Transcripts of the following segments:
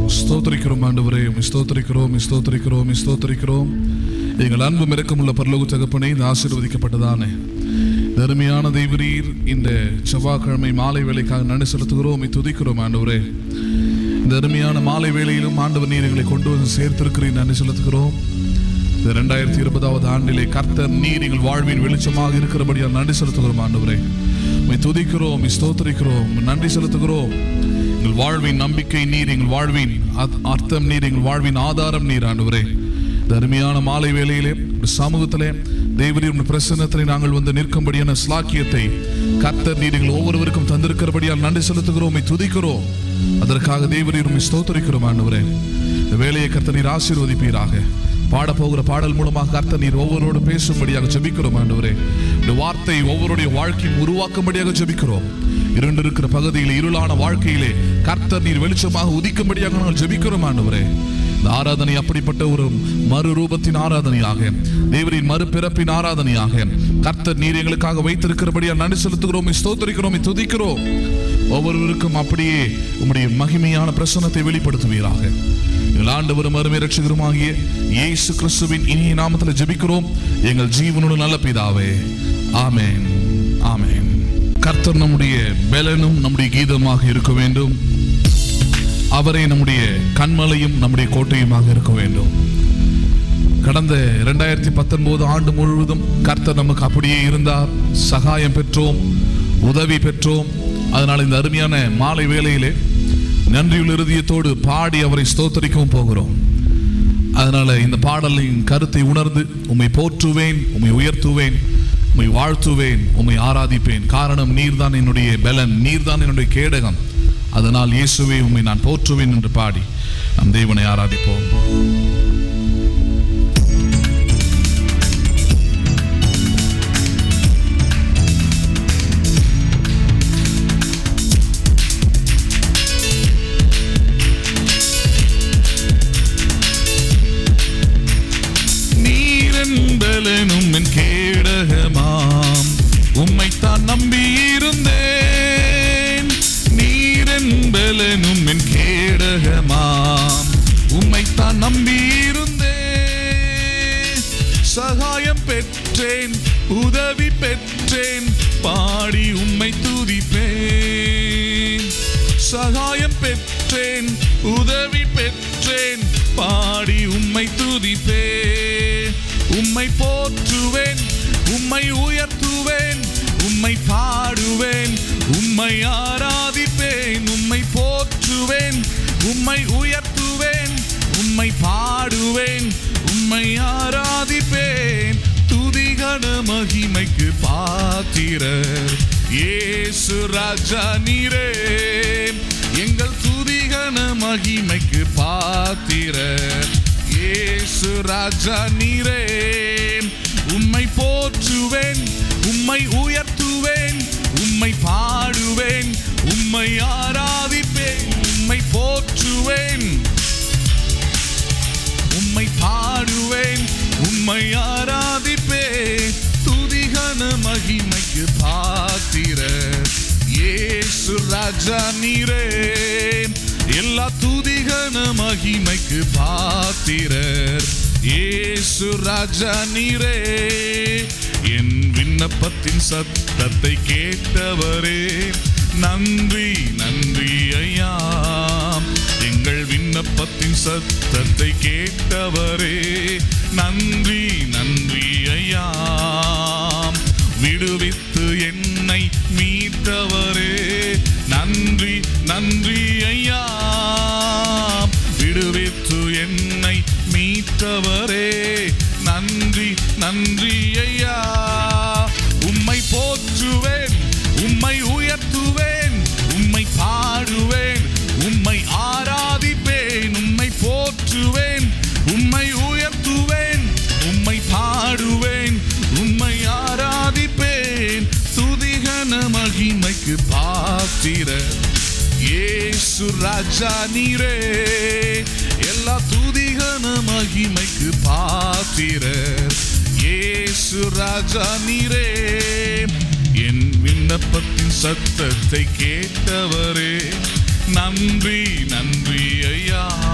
ஸ்தோத்திரிக்கிறோம் ஆண்டவரே உம்மை ஸ்தோத்திரிக்கிறோம் உம்மை ஸ்தோத்திரிக்கிறோம் உம்மை ஸ்தோத்திரிக்கிறோம் எங்கள் அன்பு மிரக்கமுள்ள பரலோக தகப்பனே இந்த ஆசீர்வதிக்கப்பட்டதானே இந்த அருமையான தெய்வரீர் இந்த செவ்வாய்க்கிழமை மாலை வேலைக்காக நன்றி செலுத்துகிறோம் உம்மை துதிக்கிறோம் ஆண்டவரே இந்த அருமையான மாலை வேளையிலும் ஆண்டவர் நீர் எங்களை கொண்டு வந்து சேர்த்திருக்கிறீர் நன்றி செலுத்துகிறோம் இந்த ரெண்டாயிரத்தி இருபதாவது ஆண்டிலே கர்த்தர் நீர் எங்கள் வாழ்வின் வெளிச்சமாக இருக்கிறபடியால் நன்றி செலுத்துகிறோம் ஆண்டவரே உம்மை துதிக்கிறோம் உம்மை ஸ்தோத்திரிக்கிறோம் உம்மை நன்றி செலுத்துகிறோம் எங்கள் வாழ்வின் நம்பிக்கை நீர் எங்கள் வாழ்வின் அத்- அர்த்தம் நீர் எங்கள் வாழ்வின் ஆதாரம் நீர் ஆண்டவரே இந்த அருமையான மாலை வேளையிலே ஒரு சமூகத்திலே தேவரின் பிரசன்னத்திலே நாங்கள் வந்து நிற்கும்படியான ஸ்லாக்கியத்தை கர்த்தர் நீர் எங்கள் ஒவ்வொருவருக்கும் தந்திருக்கிறபடியால் நன்றி செலுத்துகிறோம் உம்மை துதிக்கிறோம் அதற்காக தேவரீர் உம்மை ஸ்தோத்திரிக்கிறோம் ஆண்டவரே இந்த வேலையை கர்த்தர் நீர் ஆசீர்வதிப்பீராக பாட போகிற பாடல் மூலமாக கர்த்தர் நீர் ஒவ்வொருவரோடு பேசும்படியாக ஜெபிக்கிறோம் ஆண்டவரே இந்த வார்த்தை ஒவ்வொருடைய வாழ்க்கையும் உருவாக்கும்படியாக ஜெபிக்கிறோம் இருண்டு இருக்கிற பகுதியில் இருளான வாழ்க்கையிலே கர்த்தர் நீர் வெளிச்சமாக உதிக்கும்படியாக நாங்கள் ஜெபிக்கிறோம் ஆண்டவரே இந்த ஆராதனை அப்படிப்பட்ட ஒரு மறு ரூபத்தின் ஆராதனையாக தேவரின் மறுபிறப்பின் ஆராதனையாக கர்த்தர் நீர் எங்களுக்காக வைத்திருக்கிறபடியால் நன்றி செலுத்துகிறோம் ஸ்தோத்தரிக்கிறோம் துதிக்கிறோம் ஒவ்வொருவருக்கும் அப்படியே உம்முடைய மகிமையான பிரசன்னத்தை வெளிப்படுத்துவீராக எங்கள் ஆண்டவரும் அருமை ரட்சகருமாகிய இயேசு கிறிஸ்துவின் இனிய நாமத்தில் ஜெபிக்கிறோம் எங்கள் ஜீவனோடு நல்ல பிதாவே ஆமென் ஆமென் கர்த்தர் நம்முடைய பெலனும் நம்முடைய கீதமாக இருக்க வேண்டும் அவரே நம்முடைய கண்மலையும் நம்முடைய கோட்டையுமாக இருக்க வேண்டும் கடந்த இரண்டாயிரத்தி பத்தொன்பது ஆண்டு முழுவதும் கர்த்தர் நமக்கு அப்படியே இருந்தார் சகாயம் பெற்றோம் உதவி பெற்றோம் அதனால் இந்த அருமையான மாலை வேளையிலே நன்றியுள்ள இருதயத்தோடு பாடி அவரை ஸ்தோத்தரிக்கவும் போகிறோம் அதனால இந்த பாடலின் கருத்தை உணர்ந்து உம்மை போற்றுவேன் உம்மை உயர்த்துவேன் உம்மை வாழ்த்துவேன் உம்மை ஆராதிப்பேன் காரணம் நீர்தான் என்னுடைய பலன் நீர்தான் என்னுடைய கேடகம் அதனால் இயேசுவே உம்மை நான் போற்றுவேன் என்று பாடி நம் தேவனை ஆராதிப்போம் நீரென்பலனும் என் கேடகமாம் உம்மைத்தான் நம்பியிருந்தேன் நீரென்பலனும் என் கேடகமாம் உம்மைத்தான் நம்பியிருந்தேன் சகாயம் பெற்றேன் உதவி பெற்றேன் பாடி உம்மை துதிப்பேன் சகாயம் பெற்றேன் உதவி பெற்றேன் பாடி உம்மை துதிப்பேன் உம்மை போற்றுவேன் உம்மை உயர்த்துவேன் உம்மை பாடுவேன் உம்மை ஆராதிப்பேன் உம்மை போற்றுவேன் உம்மை உயர்த்துவேன் உம்மை பாடுவேன் உம்மை ஆராதிப்பேன் துதிகன மகிமைக்கு பாத்திரர் இயேசு ராஜா நீரே எங்கள் துதிகன மகிமைக்கு பாத்திரர் இயேசு ராஜா நீரே உம்மை போற்றுவேன் உம்மை உயர்த்துவேன் உம்மை பாடுவேன் உம்மை ஆராதிப்பேன் உம்மை போற்றுவேன் உம்மை பாடுவேன் உம்மை ஆராதிப்பேன் துதிகன மகிமைக்கு பாத்திர இயேசு ராஜா நீரே எல்லா துதிகன மகிமைக்கு பாத்திரர் இயேசு ராஜா நீரே என் விண்ணப்பத்தின் சத்தத்தை கேட்டவரே நன்றி நன்றி ஐயா எங்கள் விண்ணப்பத்தின் சத்தத்தை கேட்டவரே நன்றி நன்றி ஐயா விடுவித்து என்னை மீட்டவரே நன்றி நன்றி ஐயா விடுவித்து என்னை மீட்டவரே நன்றி நன்றி ஐயா உம்மை போற்றுவேன் உம்மை உயர்த்துவேன் உம்மை பாடுவேன் உம்மை ஆராதிப்பேன் உம்மை போற்றுவேன் உம்மை உயர்த்துவேன் உம்மை பாடுவேன் உம்மை ஆராதிப்பேன் துதிகன மகிமைக்கு பாத்திர இயேசு ராஜா நீரே எல்லா துதிகன மகிமைக்கு பாத்திரர் இயேசு ராஜா நீரே என் விண்ணப்பத்தின் சத்தத்தை கேட்டவரே நன்றி நன்றி ஐயா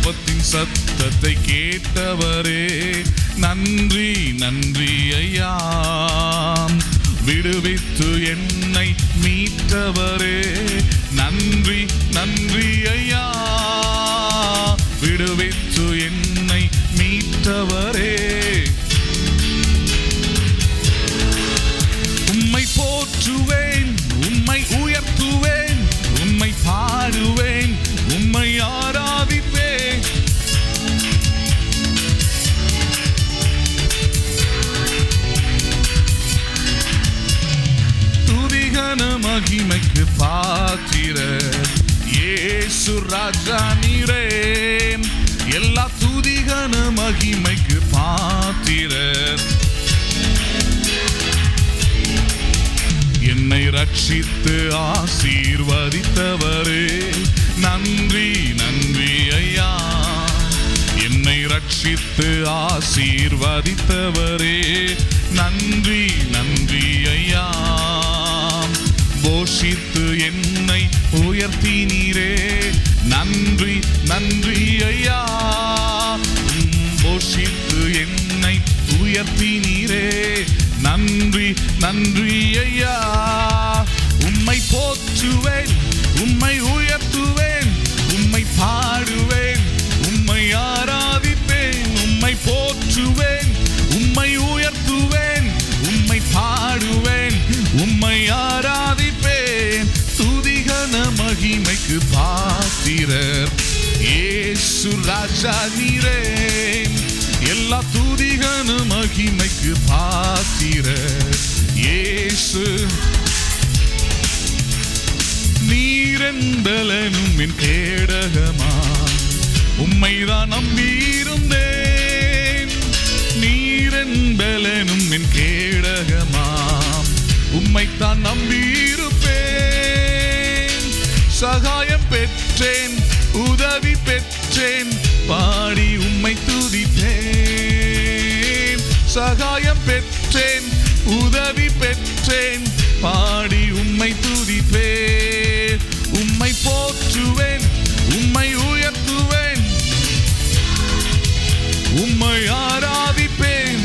விண்ணப்பத்தின் சத்தத்தை கேட்டவரே நன்றி நன்றி ஐயா விடுவித்து என்னை மீட்டவரே நன்றி நன்றி ஐயா விடுவித்து என்னை மீட்டவரே உம்மை போற்றுவேன் உம்மை உயர்த்துவேன் உம்மை பாடுவேன் உம்மை ஆராதிப்பேன் துதிகன மகிமைக்கு பாத்திர இயேசு ராஜா நீரே எல்லா துதிகன மகிமைக்கு பாத்திரர் என்னை ரட்சித்து ஆசீர்வதித்தவரே நன்றி நன்றி ஐயா என்னை ரட்சித்து ஆசீர்வதித்தவரே நன்றி நன்றி ஐயா போஷித்து என்னை உயர்த்தினீரே நன்றி நன்றி ஐயா உம் போஷித்து என்னை உயர்த்தினீரே நன்றி நன்றி ஐயா உம்மை போற்றுவேன் உம்மை உயர்த்துவேன் உம்மை பாடுவேன் உம்மை ஆராதிப்பேன் உம்மை போற்றுவேன் உம்மை உயர்த்துவேன் உம்மை பாடுவேன் உம்மை ஆராதிப்பேன் துதிகன மகிமைக்கு பாத்திரர் ஏசு ராஜா நீரே எல்லா துதிகன மகிமைக்கு பாத்திரர் ஏசு நீரெந்தலனும் என் கேடகமா உம்மைதான் நம்பியிருந்தேன் நீரென்பலனும் என் கேடகமாம் உம்மைத்தான் நம்பியிருப்பேன் சகாயம் பெற்றேன் உதவி பெற்றேன் பாடி உம்மை துதித்தேன் சகாயம் பெற்றேன் உதவி பெற்றேன் பாடி உம்மை துதிப்பேன் உம்மை போற்றுவேன் உம்மை உயர்த்துவேன் உம்மை ஆராதிப்பேன்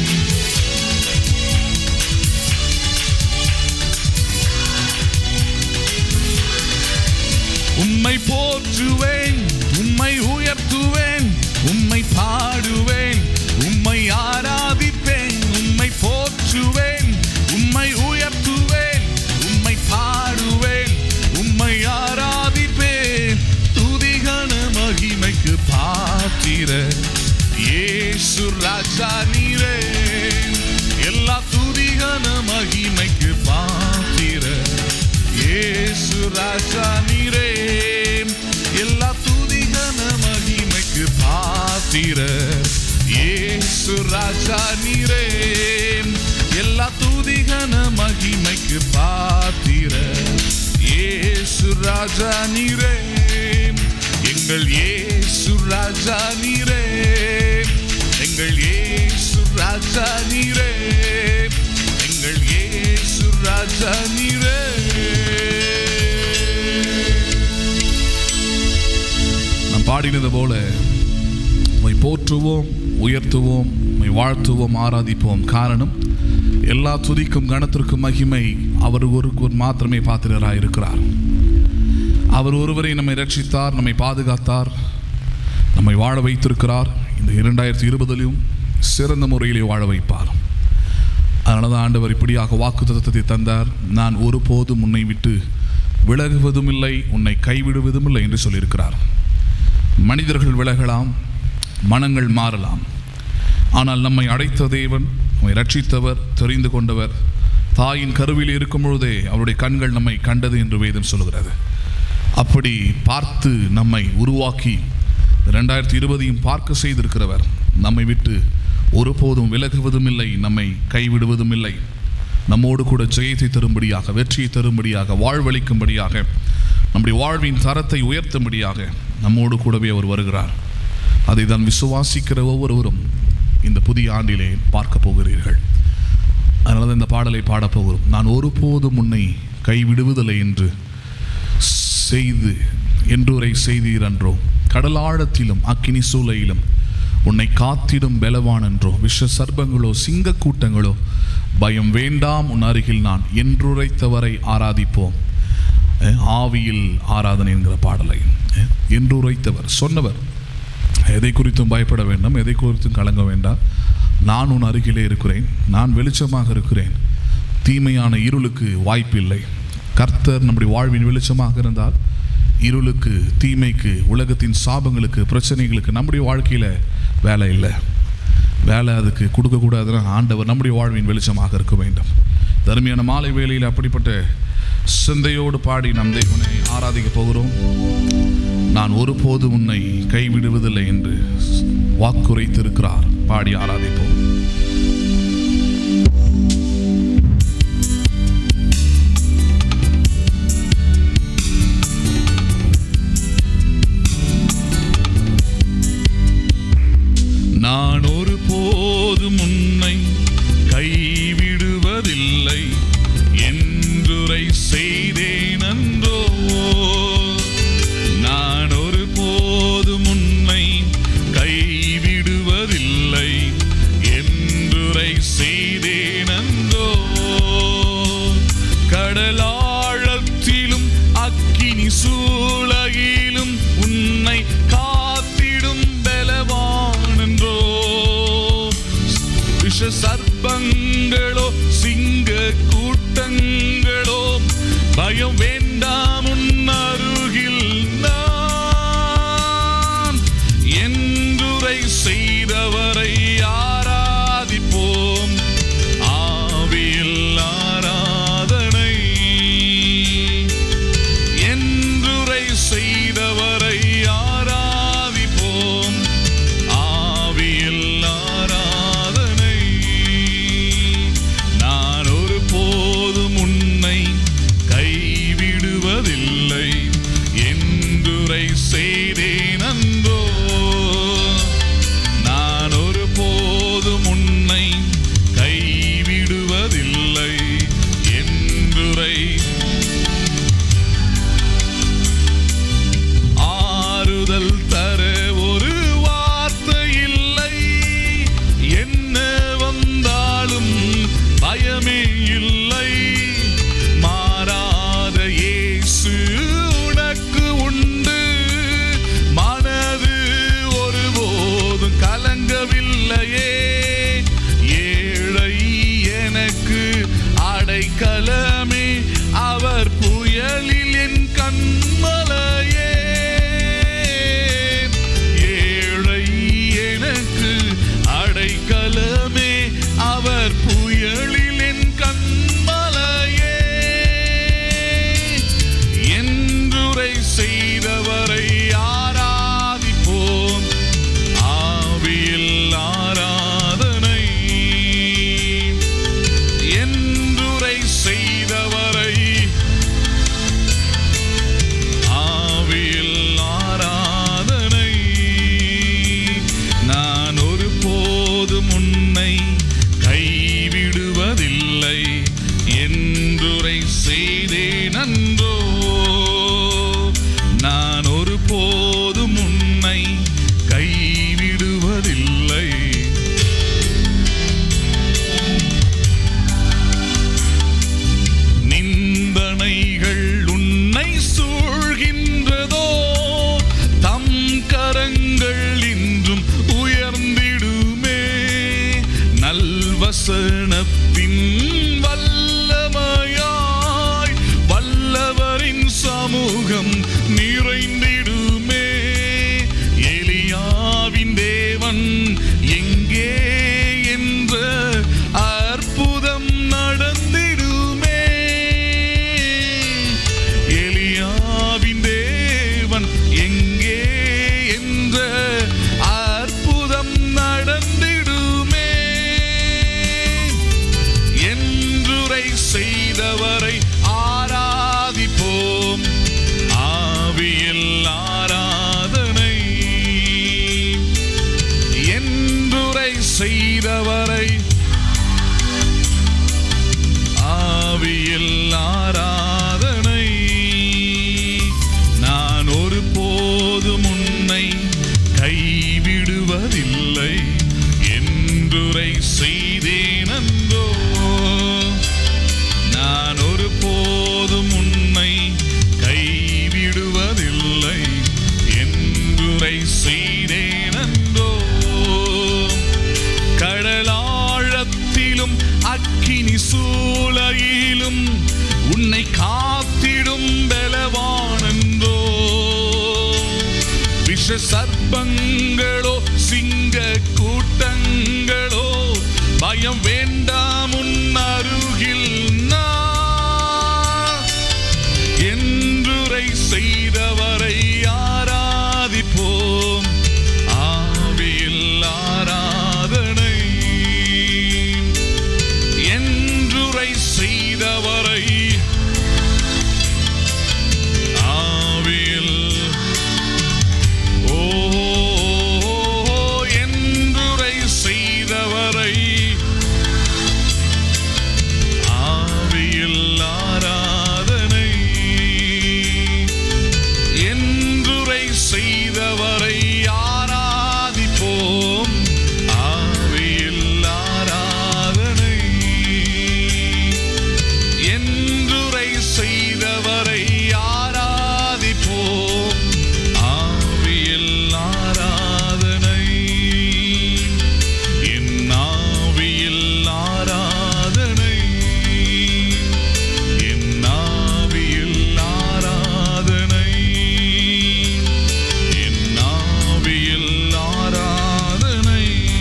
உம்மை போற்றுவேன் உம்மை உயர்த்துவேன் உம்மை பாடுவேன் உம்மை ஆராதிப்பேன் உம்மை போற்றுவேன் உம்மை உயர்த்துவேன் உம்மை பாடுவேன் உம்மை ஆராதிப்பேன் துதிகன மகிமைக்கு பாத்திர இயேசு ராஜா நீரே எல்லா துதிகன மகிமைக்கு பாத்திர இயேசு ராஜா நீரே எல்லா துதிகன மகிமைக்கு பாத்திர இயேசு ராஜா நீரே எல்லா துதிகன மகிமைக்கு பாத்திர இயேசு ராஜா நீரே எங்கள் இயேசு ராஜா நீரே எங்கள் இயேசு ராஜா நீரே எங்கள் இயேசு ராஜா நீரே நாம் பாடினது போல உம்மை போற்றுவோம் உயர்த்துவோம் உம்மை வாழ்த்துவோம் ஆராதிப்போம் காரணம் எல்லா துதிக்கும் கணத்திற்கும் மகிமை அவர் ஒருவர் மாத்திரமே பாத்திரராக இருக்கிறார் அவர் ஒருவரை நம்மை ரட்சித்தார் நம்மை பாதுகாத்தார் நம்மை வாழ வைத்திருக்கிறார் இந்த இரண்டாயிரத்தி இருபதிலும் சிறந்த முறையிலே வாழ வைப்பார் அதனால தான் ஆண்டவர் இப்படியாக வாக்கு தந்தார் நான் ஒருபோதும் உன்னை விட்டு விலகுவதும் இல்லை உன்னை கைவிடுவதும் இல்லை என்று சொல்லியிருக்கிறார் மனிதர்கள் விலகலாம் மனங்கள் மாறலாம் ஆனால் நம்மை அடைத்த தேவன் நம்மை ரட்சித்தவர் தெரிந்து கொண்டவர் தாயின் கருவில் இருக்கும் பொழுதே அவருடைய கண்கள் நம்மை கண்டது என்று வேதம் சொல்கிறது அப்படி பார்த்து நம்மை உருவாக்கி ரெண்டாயிரத்தி இருபதையும் பார்க்க செய்திருக்கிறவர் நம்மை விட்டு ஒருபோதும் விலகுவதும் இல்லை நம்மை கைவிடுவதும் இல்லை நம்மோடு கூட ஜெயத்தை தரும்படியாக வெற்றியை தரும்படியாக வாழ்வளிக்கும்படியாக நம்முடைய வாழ்வின் தரத்தை உயர்த்தும்படியாக நம்மோடு கூடவே அவர் வருகிறார் அதை தான் விசுவாசிக்கிற ஒவ்வொருவரும் இந்த புதிய ஆண்டிலே பார்க்க போகிறீர்கள் அதனால தான் இந்த பாடலை பாடப் போகிறோம் நான் ஒருபோதும் உன்னை கைவிடுவதில்லை என்று செய்து என்றுரை செய்தீர் என்றோ கடலாழத்திலும் அக்கினி சூளையிலும் உன்னை காத்திடும் பலவான் என்றோ விஷ சர்ப்பங்களோ சிங்க கூட்டங்களோ பயம் வேண்டாம் உன் அருகில் நான் என்றுரைத்தவரை ஆராதிப்போம் அஹ், ஆவியில் ஆராதனை என்கிற பாடலை அஹ், என்றுரைத்தவர் சொன்னவர் எதை குறித்தும் பயப்பட வேண்டாம் எதை குறித்தும் கலங்க வேண்டாம் நான் உன் அருகிலே இருக்கிறேன் நான் வெளிச்சமாக இருக்கிறேன் தீமையான இருளுக்கு வாய்ப்பில்லை கர்த்தர் நம்முடைய வாழ்வின் வெளிச்சமாக இருந்தால் இருளுக்கு தீமைக்கு உலகத்தின் சாபங்களுக்கு பிரச்சனைகளுக்கு நம்முடைய வாழ்க்கையில் வேலை இல்லை வேலை அதுக்கு கொடுக்கக்கூடாதுன்னா ஆண்டவர் நம்முடைய வாழ்வின் வெளிச்சமாக இருக்க வேண்டும் தருமையான மாலை வேளையில் அப்படிப்பட்ட சிந்தையோடு பாடி நம் தேவனை ஆராதிக்க போகிறோம் நான் ஒருபோதும் உன்னை கைவிடுவதில்லை என்று வாக்குரைத்திருக்கிறார் பாடி ஆராதிப்போம் நான் ஒருபோதும் உன்னை கைவிடுவதில்லை என்றுரை செய்தேன் அன்றோ நான் ஒருபோதும் உன்னை கைவிடுவதில்லை என்றுரை செய்தேன் அன்றோ கடலாழத்திலும் அக்கினி சூழகிலும் உன்னை காத்திடும் பலவான் என்றோ விஷ சர்ப்பங்களோ சிங்க கூட்டங்களோ பயம் வேண்டாம் உன் அருகில் நான் என்றுரை செய்தவரை ஆராதிப்போம் ஆவியில் ஆராதனை என்றுரை செய்தவரை ஆராதிப்போம் ஆவியில் ஆராதனை நான் ஒரு போதும் உன்னை கைவிடுவதில்லை என்றுரை செய்தேன் அன்றோ நான் ஒரு போதும் உன்னை கைவிடுவதில்லை என்றுரை ஆறுதல் தர ஒரு வார்த்தை இல்லை என்ன வந்தாலும் பயமே இல்லை மாறாத இயேசு உனக்கு உண்டு மனது ஒருபோதும் கலங்கவில்லையே ஏழை எனக்கு அடைக்கலமே அவர் புயலில் என் கண்மலையே ஏழை எனக்கு அடைக்கலமே அவர் புயலில் என் கண்மலையே என்றுரை செய்தவரை ஆராதிப்போம் ஆவியில் ஆராதனை என்றுரை செய்தவரை ஆவியில் ஆராதனை நான் ஒரு போதும் உன்னை கைவிடுவதில்லை என்றுரை செய்தேன் அன்றோ நான் ஒரு போதும் உன்னை கைவிடுவதில்லை நிந்தனைகள் உன்னை சூழ்கின்றதோ தம் கரங்கள் இன்றும் உயர்ந்திடுமே நல்வசனத்தின் வல்லமையாய் வல்லவரின் சமூகம் நிறைந்திடுமே எலியாவின் தேவன் எங்கே என்ற அற்புதம் நடந்திடுமே எலியாவின் தேவன் எங்கே என்ற அற்புதம் நடந்திடுமே என்றுரை செய்தவரை ஆராதிப்போம் ஆவியில் ஆராதனை என்றுரை செய்தவரை ஆவியில் ஆராதனை நான் ஒரு போதும் விஷ சர்ப்பங்களோ சிங்க கூட்டங்களோ பயம் வேண்டாம் உன் அருகில் நான் என்றுரை செய்தவரை ஆராதிப்போம் ஆவியில் ஆராதனை என்றுரை செய்தவரை ஆவியில் ஓ என்றுரை செய்தவரை ஆவியில் ஆராதனை என்றுரை செய்தவரை ஆராதிப்போம் ஆவியில் ஆராதனை என்றுரை செய்தவரை ஆராதிப்போம் ஆவியில் ஆராதனை என் ஆவியில் ஆராதனை என் ஆவியில் ஆராதனை என் ஆவியில் ஆராதனை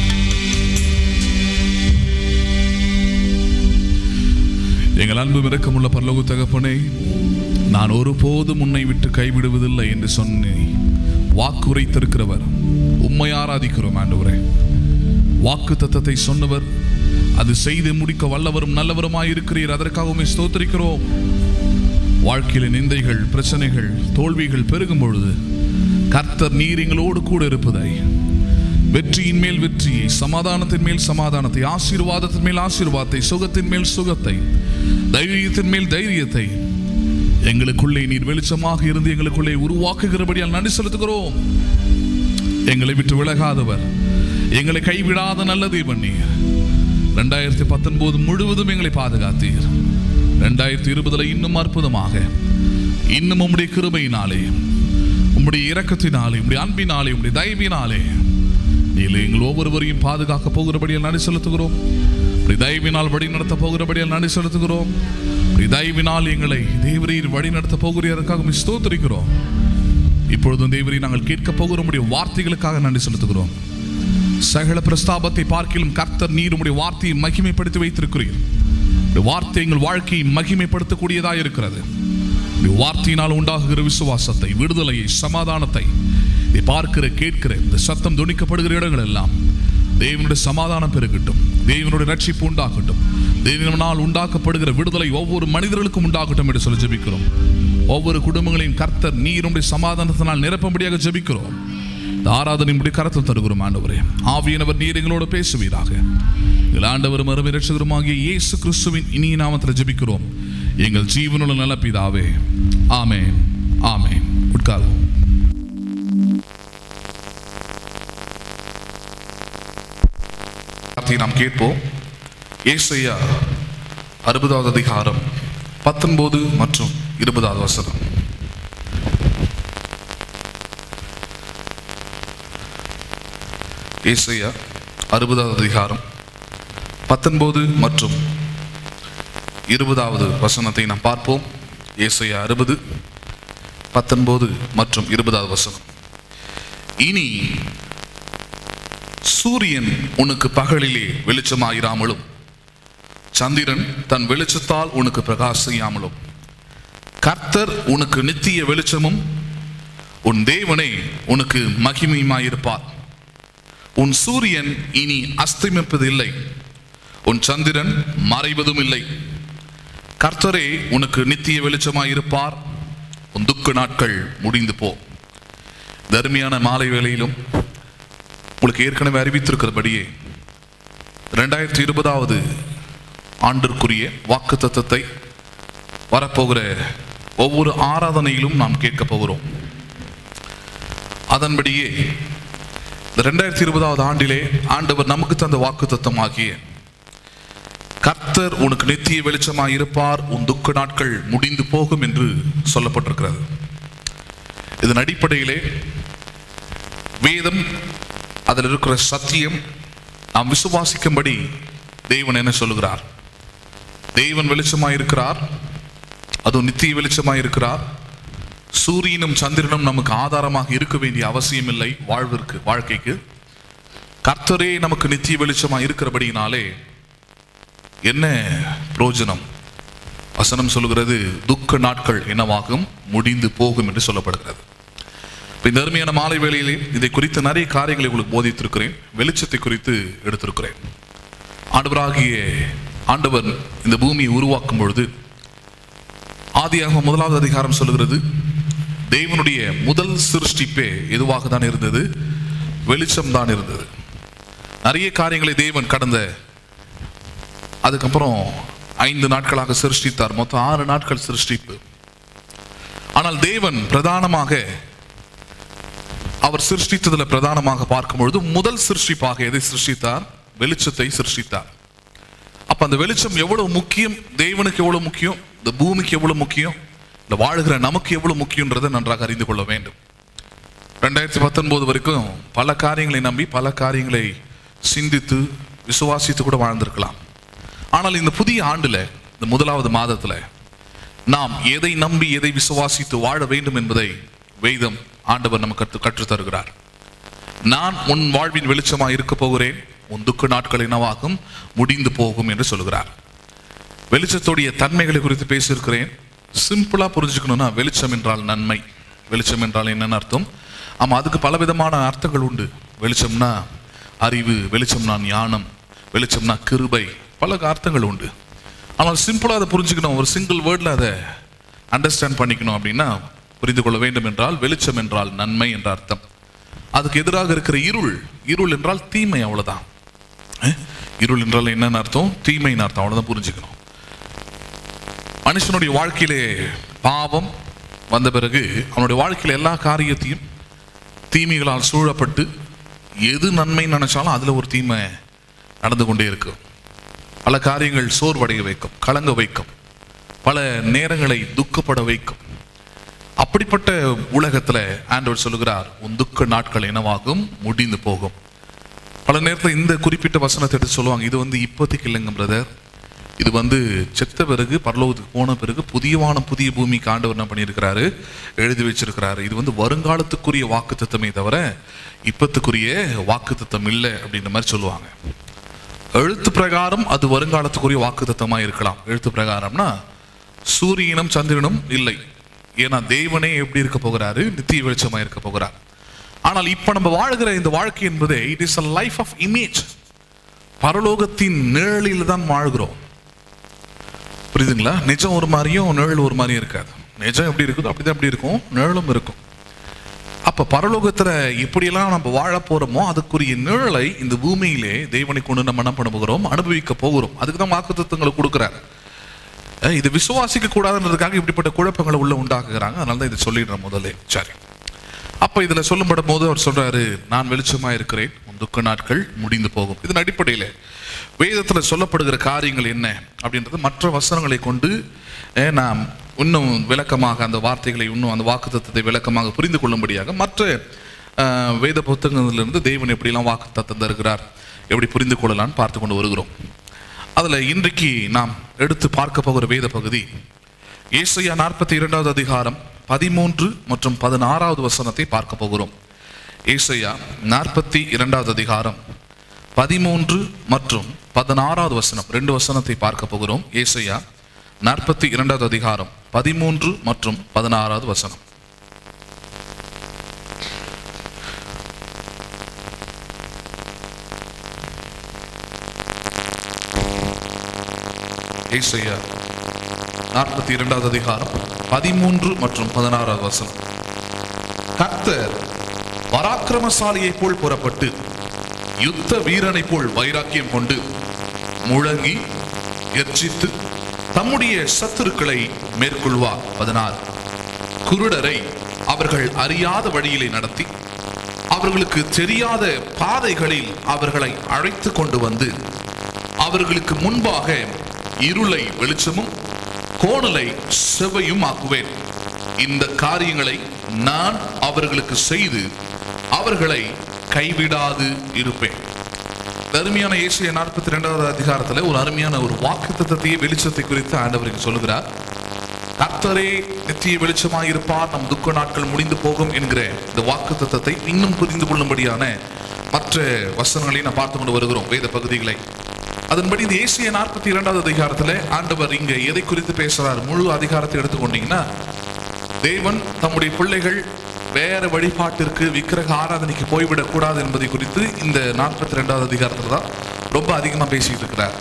எங்கள் அன்பு இரக்கமுள்ள பரலோக தகப்பனே நான் ஒருபோதும் உன்னை விட்டு கைவிடுவதில்லை என்று சொன்னி வாக்கு உரைத்திருக்கிறவர் உம்மை ஆராதிக்கிறோம் ஆண்டவரே வாக்கு தத்தத்தை சொன்னவர் அது செய்து முடிக்க வல்லவரும் நல்லவருமாய் இருக்கிறீர் அதற்காக உம்மை ஸ்தோத்திரிக்கிறோம் வாழ்க்கையில நிந்தைகள் பிரச்சனைகள் தோல்விகள் பெருகும் பொழுது கர்த்தர் நீர் எங்களோடு கூட இருப்பதை வெற்றியின் மேல் வெற்றியை சமாதானத்தின் மேல் சமாதானத்தை ஆசீர்வாதத்தின் மேல் ஆசீர்வாதத்தை சுகத்தின் மேல் சுகத்தை தைரியத்தின் மேல் தைரியத்தை எங்களுக்குள்ளே நீர் வெளிச்சமாக இருந்து எங்களுக்குள்ளே உருவாக்குகிறபடியால் நன்றி செலுத்துகிறோம் எங்களை விட்டு விலகாதவர் எங்களை கைவிடாத நல்ல தேவன் நீர் ரெண்டாயிரத்தி பத்தொன்பது முழுவதும் எங்களை பாதுகாத்தீர் ரெண்டாயிரத்தி இருபதுல இன்னும் அற்புதமாக இன்னும் உம்முடைய கிருபையினாலே உம்முடைய இரக்கத்தினாலே உம்முடைய அன்பினாலே உம்முடைய தயவினாலே நீல எங்கள் ஒவ்வொருவரையும் பாதுகாக்க போகிறபடியால் நன்றி செலுத்துகிறோம் இப்படி தயவினால் வழி நடத்த போகிறபடியால் நன்றி செலுத்துகிறோம் இப்படி தயவினால் எங்களை தேவரீர் வழி நடத்த போகிறதற்காக உம்மை ஸ்தோத்திரிக்கிறோம் இப்பொழுதும் தேவரீர் நாங்கள் கேட்க போகிற உம்முடைய வார்த்தைகளுக்காக நன்றி செலுத்துகிறோம் சகல பிரஸ்தாபத்தை பார்க்கிலும் கர்த்தர் நீர் உம்முடைய வார்த்தையை மகிமைப்படுத்தி வைத்திருக்கிறீர் உம்முடைய வார்த்தை எங்கள் வாழ்க்கையை மகிமைப்படுத்தக்கூடியதாக இருக்கிறது உம்முடைய வார்த்தையினால் உண்டாகுகிற விசுவாசத்தை விடுதலையை சமாதானத்தை இதை பார்க்கிற கேட்கிற இந்த சத்தம் துணிக்கப்படுகிற இடங்கள் எல்லாம் தேவனுடைய சமாதானம் பெருகட்டும் தேவனுடைய ரட்சிப்பு உண்டாகட்டும் தேவனால் உண்டாக்கப்படுகிற விடுதலை ஒவ்வொரு மனிதர்களுக்கும் உண்டாகட்டும் என்று சொல்லி ஜெபிக்கிறோம் ஒவ்வொரு குடும்பங்களையும் கர்த்தர் நீருடைய சமாதானத்தினால் நிரப்பும்படியாக ஜெபிக்கிறோம் இந்த ஆராதனை முடி கரத்தில் தருகிறோம் ஆண்டவரே ஆவியனவர் நீர் எங்களோடு பேசுவீராக எங்கள் ஆண்டவரும் அருமை ரட்சகருமாகிய இயேசு கிறிஸ்துவின் இனிய நாமத்தில் ஜெபிக்கிறோம் எங்கள் ஜீவனுள்ள நல்ல பிதாவே ஆமென் ஆமென் உட்காரும் வார்த்தையை நாம் கேட்போம் ஏசையா அறுபதாவது அதிகாரம் பத்தொன்பது மற்றும் இருபதாவது வசனம் ஏசையா அறுபதாவது அதிகாரம் பத்தொன்பது மற்றும் இருபதாவது வசனத்தை நாம் பார்ப்போம் ஏசையா அறுபது பத்தொன்பது மற்றும் இருபதாவது வசனம் இனி சூரியன் உனக்கு பகலிலே வெளிச்சமாயிராமலும் சந்திரன் தன் வெளிச்சத்தால் உனக்கு பிரகாசியாமலும் கர்த்தர் உனக்கு நித்திய வெளிச்சமும் உன் தேவனே உனக்கு மகிமையுமாயிருப்பார் உன் சூரியன் இனி அஸ்தமிப்பதில்லை உன் சந்திரன் மறைவதும் இல்லை கர்த்தரே உனக்கு நித்திய வெளிச்சமாயிருப்பார் உன் துக்க நாட்கள் முடிந்து போ தர்மியான மாலை வேளையிலும் உங்களுக்கு ஏற்கனவே அறிவித்திருக்கிறபடியே ரெண்டாயிரத்தி இருபதாவது ஆண்டிற்குரிய வாக்கு தத்தத்தை வரப்போகிற ஒவ்வொரு ஆராதனையிலும் நாம் கேட்க போகிறோம் அதன்படியே இந்த ரெண்டாயிரத்தி இருபதாவது ஆண்டிலே ஆண்டவர் நமக்கு தந்த வாக்கு தத்தமாகிய கர்த்தர் உனக்கு நித்திய வெளிச்சமாய் இருப்பார் உன் துக்க நாட்கள் முடிந்து போகும் என்று சொல்லப்பட்டிருக்கிறது இதன் அடிப்படையிலே வேதம் அதில் இருக்கிற சத்தியம் நாம் விசுவாசிக்கும்படி தேவன் என்ன சொல்லுகிறார் தேவன் வெளிச்சமாய் இருக்கிறார் அதுவும் நித்திய வெளிச்சமாய் இருக்கிறார் சூரியனும் சந்திரனும் நமக்கு ஆதாரமாக இருக்க வேண்டிய அவசியம் இல்லை வாழ்விற்கு வாழ்க்கைக்கு கர்த்தரே நமக்கு நித்திய வெளிச்சமா இருக்கிறபடியினாலே என்ன பிரயோஜனம் வசனம் சொல்லுகிறது துக்க நாட்கள் என்னவாகும் முடிந்து போகும் என்று சொல்லப்படுகிறது இப்ப இந்த அருமையான மாலை வேளையிலே இதை குறித்து நிறைய காரியங்களை உங்களுக்கு போதித்திருக்கிறேன் வெளிச்சத்தை குறித்து எடுத்திருக்கிறேன் ஆண்டவராகிய ஆண்டவர் இந்த பூமியை உருவாக்கும் பொழுது ஆதியாக முதலாவது அதிகாரம் சொல்லுகிறது தேவனுடைய முதல் சிருஷ்டிப்பே எதுவாக தான் இருந்தது வெளிச்சம் தான் இருந்தது நிறைய காரியங்களை தேவன் கடந்த அதுக்கப்புறம் ஐந்து நாட்களாக சிருஷ்டித்தார் மொத்தம் ஆறு நாட்கள் சிருஷ்டிப்பு ஆனால் தேவன் பிரதானமாக அவர் சிருஷ்டித்ததில் பிரதானமாக பார்க்கும் பொழுது முதல் சிருஷ்டிப்பாக எதை சிருஷ்டித்தார் வெளிச்சத்தை சிருஷ்டித்தார் அப்ப அந்த வெளிச்சம் எவ்வளவு முக்கியம் தேவனுக்கு எவ்வளவு முக்கியம் இந்த பூமிக்கு எவ்வளவு முக்கியம் இந்த வாழ்கிற நமக்கு எவ்வளவு முக்கியன்றதை நன்றாக அறிந்து கொள்ள வேண்டும் ரெண்டாயிரத்தி பத்தொன்பது வரைக்கும் பல காரியங்களை நம்பி பல காரியங்களை சிந்தித்து விசுவாசித்து கூட வாழ்ந்திருக்கலாம் ஆனால் இந்த புதிய ஆண்டுல இந்த முதலாவது மாதத்துல நாம் எதை நம்பி எதை விசுவாசித்து வாழ வேண்டும் என்பதை வேதம் ஆண்டவர் நமக்கு கற்று கற்றுத் தருகிறார் நான் உன் வாழ்வின் வெளிச்சமாக இருக்க போகிறேன் உன் துக்க நாட்கள் என்னவாகும் முடிந்து போகும் என்று சொல்கிறார் வெளிச்சத்துடைய தன்மைகளை குறித்து பேசியிருக்கிறேன் சிம்பிளா புரிஞ்சுக்கணும்னா வெளிச்சம் என்றால் நன்மை வெளிச்சம் என்றால் என்னன்னு அர்த்தம் ஆமா அதுக்கு பலவிதமான அர்த்தங்கள் உண்டு வெளிச்சம்னா அறிவு வெளிச்சம்னா ஞானம் வெளிச்சம்னா கிருபை பல அர்த்தங்கள் உண்டு ஆனால் சிம்பிளா அதை புரிஞ்சுக்கணும் ஒரு சிங்கிள் வேர்ட்ல அதை அண்டர்ஸ்டாண்ட் பண்ணிக்கணும் அப்படின்னா புரிந்து கொள்ள வேண்டும் என்றால் வெளிச்சம் என்றால் நன்மை என்ற அர்த்தம் அதுக்கு எதிராக இருக்கிற இருள் இருள் என்றால் தீமை அவ்வளவுதான் அஹ்? இருள் என்றால் என்னன்னு அர்த்தம் தீமைன்னு அர்த்தம் அவ்வளவுதான் புரிஞ்சுக்கணும் மனுஷனுடைய வாழ்க்கையிலே பாவம் வந்த பிறகு அவனுடைய வாழ்க்கையில எல்லா காரியத்தையும் தீமைகளால் சூழப்பட்டு எது நன்மைன்னு நினைச்சாலும் அதுல ஒரு தீமை நடந்து கொண்டே இருக்கும் பல காரியங்கள் சோர்வடைய வைக்கும் கலங்க வைக்கும் பல நேரங்களை துக்கப்பட வைக்கும் அப்படிப்பட்ட உலகத்துல ஆண்டவர் சொல்லுகிறார் உன் துக்க நாட்கள் என்னவாகும் முடிந்து போகும் பல நேரத்தில் இந்த குறிப்பிட்ட வசனத்தை எடுத்து சொல்லுவாங்க இது வந்து இப்போதைக்கு இல்லைங்க பிரதர் இது வந்து செத்த பிறகு பரலோகத்துக்கு போன பிறகு புதிய வானம் புதிய பூமிக்கு ஆண்டவர் என்ன பண்ணியிருக்கிறாரு எழுதி வச்சிருக்கிறாரு இது வந்து வருங்காலத்துக்குரிய வாக்குத்தத்தமே தவிர இப்பத்துக்குரிய வாக்குத்தத்தம் இல்லை அப்படின்ற மாதிரி சொல்லுவாங்க எழுத்து பிரகாரம் அது வருங்காலத்துக்குரிய வாக்குத்தத்தமா இருக்கலாம் எழுத்து பிரகாரம்னா சூரியனும் சந்திரனும் இல்லை ஏன்னா தேவனே எப்படி இருக்க போகிறாரு நித்திய வெளிச்சமா இருக்க போகிறார் ஆனால் இப்ப நம்ம வாழ்கிற இந்த வாழ்க்கை என்பது it is a life of image பரலோகத்தின் நிழலில் தான் வாழ்கிறோம் புரியுதுங்களா நிஜம் ஒரு மாதிரியும் நிழல் ஒரு மாதிரியும் இருக்காது நிஜம் எப்படி இருக்குதோ அப்படிதான் எப்படி இருக்கும் நிழலும் இருக்கும் அப்ப பரலோகத்துல எப்படியெல்லாம் நம்ம வாழ போறோமோ அதுக்குரிய நிழலை இந்த பூமியிலே தேவனை கொண்டு நம்ம என்ன பண்ண போகிறோம் அனுபவிக்க போகிறோம் அதுக்கு தான் வாக்குத்தத்தங்களை கொடுக்குறாரு அஹ் இது விசுவாசிக்க கூடாதுன்றதுக்காக இப்படிப்பட்ட குழப்பங்களை உள்ள உண்டாக்குறாங்க அதனால தான் இதை சொல்லிடுறேன் முதல்ல சரி அப்ப இதுல சொல்லப்படும் போது அவர் சொல்றாரு நான் வெளிச்சமா இருக்கிறேன் உன் துக்க நாட்கள் முடிந்து போகும் இதன் அடிப்படையில வேதத்துல சொல்லப்படுகிற காரியங்கள் என்ன அப்படின்றது மற்ற வசனங்களை கொண்டு அஹ், நாம் இன்னும் விளக்கமாக அந்த வார்த்தைகளை இன்னும் அந்த வாக்குத்தத்தத்தை விளக்கமாக புரிந்து கொள்ளும்படியாக மற்ற அஹ், வேத புத்தகங்களிலிருந்து தேவன் எப்படிலாம் வாக்குத்தத்தம் தருகிறார் எப்படி புரிந்து கொள்ளலாம்னு பார்த்து கொண்டு வருகிறோம் அதுல இன்றைக்கு நாம் எடுத்து பார்க்க போகிற வேத பகுதி ஏசையா நாற்பத்தி இரண்டாவது அதிகாரம் பதிமூன்று மற்றும் பதினாறாவது வசனத்தை பார்க்க போகிறோம் ஏசையா நாற்பத்தி இரண்டாவது அதிகாரம் பதிமூன்று மற்றும் பதினாறாவது வசனம் ரெண்டு வசனத்தை பார்க்க போகிறோம் ஏசையா நாற்பத்தி இரண்டாவது அதிகாரம் பதிமூன்று மற்றும் பதினாறாவது வசனம் ஏசையா நாற்பத்தி இரண்டாவது அதிகாரம் பதிமூன்று மற்றும் பதினாறாவது வசனம் கர்த்தர் பராக்கிரமசாலியைப் போல் புறப்பட்டு யுத்த வீரனைப் போல் வைராக்கியம் கொண்டு முழங்கி எர்ச்சித்து தம்முடைய சத்துருக்களை மேற்கொள்வார் பதினாறு குருடரை அவர்கள் அறியாத வழியிலே நடத்தி அவர்களுக்கு தெரியாத பாதைகளில் அவர்களை அழைத்து கொண்டு வந்து அவர்களுக்கு முன்பாக இருளை வெளிச்சமும் கோணலை செவ்வையும் ஆக்குவேன் இந்த காரியங்களை நான் அவர்களுக்கு செய்து அவர்களை கைவிடாது இருப்பேன் இந்த அருமையான ஏசிய நாற்பத்தி ரெண்டாவது அதிகாரத்துல ஒரு அருமையான ஒரு வாக்கு தத்தத்தையே வெளிச்சத்தை குறித்து ஆண்டவர் இங்கு சொல்லுகிறார் கர்த்தரே நித்திய வெளிச்சமாய் இருப்பார் நம் துக்க நாட்கள் முடிந்து போகும் என்கிற இந்த வாக்கு தத்தத்தை இன்னும் புரிந்து கொள்ளும்படியான மற்ற வசனங்களை நாம் பார்த்து கொண்டு வருகிறோம் வேத பகுதிகளை அதன்படி இந்த ஏசிய நாற்பத்தி இரண்டாவது அதிகாரத்துல ஆண்டவர் இங்க எதை குறித்து பேசுறார் முழு அதிகாரத்தை எடுத்துக்கொண்டீங்கன்னா தேவன் தம்முடைய பிள்ளைகள் வேற வழிபாட்டிற்கு விக்கிரக ஆராதனைக்கு போய்விடக் கூடாது என்பதை குறித்து இந்த நாற்பத்தி ரெண்டாவது அதிகாரத்துல தான் ரொம்ப அதிகமா பேசிட்டு இருக்கிறார்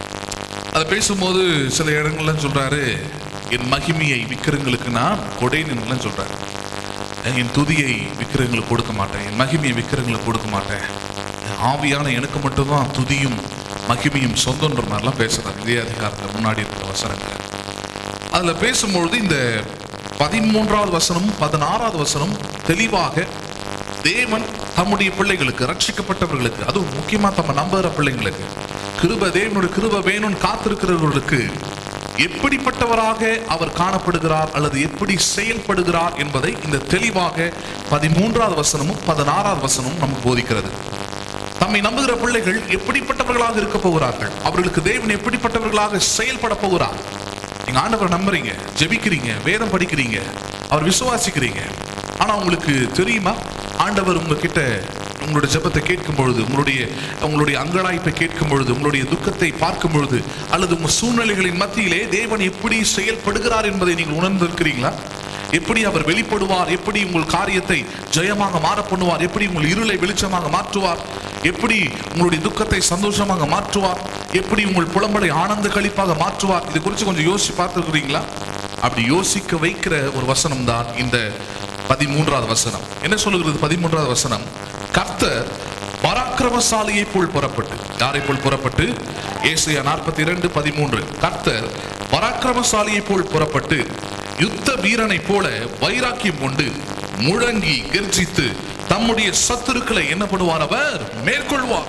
அதை பேசும்போது சில இடங்கள்ல சொல்றாரு என் மகிமையை விக்கிரங்களுக்கு நான் கொடைன்னு சொல்றாரு என் துதியை விக்கிரங்களுக்கு கொடுக்க மாட்டேன் என் மகிமையை விக்கிரங்களுக்கு கொடுக்க மாட்டேன் ஆவியான எனக்கு மட்டும்தான் துதியும் மகிமையும் சொந்தன்ற மாதிரிலாம் பேசுறாரு இதே அதிகாரத்துல முன்னாடி இருக்கிற வசனங்கள் அதுல பேசும்பொழுது இந்த பதிமூன்றாவது வசனம் பதினாறாவது வசனம் தெளிவாக தேவன் தம்முடைய பிள்ளைகளுக்கு ரட்சிக்கப்பட்டவர்களுக்கு அதுவும் முக்கியமா தம்ம நம்புகிற பிள்ளைங்களுக்கு கிருப தேவனுடைய கிருப வேணும்னு காத்திருக்கிறவர்களுக்கு எப்படிப்பட்டவராக அவர் காணப்படுகிறார் அல்லது எப்படி செயல்படுகிறார் என்பதை இந்த தெளிவாக பதிமூன்றாவது வசனமும் பதினாறாவது வசனமும் நமக்கு போதிக்கிறது தம்மை நம்புகிற பிள்ளைகள் எப்படிப்பட்டவர்களாக இருக்க போகிறார்கள் அவர்களுக்கு தேவன் எப்படிப்பட்டவர்களாக செயல்பட போகிறார் நீங்க ஆண்டவரை நம்புறீங்க ஜெபிக்கிறீங்க வேதம் படிக்கிறீங்க அவர் விசுவாசிக்கிறீங்க ஆனா உங்களுக்கு தெரியுமா ஆண்டவர் உங்ககிட்ட உங்களுடைய ஜெபத்தை கேட்கும் பொழுது உங்களுடைய உங்களுடைய அங்கலாய்ப்பை கேட்கும் பொழுது உங்களுடைய துக்கத்தை பார்க்கும் பொழுது அல்லது உங்க சூழ்நிலைகளின் மத்தியிலே தேவன் எப்படி செயல்படுகிறார் என்பதை நீங்கள் உணர்ந்திருக்கிறீங்களா எப்படி அவர் வெளிப்படுவார் எப்படி உங்கள் காரியத்தை ஜெயமாக மாற பண்ணுவார் எப்படி உங்கள் இருளை வெளிச்சமாக மாற்றுவார் எப்படி உங்களுடைய துக்கத்தை சந்தோஷமாக மாற்றுவார் எப்படி உங்கள் புலம்பலை ஆனந்த கழிப்பாக மாற்றுவார் இது குறித்து கொஞ்சம் யோசிச்சு பார்த்துருக்கிறீங்களா அப்படி யோசிக்க வைக்கிற ஒரு வசனம் தான் இந்த பதிமூன்றாவது வசனம் என்ன சொல்லுகிறது பதிமூன்றாவது வசனம் கர்த்தர் பராக்கிரமசாலியை போல் புறப்பட்டு யாரை போல் புறப்பட்டு ஏசியா நாற்பத்தி இரண்டு பதிமூன்று கர்த்தர் பராக்கிரமசாலியை போல் புறப்பட்டு யுத்த வீரனை போல வைராக்கியம் கொண்டு முழங்கி கர்ஜித்து தம்முடைய சத்துருக்களை என்ன பண்ணுவார் அவர் மேற்கொள்வார்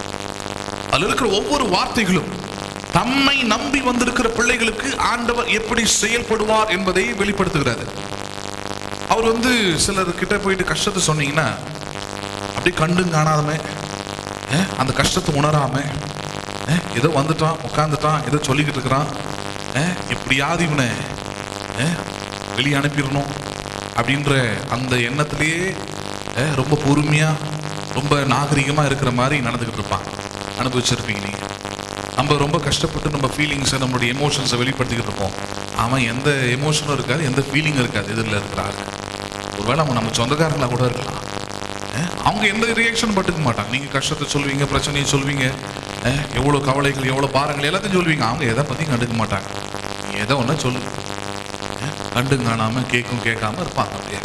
அதில் இருக்கிற ஒவ்வொரு வார்த்தைகளும் தம்மை நம்பி வந்திருக்கிற பிள்ளைகளுக்கு ஆண்டவர் எப்படி செயல்படுவார் என்பதை வெளிப்படுத்துகிறது அவர் வந்து சிலர் கிட்ட போயிட்டு கஷ்டத்தை சொன்னீங்கன்னா அப்படியே கண்டும் காணாதமே அஹ், அந்த கஷ்டத்தை உணராம அஹ், ஏதோ வந்துட்டான் உட்காந்துட்டான் ஏதோ சொல்லிக்கிட்டு இருக்கிறான் அஹ், எப்படியாவது இவனை அஹ், வெளியே அனுப்பிடணும் அப்படின்ற அந்த எண்ணத்திலேயே அஹ், ரொம்ப பொறுமையா ரொம்ப நாகரிகமா இருக்கிற மாதிரி நடந்துக்கிட்டு இருப்பான் அனுபவிச்சிருப்பீங்க நீங்க நம்ம ரொம்ப கஷ்டப்பட்டு நம்ம ஃபீலிங்ஸை நம்மளுடைய எமோஷன்ஸை வெளிப்படுத்திக்கிட்டு இருப்போம் அவன் எந்த எமோஷனும் இருக்காது எந்த ஃபீலிங்கும் இருக்காது எதிரில் இருக்கிறாங்க ஒருவேளை அவங்க நம்ம சொந்தக்காரங்களா கூட இருக்கலாம் அஹ், அவங்க எந்த ரியாக்ஷன் பட்டுக்க மாட்டாங்க நீங்க கஷ்டத்தை சொல்வீங்க பிரச்சனையை சொல்வீங்க அஹ், எவ்வளவு கவலைகள் எவ்வளவு பாரங்கள் எல்லாத்தையும் சொல்வீங்க அவங்க எதை பத்தியும் கண்டுக்க மாட்டாங்க நீ எதை ஒண்ணா சொல்லு அஹ், கண்டும் காணாம கேட்கும் கேட்காம இருப்பாங்க அப்படியே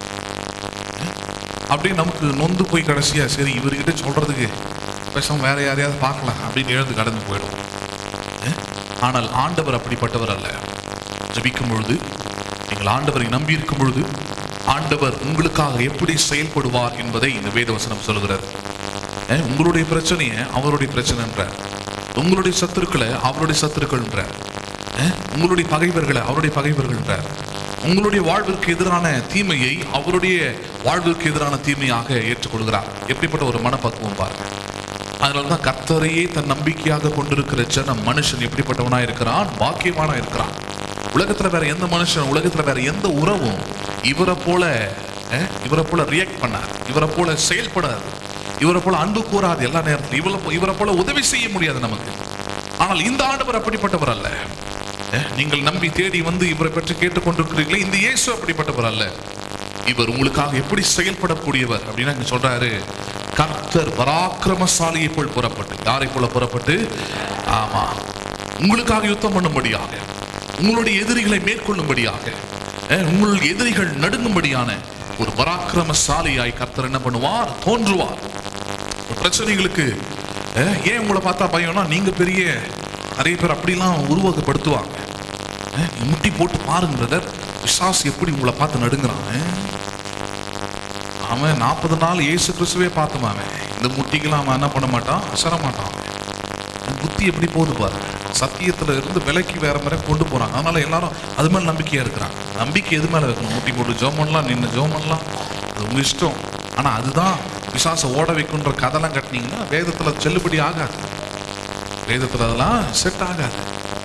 அஹ், அப்படியே நமக்கு நொந்து போய் கடைசியா சரி இவர்கிட்ட சொல்றதுக்கு பேசாம வேற யாரையாவது பார்க்கலாம் அப்படின்னு எழுந்து கடந்து போயிடும் அஹ், ஆனால் ஆண்டவர் அப்படிப்பட்டவர் அல்ல ஜெபிக்கும் பொழுது நீங்கள் ஆண்டவரை நம்பி இருக்கும் பொழுது ஆண்டவர் உங்களுக்காக எப்படி செயல்படுவார் என்பதை இந்த வேதவசனம் சொல்கிறது அஹ், உங்களுடைய பிரச்சனையை அவருடைய பிரச்சனை என்றார் உங்களுடைய சத்துருக்களை அவருடைய சத்துருக்கள் என்றார் அஹ், உங்களுடைய பகைவர்களை அவருடைய பகைவர்கள் என்றார் உங்களுடைய வாழ்விற்கு எதிரான தீமையை அவருடைய வாழ்விற்கு எதிரான தீமையாக ஏற்றுக்கொள்கிறார் எப்படிப்பட்ட ஒரு மனப்பக்குவம் பாருங்க அதனாலதான் கர்த்தரையே தன் நம்பிக்கையாக கொண்டிருக்கிற ஜனம் மனுஷன் எப்படிப்பட்டவனா இருக்கிறான் பாக்கியவானா இருக்கிறான் உலகத்துல வேற எந்த மனுஷன் உலகத்துல வேற எந்த உறவும் இவரை போல அஹ், இவரை போல ரியாக்ட் பண்ணார் இவரை போல செயல்படாது இவரை போல அன்பு கூறாது எல்லா நேரத்திலும் இவரை போ- இவரை போல உதவி செய்ய முடியாது நமக்கு ஆனால் இந்த ஆண்டவர் அப்படிப்பட்டவர் அல்ல அஹ், நீங்கள் நம்பி தேடி வந்து இவரை பற்றி கேட்டுக்கொண்டிருக்கிறீர்களே இந்த இயேசு அப்படிப்பட்டவர் அல்ல இவர் உங்களுக்காக எப்படி செயல்படக்கூடியவர் அப்படின்னா இங்க சொல்றாரு கர்த்தர் பராக்கிரமசாலியை போல் புறப்பட்டு யாரை போல புறப்பட்டு ஆமா உங்களுக்காக யுத்தம் பண்ணும்படியாக உங்களுடைய எதிரிகளை மேற்கொள்ளும்படியாக அஹ், உங்கள் எதிரிகள் நடுங்கும்படியான ஒரு பராக்கிரமசாலியாய் கர்த்தர் என்ன பண்ணுவார் தோன்றுவார் ஒரு பிரச்சனைகளுக்கு அஹ், ஏன் உங்களை பார்த்தா பயம்னா நீங்க பெரிய நிறைய பேர் அப்படிலாம் உருவகப்படுத்துவாங்க அஹ், நீ முட்டி போட்டு பாருங்க பிரதர் விசாஸ் எப்படி உங்களை பார்த்து நடுங்குறான் அஹ். அவன் நாற்பது நாள் இயேசு கிறிஸ்துவே பார்த்துமா அவன் இந்த முட்டிக்கெல்லாம் அவன் என்ன பண்ண மாட்டான் அசர மாட்டான் அவன். அவன் புத்தி எப்படி போகுது பாரு சத்தியத்துல இருந்து விலைக்கு வேற மாதிரி கொண்டு போறாங்க அதனால எல்லாரும் அது மேல நம்பிக்கையா இருக்கிறாங்க நம்பிக்கை எது மேல வைக்கணும் முட்டி போட்டு ஜோம் பண்ணலாம் நின்று ஜோம் பண்ணலாம் அது உங்க இஷ்டம் ஆனா அதுதான் விசாச ஓட வைக்குன்ற கதெல்லாம் கட்டினீங்கன்னா வேதத்துல செல்லுபடி ஆகாது வேதத்துல அதெல்லாம் செட் ஆகாது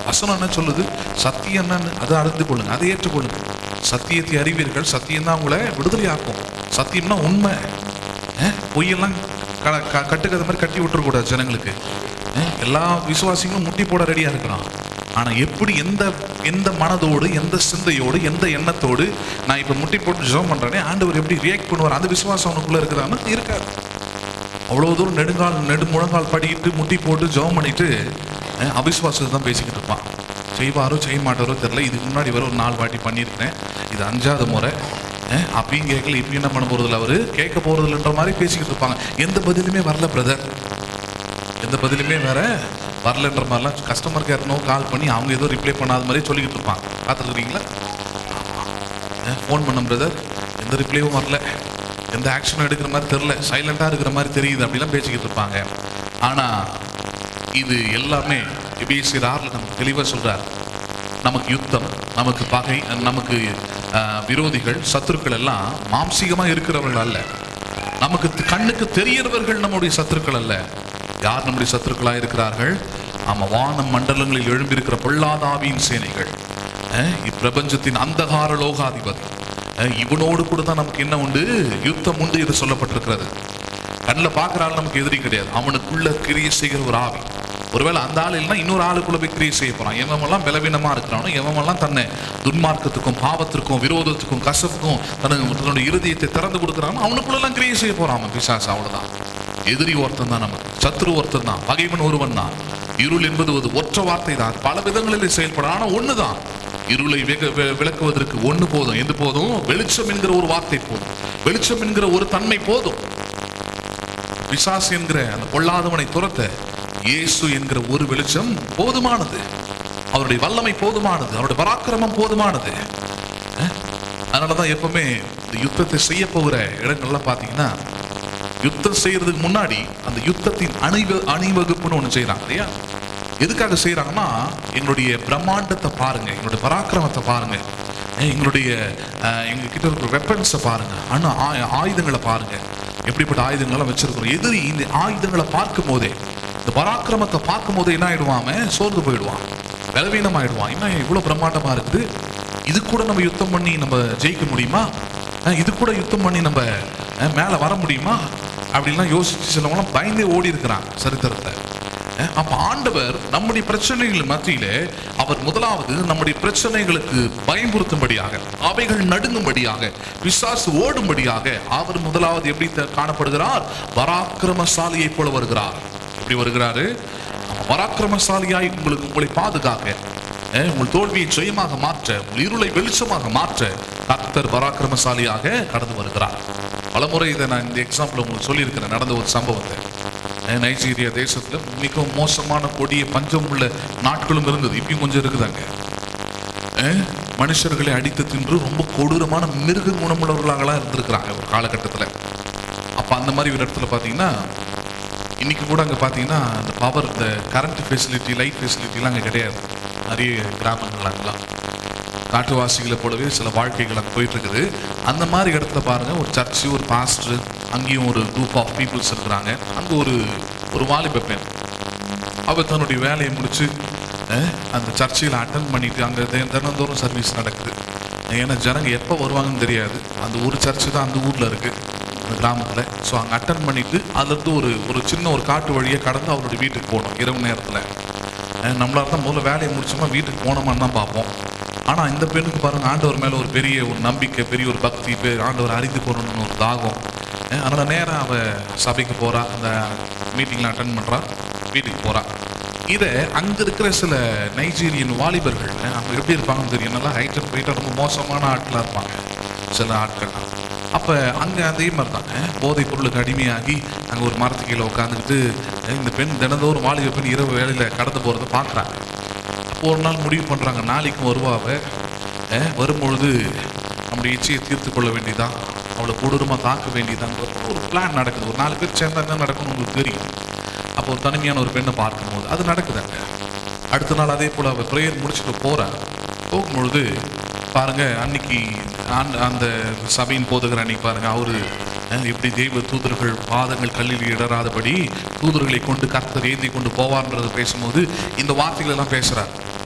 வசனம் என்ன சொல்லுது சத்தியம் என்னன்னு அதை அறிந்து கொள்ளுங்க அதை ஏற்றுக்கொள்ளுங்க சத்தியத்தை அறிவீர்கள் சத்தியம் தான் உங்களை விடுதலையாக்கும் சத்தியம்னா உண்மை அஹ், பொய்யெல்லாம் க- க- கட்டுக்கதை மாதிரி கட்டி விட்டுறக்கூடாது ஜனங்களுக்கு அஹ், எல்லா விசுவாசிகளும் முட்டி போட ரெடியா இருக்கிறான் ஆனா எப்படி எந்த எந்த மனதோடு எந்த சிந்தையோடு எந்த எண்ணத்தோடு நான் இப்ப முட்டி போட்டு ஜெபம் பண்றேனே ஆண்டவர் எப்படி ரியாக்ட் பண்ணுவார் அந்த விசுவாசம் அவனுக்குள்ள இருக்குதான்னு இருக்காது அவ்வளவு தூரம் நெடுங்கால் நெடு முழங்கால் படிக்கிட்டு முட்டி போட்டு ஜெபம் பண்ணிட்டு அஹ், அவிசுவாசத்தை தான் பேசிக்கிட்டு இருப்பான் செய்வாரோ செய்ய மாட்டாரோ தெரியல இதுக்கு முன்னாடி வர ஒரு நாலு வாட்டி பண்ணியிருக்கிறேன் இது அஞ்சாவது முறை அஹ், அப்பயும் கேட்கல இப்பயும் என்ன பண்ண போறதில்ல அவரு கேட்க போறதில்லன்ற மாதிரி பேசிக்கிட்டு இருப்பாங்க எந்த பதிலுமே வரல பிரதர் எந்த பதிலுமே வேற வரலன்ற மாதிரிலாம் கஸ்டமர் கேர்னோ கால் பண்ணி அவங்க ஏதோ ரிப்ளை பண்ணாத மாதிரி சொல்லிக்கிட்டு இருப்பாங்க பார்த்துருக்கீங்களா ஃபோன் பண்ண பிரதர் எந்த ரிப்ளையும் வரல எந்த ஆக்ஷனும் எடுக்கிற மாதிரி தெரில சைலண்டாக இருக்கிற மாதிரி தெரியுது அப்படிலாம் பேசிக்கிட்டு இருப்பாங்க ஆனால் இது எல்லாமே எபிஎஸ்சி ஆறில் நமக்கு தெளிவாக சொல்கிறார் நமக்கு யுத்தம் நமக்கு பகை நமக்கு ஆஹ், விரோதிகள் சத்துருக்கள் எல்லாம் மாம்சீகமாக இருக்கிறவர்கள் அல்ல நமக்கு த- கண்ணுக்கு தெரியறவர்கள் நம்முடைய சத்துருக்கள் அல்ல யார் நம்முடைய சத்துருக்களாக இருக்கிறார்கள் ஆமா வானம் மண்டலங்களில் எழும்பியிருக்கிற பொல்லாத ஆவியின் சேனைகள் அஹ், இப்பிரபஞ்சத்தின் அந்தகார லோகாதிபதி அஹ், இவனோடு கூட தான் நமக்கு என்ன உண்டு யுத்தம் உண்டு என்று சொல்லப்பட்டிருக்கிறது கண்ணில் பார்க்குற ஆள் நமக்கு எதிரி கிடையாது அவனுக்குள்ள கிரியை செய்கிற ஒரு ஆவி ஒருவேளை அந்த ஆள் இல்லைன்னா இன்னொரு ஆளுக்குள்ள போய் கிரியை செய்ய போறான் எவமெல்லாம் பலவீனமா இருக்கிறானோ எவமெல்லாம் தன்னை துன்மார்க்கத்துக்கும் பாவத்திற்கும் விரோதத்துக்கும் கசப்புக்கும் தனக்கு தன்னுடைய இருதயத்தை திறந்து கொடுக்குறானோ அவனுக்குள்ளெல்லாம் கிரியை செய்ய போறான் அவன் பிசாசு அவ்வளவுதான் எதிரி ஒருத்தன் தான் நமக்கு சத்ரு ஒருத்தன் தான் பகைவன் ஒருவன் தான் இருள் என்பது ஒரு ஒற்ற வார்த்தை தான் பல விதங்களில் செயல்படும் ஆனா ஒண்ணுதான் இருளை வெக- வெ- விளக்குவதற்கு ஒண்ணு போதும் எது போதும் வெளிச்சம் என்கிற ஒரு வார்த்தை போதும் வெளிச்சம் என்கிற ஒரு தன்மை போதும் பிசாசு என்கிற அந்த பொல்லாதவனை துரத்த இயேசு என்கிற ஒரு வெளிச்சம் போதுமானது அவருடைய வல்லமை போதுமானது அவருடைய பராக்கிரமம் போதுமானது அஹ்? அதனாலதான் எப்பவுமே இந்த யுத்தத்தை செய்ய போகிற இடங்கள்லாம் பாத்தீங்கன்னா யுத்தம் செய்யறதுக்கு முன்னாடி அந்த யுத்தத்தின் அணிவ அணிவகுப்புன்னு ஒண்ணு செய்யறாங்க இல்லையா எதுக்காக செய்யறாங்கன்னா எங்களுடைய பிரம்மாண்டத்தை பாருங்க எங்களுடைய பராக்கிரமத்தை பாருங்க அஹ் எங்களுடைய அஹ், எங்க கிட்ட இருக்கிற வெப்பன்ஸை பாருங்க அணு ஆ- ஆயுதங்களை பாருங்க எப்படிப்பட்ட ஆயுதங்களை வச்சிருக்கிறோம் எதிரி இந்த ஆயுதங்களை பார்க்கும் போதே இந்த பராக்கிரமத்தை பார்க்கும் போதே என்ன ஆயிடுவான் அவன் சோர்ந்து போயிடுவான் பலவீனம் ஆயிடுவான் என்ன இவ்வளவு பிரம்மாண்டமா இருக்குது இது கூட நம்ம யுத்தம் பண்ணி நம்ம ஜெயிக்க முடியுமா அஹ், இது கூட யுத்தம் பண்ணி நம்ம அஹ், மேல வர முடியுமா அப்படின்லாம் யோசிச்சு சிலவங்களாம் பயந்தே ஓடி இருக்கிறான் சரித்திரத்தை அஹ் அப்ப ஆண்டவர் நம்முடைய பிரச்சனைகள் மத்தியிலே அவர் முதலாவது நம்முடைய பிரச்சனைகளுக்கு பயன்படுத்தும்படியாக அவைகள் நடுங்கும்படியாக பிசாசு ஓடும்படியாக அவர் முதலாவது எப்படி த- காணப்படுகிறார் பராக்கிரமசாலியைப் போல வருகிறார் எப்படி வருகிறாரு பராக்கிரமசாலியாய் உங்களுக்கு உங்களை பாதுகாக்க அஹ் உங்கள் தோல்வியை ஜெயமாக மாற்ற உங்கள் இருளை வெளிச்சமாக மாற்ற கர்த்தர் பராக்கிரமசாலியாக கடந்து வருகிறார் பலமுறை இதை நான் இந்த எக்ஸாம்பிள் உங்களுக்கு சொல்லியிருக்கிறேன் நடந்த ஒரு சம்பவத்தை அஹ் நைஜீரியா தேசத்துல மிகவும் மோசமான கொடிய பஞ்சம் உள்ள நாட்களும் இருந்தது இப்பயும் கொஞ்சம் இருக்குதாங்க அஹ் மனுஷர்களை அடித்து தின்று ரொம்ப கொடூரமான மிருக குணமுள்ளவர்களாகலாம் இருந்திருக்கிறாங்க ஒரு காலகட்டத்தில் அப்போ அந்த மாதிரி ஒரு இடத்துல பார்த்தீங்கன்னா இன்னைக்கு கூட அங்கே பார்த்தீங்கன்னா அந்த பவர் இந்த கரண்ட் ஃபெசிலிட்டி லைட் ஃபெசிலிட்டிலாம் அங்கே கிடையாது நிறைய கிராமங்கள் அங்கெல்லாம் காட்டுவாசிகளை போலவே சில வாழ்க்கைகள் அங்கே போயிட்டு இருக்குது அந்த மாதிரி இடத்துல பாருங்க ஒரு சர்ச்சு ஒரு பாஸ்டர் அங்கேயும் ஒரு குரூப் ஆஃப் பீப்புள்ஸ் இருக்கிறாங்க அங்கே ஒரு ஒரு வாலிப பெண் அவ தன்னுடைய வேலையை முடிச்சு அஹ், அந்த சர்ச்சையில் அட்டன் பண்ணிட்டு அங்கே தி- தினந்தோறும் சர்வீஸ் நடக்குது ஏன்னா ஜனங்க எப்போ வருவாங்கன்னு தெரியாது அந்த ஒரு சர்ச்சு தான் அந்த ஊரில் இருக்கு அந்த கிராமத்தில் ஸோ அங்கே அட்டன் பண்ணிட்டு அதுலேருந்து ஒரு ஒரு சின்ன ஒரு காட்டு வழியை கடந்து அவருடைய வீட்டுக்கு போகணும் இரவு நேரத்தில் நம்மளால தான் முதல்ல வேலையை முடிச்சோமா வீட்டுக்கு போனோமான்னு தான் பார்ப்போம் ஆனால் இந்த பெண்ணுக்கு பாருங்க ஆண்டவர் மேலே ஒரு பெரிய ஒரு நம்பிக்கை பெரிய ஒரு பக்தி பெ- ஆண்டவர் அறிந்து போகணும்னு ஒரு தாகம் அஹ் அதனால நேரா அவ சபைக்கு போறா அந்த மீட்டிங்ல அட்டன் பண்றா வீட்டுக்கு போறா இதை அங்க இருக்கிற சில நைஜீரியன் வாலிபர்கள் அஹ் அவங்க எப்படி இருப்பாங்கன்னு தெரியும் நல்லா ஹைட் அண்ட் வெயிட்டாக ரொம்ப மோசமான ஆட்களா இருப்பாங்க சில ஆட்கள்லாம் அப்ப அங்க அதே மாதிரி தான் அஹ் போதைப் பொருளுக்கு அடிமையாகி அங்க ஒரு மரத்து கீழே உட்காந்துக்கிட்டு இந்த பெண் தினந்தோறும் வாலிப பெண் இரவு வேலையில கடந்து போறதை பார்க்கறாங்க அப்போ ஒரு நாள் முடிவு பண்றாங்க நாளைக்கும் வருவாவ அஹ் வரும்பொழுது நம்முடைய இச்சையை தீர்த்து கொள்ள வேண்டியதான் அவளை கொடூரமா தாக்க வேண்டியதான் ஒரு பிளான் நடக்குது ஒரு நாலு பேர் சேர்ந்தா என்ன நடக்கும்னு உங்களுக்கு தெரியும் அப்போ ஒரு தனிமையான ஒரு பெண்ணை பார்க்கும்போது அது நடக்குதாங்க அடுத்த நாள் அதே போல அவ ப்ரேயர் முடிச்சுட்டு போறா போகும்பொழுது பாருங்க அன்னைக்கு ஆண்ட- அந்த சபையின் போதகர் அன்னைக்கு பாருங்க அவரு அஹ், எப்படி தெய்வ தூதர்கள் பாதங்கள் கல்லில் இடராதபடி தூதர்களை கொண்டு கர்த்தர் ஏந்தி கொண்டு போவார்ன்றதை பேசும்போது இந்த வார்த்தைகள் எல்லாம் பேசுறார்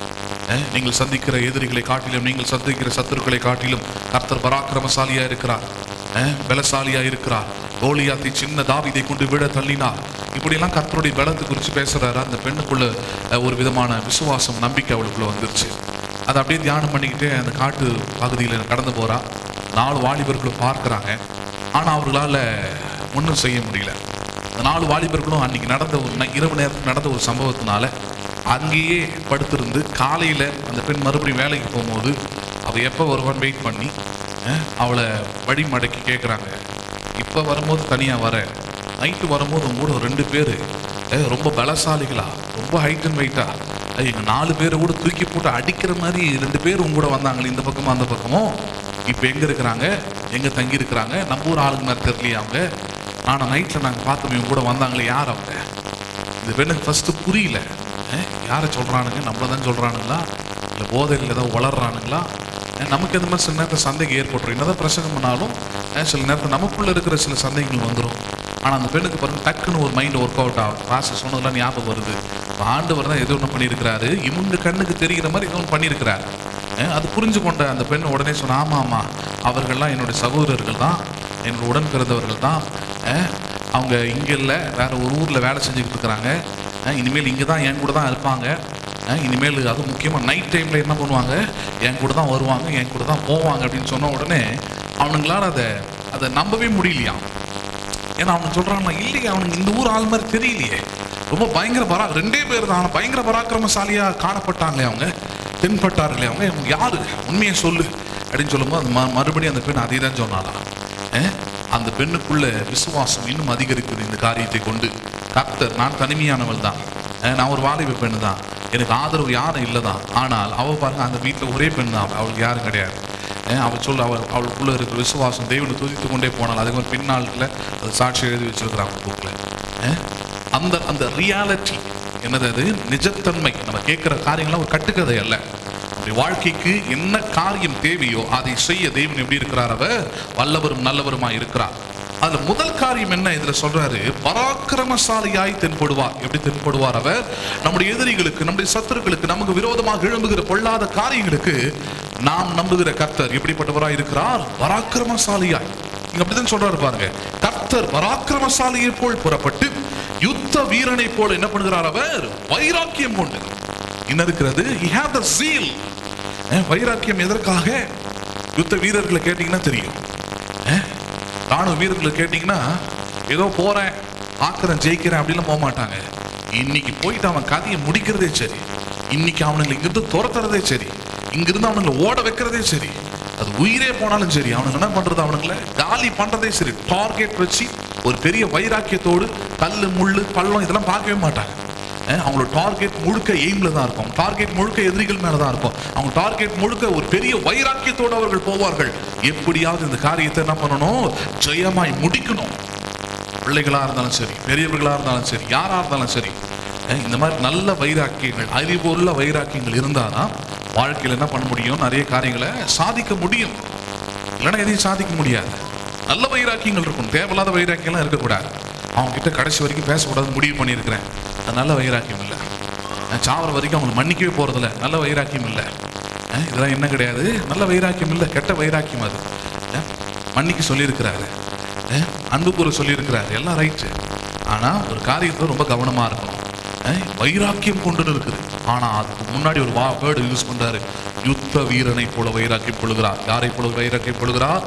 அஹ், நீங்கள் சந்திக்கிற எதிரிகளை காட்டிலும் நீங்கள் சந்திக்கிற சத்துருக்களை காட்டிலும் கர்த்தர் பராக்கிரமசாலியா இருக்கிறார் அஹ், பலசாலியா இருக்கிறார் கோலியாத்தை சின்ன தாவிதை கொண்டு விழ தள்ளினார் இப்படியெல்லாம் கர்த்தருடைய பலத்தை குறித்து பேசுறாரு அந்த பெண்ணுக்குள்ள அஹ், ஒரு விதமான விசுவாசம் நம்பிக்கை அவளுக்குள்ள வந்துருச்சு அதை அப்படியே தியானம் பண்ணிக்கிட்டே அந்த காட்டு பகுதியில் கடந்து போறா நாலு வாலிபர்களும் பார்க்கறாங்க ஆனா அவர்களால ஒன்றும் செய்ய முடியல இந்த நாலு வாலிபர்களும் அன்னைக்கு நடந்த ஒரு ந- இரவு நேரத்தில் நடந்த ஒரு சம்பவத்தினால அங்கேயே படுத்திருந்து காலையில அந்த பெண் மறுபடியும் வேலைக்கு போகும்போது அவ எப்போ வருவான்னு வெயிட் பண்ணி அஹ், அவளை வழி மடக்கி கேட்குறாங்க இப்போ வரும்போது தனியாக வர நைட்டு வரும்போது உங்க கூட ஒரு ரெண்டு பேர் ரொம்ப பலசாலிகளா ரொம்ப ஹைட் அண்ட் வெயிட்டா எங்க நாலு பேரை கூட தூக்கி போட்டு அடிக்கிற மாதிரி ரெண்டு பேர் உங்க கூட வந்தாங்களே இந்த பக்கமும் அந்த பக்கமும் இப்போ எங்க இருக்கிறாங்க எங்க தங்கி இருக்கிறாங்க நம்ம ஊர் ஆளுங்க மாதிரி தெரியலையா அவங்க ஆனால் நைட்டில் நாங்கள் பார்த்தோம் இவங்க கூட வந்தாங்களே யார் அவங்க இந்த பெண்ணுக்கு ஃபர்ஸ்ட் புரியல அஹ், யாரை சொல்றானுங்க நம்மள தான் சொல்றானுங்களா இல்லை போதையில் ஏதோ வளர்றானுங்களா அஹ், நமக்கு இந்த மாதிரி சில நேரத்தில் சந்தேகம் ஏற்பட்டுரும் என்னதான் பிரசங்கம் பண்ணாலும் அஹ், சில நேரத்தில் நமக்குள்ள இருக்கிற சில சந்தேகங்கள் வந்துடும் ஆனால் அந்த பெண்ணுக்கு பாருங்க டக்குன்னு ஒரு மைண்ட் ஒர்க் அவுட் ஆகும் பாச சொன்னதெல்லாம் ஞாபகம் வருது இப்ப ஆண்டவர் தான் ஏதோ ஒன்று பண்ணியிருக்கிறாரு இவங்க கண்ணுக்கு தெரிகிற மாதிரி ஏதோ ஒன்று பண்ணியிருக்கிறாரு அஹ், அது புரிஞ்சு கொண்ட அந்த பெண் உடனே சொன்ன ஆமா ஆமா அவர்கள்லாம் என்னுடைய சகோதரர்கள் தான் என்னோட உடன் பிறந்தவர்கள் தான் அஹ், அவங்க இங்கே இல்லை வேற ஒரு ஊரில் வேலை செஞ்சுக்கிட்டு இருக்கிறாங்க அஹ், இனிமேல் இங்கே தான் என் கூட தான் இருப்பாங்க அஹ், இனிமேல் அது முக்கியமாக நைட் டைமில் என்ன பண்ணுவாங்க என் கூட தான் வருவாங்க என் கூட தான் போவாங்க அப்படின்னு சொன்ன உடனே அவனுங்களால அதை அதை நம்பவே முடியலையாம் ஏன்னா அவன் சொல்றான் இல்லையே அவனுக்கு இந்த ஊர் ஆள் மாதிரி தெரியலையே ரொம்ப பயங்கர பரா ரெண்டே பேர் தான் ஆனா பயங்கர பராக்கிரமசாலியா காணப்பட்டாங்களே அவங்க தென்பட்டார்களே அவங்க இவங்க யாரு உண்மையை சொல்லு அப்படின்னு சொல்லும்போது அந்த ம- மறுபடியும் அந்த பெண் அதே தான் சொன்னாலாம் அஹ், அந்த பெண்ணுக்குள்ள விசுவாசம் இன்னும் அதிகரிக்குது இந்த காரியத்தை கொண்டு கர்த்தர் நான் தனிமையானவள் தான் அஹ், நான் ஒரு வாலிப பெண்ணு தான் எனக்கு ஆதரவு யாரும் இல்லை தான் ஆனால் அவ பாருங்க அந்த வீட்டில் ஒரே பெண் தான் அவளுக்கு யாரும் கிடையாது ஏன் அவள் சொல்ல அவள் அவளுக்குள்ள இருக்கிற விசுவாசம் தேவனை துதித்து கொண்டே போனால் அதுக்கு ஒரு பின்னாளில் அது சாட்சி எழுதி வச்சிருக்கிறாங்க புக்கில் அந்த அந்த ரியாலிட்டி என்னது அது நிஜத்தன்மை நம்ம கேட்குற காரியங்கள்லாம் ஒரு கட்டுக்கதை அல்ல நம்முடைய வாழ்க்கைக்கு என்ன காரியம் தேவையோ அதை செய்ய தேவன் எப்படி இருக்கிறார் அவர் வல்லவரும் நல்லவருமாய் இருக்கிறார் அதுல முதல் காரியம் என்ன இதுல சொல்றாரு பராக்கிரமசாலியாய் தென்படுவார் எப்படி தென்படுவார் அவர் நம்முடைய எதிரிகளுக்கு நம்முடைய சத்துருக்களுக்கு நமக்கு விரோதமாக எழும்புகிற பொல்லாத காரியங்களுக்கு நாம் நம்புகிற கர்த்தர் எப்படிப்பட்டவராய் இருக்கிறார் பராக்கிரமசாலியாய் இங்க அப்படிதான் சொல்றாரு பாருங்க கர்த்தர் பராக்கிரமசாலியை போல் புறப்பட்டு யுத்த வீரனை போல் என்ன பண்ணுகிறார் அவர் வைராக்கியம் கொண்டு என்ன இருக்கிறது he have the zeal அஹ், வைராக்கியம் எதற்காக யுத்த வீரர்களை கேட்டீங்கன்னா தெரியும் அஹ், ராணுவ வீரர்களை கேட்டீங்கன்னா ஏதோ போறேன் ஆக்குறேன் ஜெயிக்கிறேன் அப்படிலாம் போக மாட்டாங்க இன்னைக்கு போயிட்டு அவன் கதையை முடிக்கிறதே சரி இன்னைக்கு அவனுங்களை இங்கிருந்து துரத்துறதே சரி இங்கிருந்து அவனுங்களை ஓட வைக்கிறதே சரி அது உயிரே போனாலும் சரி அவனுங்க என்ன பண்றது அவனுங்களை காலி பண்றதே சரி டார்கெட் வச்சு ஒரு பெரிய வைராக்கியத்தோடு கல்லு முள்ளு பள்ளம் இதெல்லாம் பார்க்கவே மாட்டாங்க அஹ் அவங்களோட டார்கெட் முழுக்க எய்ம்ல தான் இருக்கும் டார்கெட் முழுக்க எதிரிகள் மேல தான் இருக்கும் அவங்க டார்கெட் முழுக்க ஒரு பெரிய வைராக்கியத்தோடு அவர்கள் போவார்கள் எப்படியாவது இந்த காரியத்தை என்ன பண்ணணும் ஜெயமாய் முடிக்கணும் பிள்ளைகளா இருந்தாலும் சரி பெரியவர்களா இருந்தாலும் சரி யாரா இருந்தாலும் சரி அஹ் இந்த மாதிரி நல்ல வைராக்கியங்கள் அறிவுள்ள வைராக்கியங்கள் இருந்தாதான் வாழ்க்கையில் என்ன பண்ண முடியும் நிறைய காரியங்களை சாதிக்க முடியும் இல்லைன்னா எதையும் சாதிக்க முடியாது நல்ல வைராக்கியங்கள் இருக்கும் தேவையில்லாத வைராக்கியம்லாம் இருக்கக்கூடாது அவங்க கிட்ட கடைசி வரைக்கும் பேசக்கூடாது முடிவு பண்ணியிருக்கிறேன் அது நல்ல வைராக்கியம் இல்லை நான் சாவர வரைக்கும் அவங்களை மன்னிக்கவே போறதில்ல நல்ல வைராக்கியம் இல்லை அஹ் இதெல்லாம் என்ன கிடையாது நல்ல வைராக்கியம் இல்லை கெட்ட வைராக்கியம் அது அஹ் மன்னிக்க சொல்லியிருக்கிறாரு அஹ் அன்பு கூற சொல்லியிருக்கிறாரு எல்லாம் ரைட்டு ஆனா ஒரு காரியத்துல ரொம்ப கவனமா இருக்கணும் அஹ் வைராக்கியம் கொண்டு இருக்குது ஆனா அதுக்கு முன்னாடி ஒரு வா வேர்டு யூஸ் பண்றாரு யுத்த வீரனை போல வைராக்கியம் கொள்கிறார் யாரை போல வைராக்கியம் கொள்கிறார்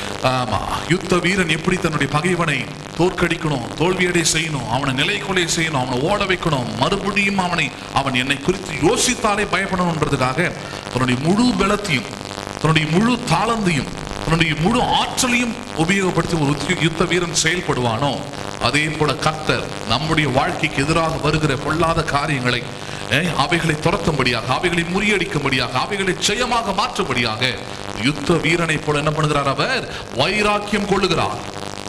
ஆமா யுத்த வீரன் எப்படி தன்னுடைய பகைவனை தோற்கடிக்கணும் தோல்வியடை செய்யணும் அவனை நிலைக்குலை செய்யணும் அவனை ஓட வைக்கணும் மறுபடியும் அவனை அவன் என்னை குறித்து யோசித்தாலே பயப்படணுன்றதுக்காக தன்னுடைய முழு பலத்தையும் தன்னுடைய முழு தாளந்தையும் தன்னுடைய முழு ஆற்றலையும் உபயோகப்படுத்தி ஒரு யுத்த- யுத்த வீரன் செயல்படுவானோ அதே போல கர்த்தர் நம்முடைய வாழ்க்கைக்கு எதிராக வருகிற பொல்லாத காரியங்களை அஹ், அவைகளை துரத்தும்படியாக அவைகளை முறியடிக்கும்படியாக அவைகளை ஜெயமாக மாற்றும்படியாக யுத்த வீரனை போல என்ன பண்ணுகிறார் அவர் வைராக்கியம் கொள்ளுகிறார்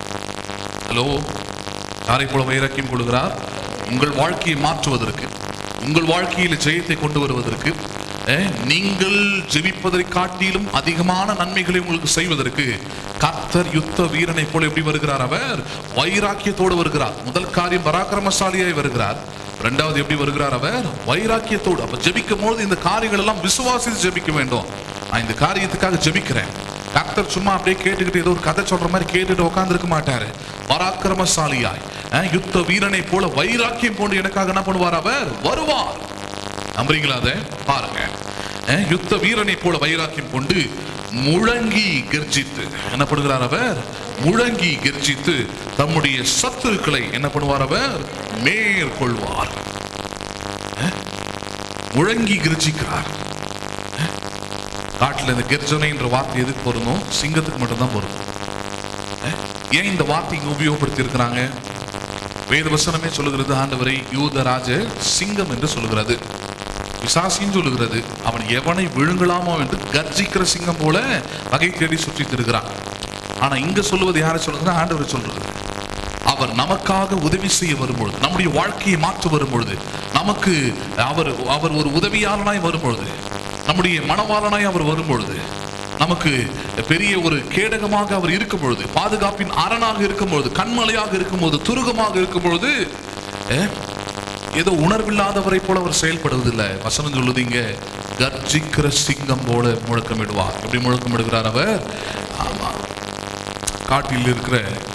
ஹலோ யாரை போல வைராக்கியம் கொள்கிறார் உங்கள் வாழ்க்கையை மாற்றுவதற்கு உங்கள் வாழ்க்கையில் ஜெயத்தை கொண்டு வருவதற்கு அஹ், நீங்கள் ஜெபிப்பதை காட்டிலும் அதிகமான நன்மைகளை உங்களுக்கு செய்வதற்கு கர்த்தர் யுத்த வீரனை போல எப்படி வருகிறார் அவர் வைராக்கியத்தோடு வருகிறார் முதல் காரியம் பராக்கிரமசாலியாய் வருகிறார் இரண்டாவது எப்படி வருகிறார் அவர் வைராக்கியத்தோடு அப்ப ஜெபிக்கும் போது இந்த காரியங்கள் எல்லாம் விசுவாசித்து ஜெபிக்க வேண்டும் நான் இந்த காரியத்துக்காக ஜெபிக்கிறேன் கர்த்தர் சும்மா அப்படியே கேட்டுக்கிட்டு ஏதோ ஒரு கதை சொல்ற மாதிரி கேட்டுட்டு உட்கார்ந்திருக்க மாட்டாரு பராக்கிரமசாலியாய் அஹ், யுத்த வீரனை போல வைராக்கியம் கொண்டு எனக்காக என்ன பண்ணுவார் அவர் வருவார் நம்புறீங்களா அதை பாருங்க அஹ், யுத்த வீரனை போல வைராக்கியம் கொண்டு முழங்கி கர்ஜித்து என்ன பண்ணுகிறார் அவர் முழங்கி கர்ஜித்து தம்முடைய சத்துருக்களை என்ன பண்ணுவார் அவர் மேற்கொள்வார் அஹ், முழங்கி கர்ஜிக்கிறார் அஹ், காட்டுல இந்த கர்ஜனைன்ற வார்த்தை எதுக்கு பொருந்தும் சிங்கத்துக்கு மட்டும்தான் பொருந்தும் அஹ், ஏன் இந்த வார்த்தை இங்க உபயோகப்படுத்தி இருக்கிறாங்க வேத வசனமே சொல்லுகிறது ஆண்டவரை யூதராஜ சிங்கம் என்று சொல்லுகிறது பிசாசின்னு சொல்லுகிறது அவன் எவனை விழுங்கலாமோ என்று கர்ஜிக்கிற சிங்கம் போல வகை தேடி சுற்றி திருக்கிறான் ஆனா இங்க சொல்லுவது யாரை சொல்லுதுன்னா ஆண்டவர் சொல்றது அவர் நமக்காக உதவி செய்ய வரும்பொழுது நம்முடைய வாழ்க்கையை மாற்ற வரும்பொழுது நமக்கு அவர் அவர் ஒரு உதவியாளனாய் வரும்பொழுது நம்முடைய மனவாளனாய் அவர் வரும்பொழுது நமக்கு பெரிய ஒரு கேடகமாக அவர் இருக்கும் பொழுது பாதுகாப்பின் அரணாக இருக்கும் பொழுது கண்மலையாக இருக்கும் பொழுது துருகமாக இருக்கும் பொழுது அஹ், ஏதோ உணர்வில்லாதவரை போல அவர் செயல்படுவதில்லை வசனம் சொல்லுது இங்க கர்ஜிக்கிற சிங்கம் போல முழக்கமிடுவார் எப்படி முழக்கமிடுகிறார் அவர் ஆமா காட்டில் இருக்கிற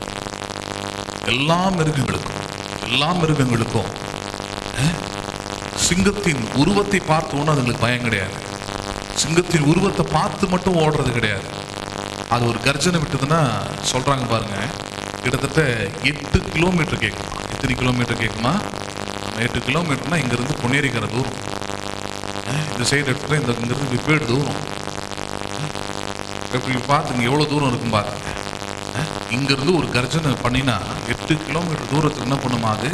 எல்லா மிருகங்களுக்கும் எல்லா மிருகங்களுக்கும் அஹ், சிங்கத்தின் உருவத்தை பார்த்து ஒன்றும் அதுங்களுக்கு பயம் கிடையாது சிங்கத்தின் உருவத்தை பார்த்து மட்டும் ஓடுறது கிடையாது அது ஒரு கர்ஜனை விட்டதுன்னா சொல்றாங்க பாருங்க கிட்டத்தட்ட எட்டு கிலோமீட்டர் கேட்குமா எத்தனை கிலோமீட்டர் கேட்குமா நம்ம எட்டு கிலோமீட்டர்னா இங்கிருந்து பொன்னேரிக்கிற தூரம் அஹ், இந்த சைடு எடுத்துட்டு இந்த இங்கிருந்து விப்பேடு தூரம் இப்படி பார்த்துங்க எவ்வளோ தூரம் இருக்கும் பாருங்க அஹ், இங்கிருந்து ஒரு கர்ஜனை பண்ணினா எட்டு கிலோமீட்டர் தூரத்துக்கு என்ன பண்ணுமா அது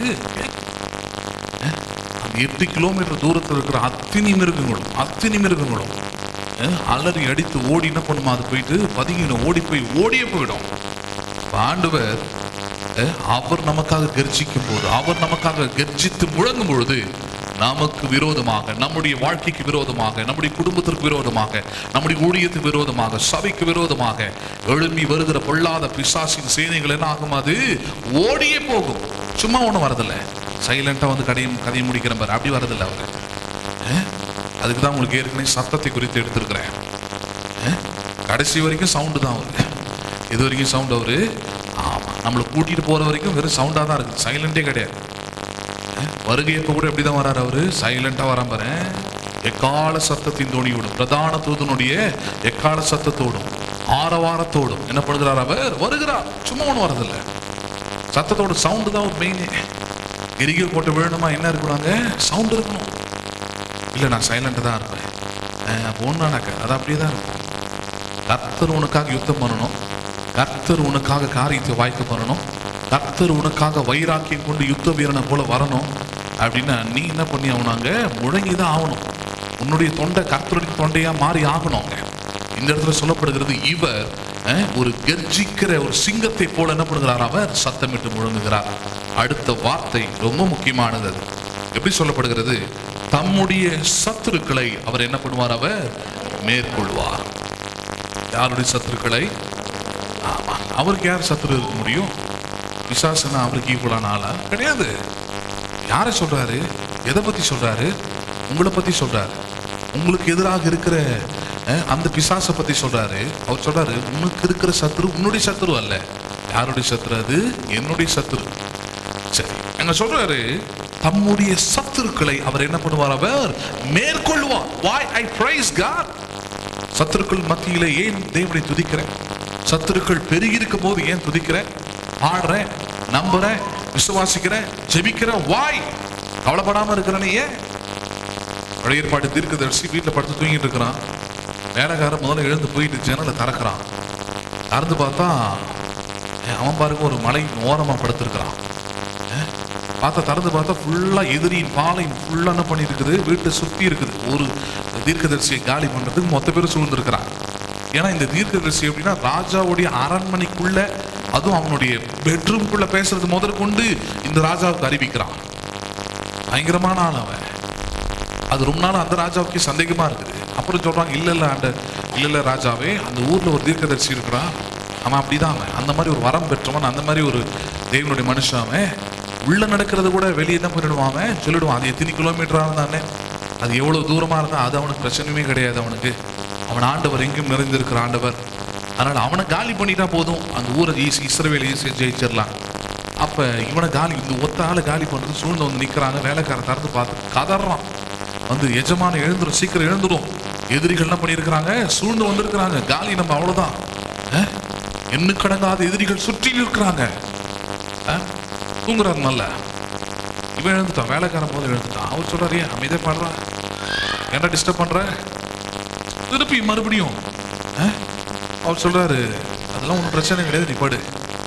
அஹ், அந்த எட்டு கிலோமீட்டர் தூரத்தில் இருக்கிற அத்தனை மிருகங்களும் அத்தனை மிருகங்களும் அஹ், அலறி அடித்து ஓடி என்ன பண்ணுமா அது போயிட்டு பதுங்கிடும் ஓடி போய் ஓடியே போயிடும் இப்ப ஆண்டவர் அஹ், அவர் நமக்காக கர்ஜிக்கும் போது அவர் நமக்காக கர்ஜித்து முழங்கும் பொழுது நமக்கு விரோதமாக நம்முடைய வாழ்க்கைக்கு விரோதமாக நம்முடைய குடும்பத்திற்கு விரோதமாக நம்முடைய ஊழியத்துக்கு விரோதமாக சபைக்கு விரோதமாக எழும்பி வருகிற பொல்லாத பிசாசின் சேனைகள் என்ன ஆகும் அது ஓடியே போகும் சும்மா ஒண்ணும் வரதில்ல சைலண்டா வந்து கடையும் கதையை முடிக்கிற பாரு அப்படி வரதில்லை அவரு அஹ்? அதுக்கு தான் உங்களுக்கு ஏற்கனவே சத்தத்தை குறித்து எடுத்திருக்கிறேன் அஹ்? கடைசி வரைக்கும் சவுண்டு தான் அவரு இது வரைக்கும் சவுண்ட் அவரு ஆமா நம்மளை கூட்டிட்டு போற வரைக்கும் வெறும் சவுண்டா தான் இருக்கு சைலண்டே கிடையாது அஹ்? வருகையப்ப கூட எப்படி தான் வராரு அவரு சைலண்டா வராம பாரு எக்கால சத்தத்தின் தோணியோடும் பிரதான தூதனுடைய எக்கால சத்தத்தோடும் ஆரவாரத்தோடும் என்ன பண்ணுகிறார் அவர் வருகிறார் சும்மா ஒன்றும் வரதில்லை சத்தத்தோட சவுண்டு தான் ஒரு மெயின் எரிகல் போட்டு விழணுமா என்ன இருக்கணுங்க சவுண்ட் இருக்கணும் இல்லை நான் சைலண்டாக தான் இருப்பேன் அஹ் அப்போ ஒன்றானாக்க அது அப்படியே தான் இருக்கும் கர்த்தர் உனக்காக யுத்தம் பண்ணணும் கர்த்தர் உனக்காக காரியத்தை வாய்க்க பண்ணணும் கர்த்தர் உனக்காக வைராக்கியம் கொண்டு யுத்த வீரனை போல வரணும் அப்படின்னா நீ என்ன பண்ணி ஆகணுங்க முழங்கி தான் ஆகணும் உன்னுடைய தொண்டை கர்த்தருடைய தொண்டையா மாறி ஆகணுங்க இந்த இடத்துல சொல்லப்படுகிறது இவர் அஹ், ஒரு கர்ஜிக்கிற ஒரு சிங்கத்தை போல என்ன பண்ணுகிறார் அவர் சத்தமிட்டு முழங்குகிறார் அடுத்த வார்த்தை ரொம்ப முக்கியமானது அது எப்படி சொல்லப்படுகிறது தம்முடைய சத்துருக்களை அவர் என்ன பண்ணுவார் அவர் மேற்கொள்வார் யாருடைய சத்துருக்களை ஆமா அவருக்கு யார் சத்துரு இருக்க முடியும் பிசாசுனா அவருக்கு ஈக்குவலான ஆளா கிடையாது யாரை சொல்றாரு எதை பத்தி சொல்றாரு உங்களை பத்தி சொல்றாரு உங்களுக்கு எதிராக இருக்கிற அஹ், அந்த பிசாசை பத்தி சொல்றாரு அவர் சொல்றாரு உனக்கு இருக்கிற சத்துரு உன்னுடைய சத்துரு அல்ல யாருடைய சத்துரு அது என்னுடைய சத்துரு சரி அங்க சொல்றாரு தம்முடைய சத்துருக்களை அவர் என்ன பண்ணுவார் அவர் மேற்கொள்வார் why i praise god சத்துருக்கள் மத்தியில ஏன் தேவனை துதிக்கிறேன் சத்துருக்கள் பெருகி இருக்கும் போது ஏன் துதிக்கிறேன் ஆடுறேன் நம்புறேன் விசுவாசிக்கிறேன் ஜெபிக்கிறேன் வாய் கவலைப்படாம இருக்கிறேன்னு ஏன் பழைய ஏற்பாடு தீர்க்கதரிசி வீட்டில் படுத்து தூங்கிட்டு இருக்கிறான் வேலைக்காரன் முதல்ல எழுந்து போயிட்டு ஜன்னலை திறக்கிறான் திறந்து பார்த்தா ஏ, அவன் பாருங்க ஒரு மலை ஓரமா படுத்திருக்கிறான் ஏ, பார்த்தா திறந்து பார்த்தா ஃபுல்லா எதிரியின் பாலையும் ஃபுல்லா என்ன பண்ணியிருக்குது வீட்டை சுத்தி இருக்குது ஒரு தீர்க்கதரிசியை காலி பண்றதுக்கு மொத்த பேர் சூழ்ந்திருக்கிறான் ஏன்னா இந்த தீர்க்கதரிசி எப்படின்னா ராஜாவுடைய அரண்மனைக்குள்ள அதுவும் அவனுடைய பெட்ரூம்குள்ள பேசுறது முதற்கொண்டு இந்த ராஜாவுக்கு அறிவிக்கிறான் பயங்கரமான ஆள் அவன் அது ரொம்ப நாள் அந்த ராஜாவுக்கு சந்தேகமா இருக்குது அப்புறம் சொல்றாங்க இல்ல இல்ல ஆண்ட இல்ல இல்ல ராஜாவே அந்த ஊர்ல ஒரு தீர்க்கதரிசி இருக்கிறான் அவன் அப்படிதான் அவன் அந்த மாதிரி ஒரு வரம் பெற்றவன் அந்த மாதிரி ஒரு தேவனுடைய மனுஷன் அவன் உள்ள நடக்கிறது கூட வெளியே தான் பண்ணிடுவான் அவன் சொல்லிடுவான் அது எத்தனை கிலோமீட்டரா இருந்தானே அது எவ்வளவு தூரமா இருந்தா அது அவனுக்கு பிரச்சனையுமே கிடையாது அவனுக்கு அவன் ஆண்டவர் எங்கும் நிறைந்திருக்கிற ஆண்டவர் அதனால அவனை காலி பண்ணிட்டா போதும் அந்த ஊரை ஈஸி இஸ்ரவேல் ஈஸியாக ஜெயிச்சிடலாம் அப்ப இவனை காலி இந்த ஒத்த ஆளை காலி பண்றது சூழ்ந்து வந்து நிக்கிறாங்க வேலைக்காரன் திறந்து பார்த்து கதறான் வந்து எஜமான எழுந்துரும் சீக்கிரம் எழுந்துரும் எதிரிகள் என்ன பண்ணியிருக்கிறாங்க சூழ்ந்து வந்திருக்கிறாங்க காலி நம்ம அவ்வளவுதான் அஹ்? எண்ணுக்கடங்காத எதிரிகள் சுற்றி இருக்கிறாங்க அஹ்? தூங்குறாரு நல்லா இவன் எழுந்துட்டான் வேலைக்காரன் போது எழுந்துட்டான் அவர் சொல்றாரு ஏன் அமைதியா பாடுறா என்ன டிஸ்டர்ப் பண்ற திருப்பி மறுபடியும் அஹ்? அவர் சொல்றாரு அதெல்லாம் ஒன்றும் பிரச்சனை கிடையாது நீ படு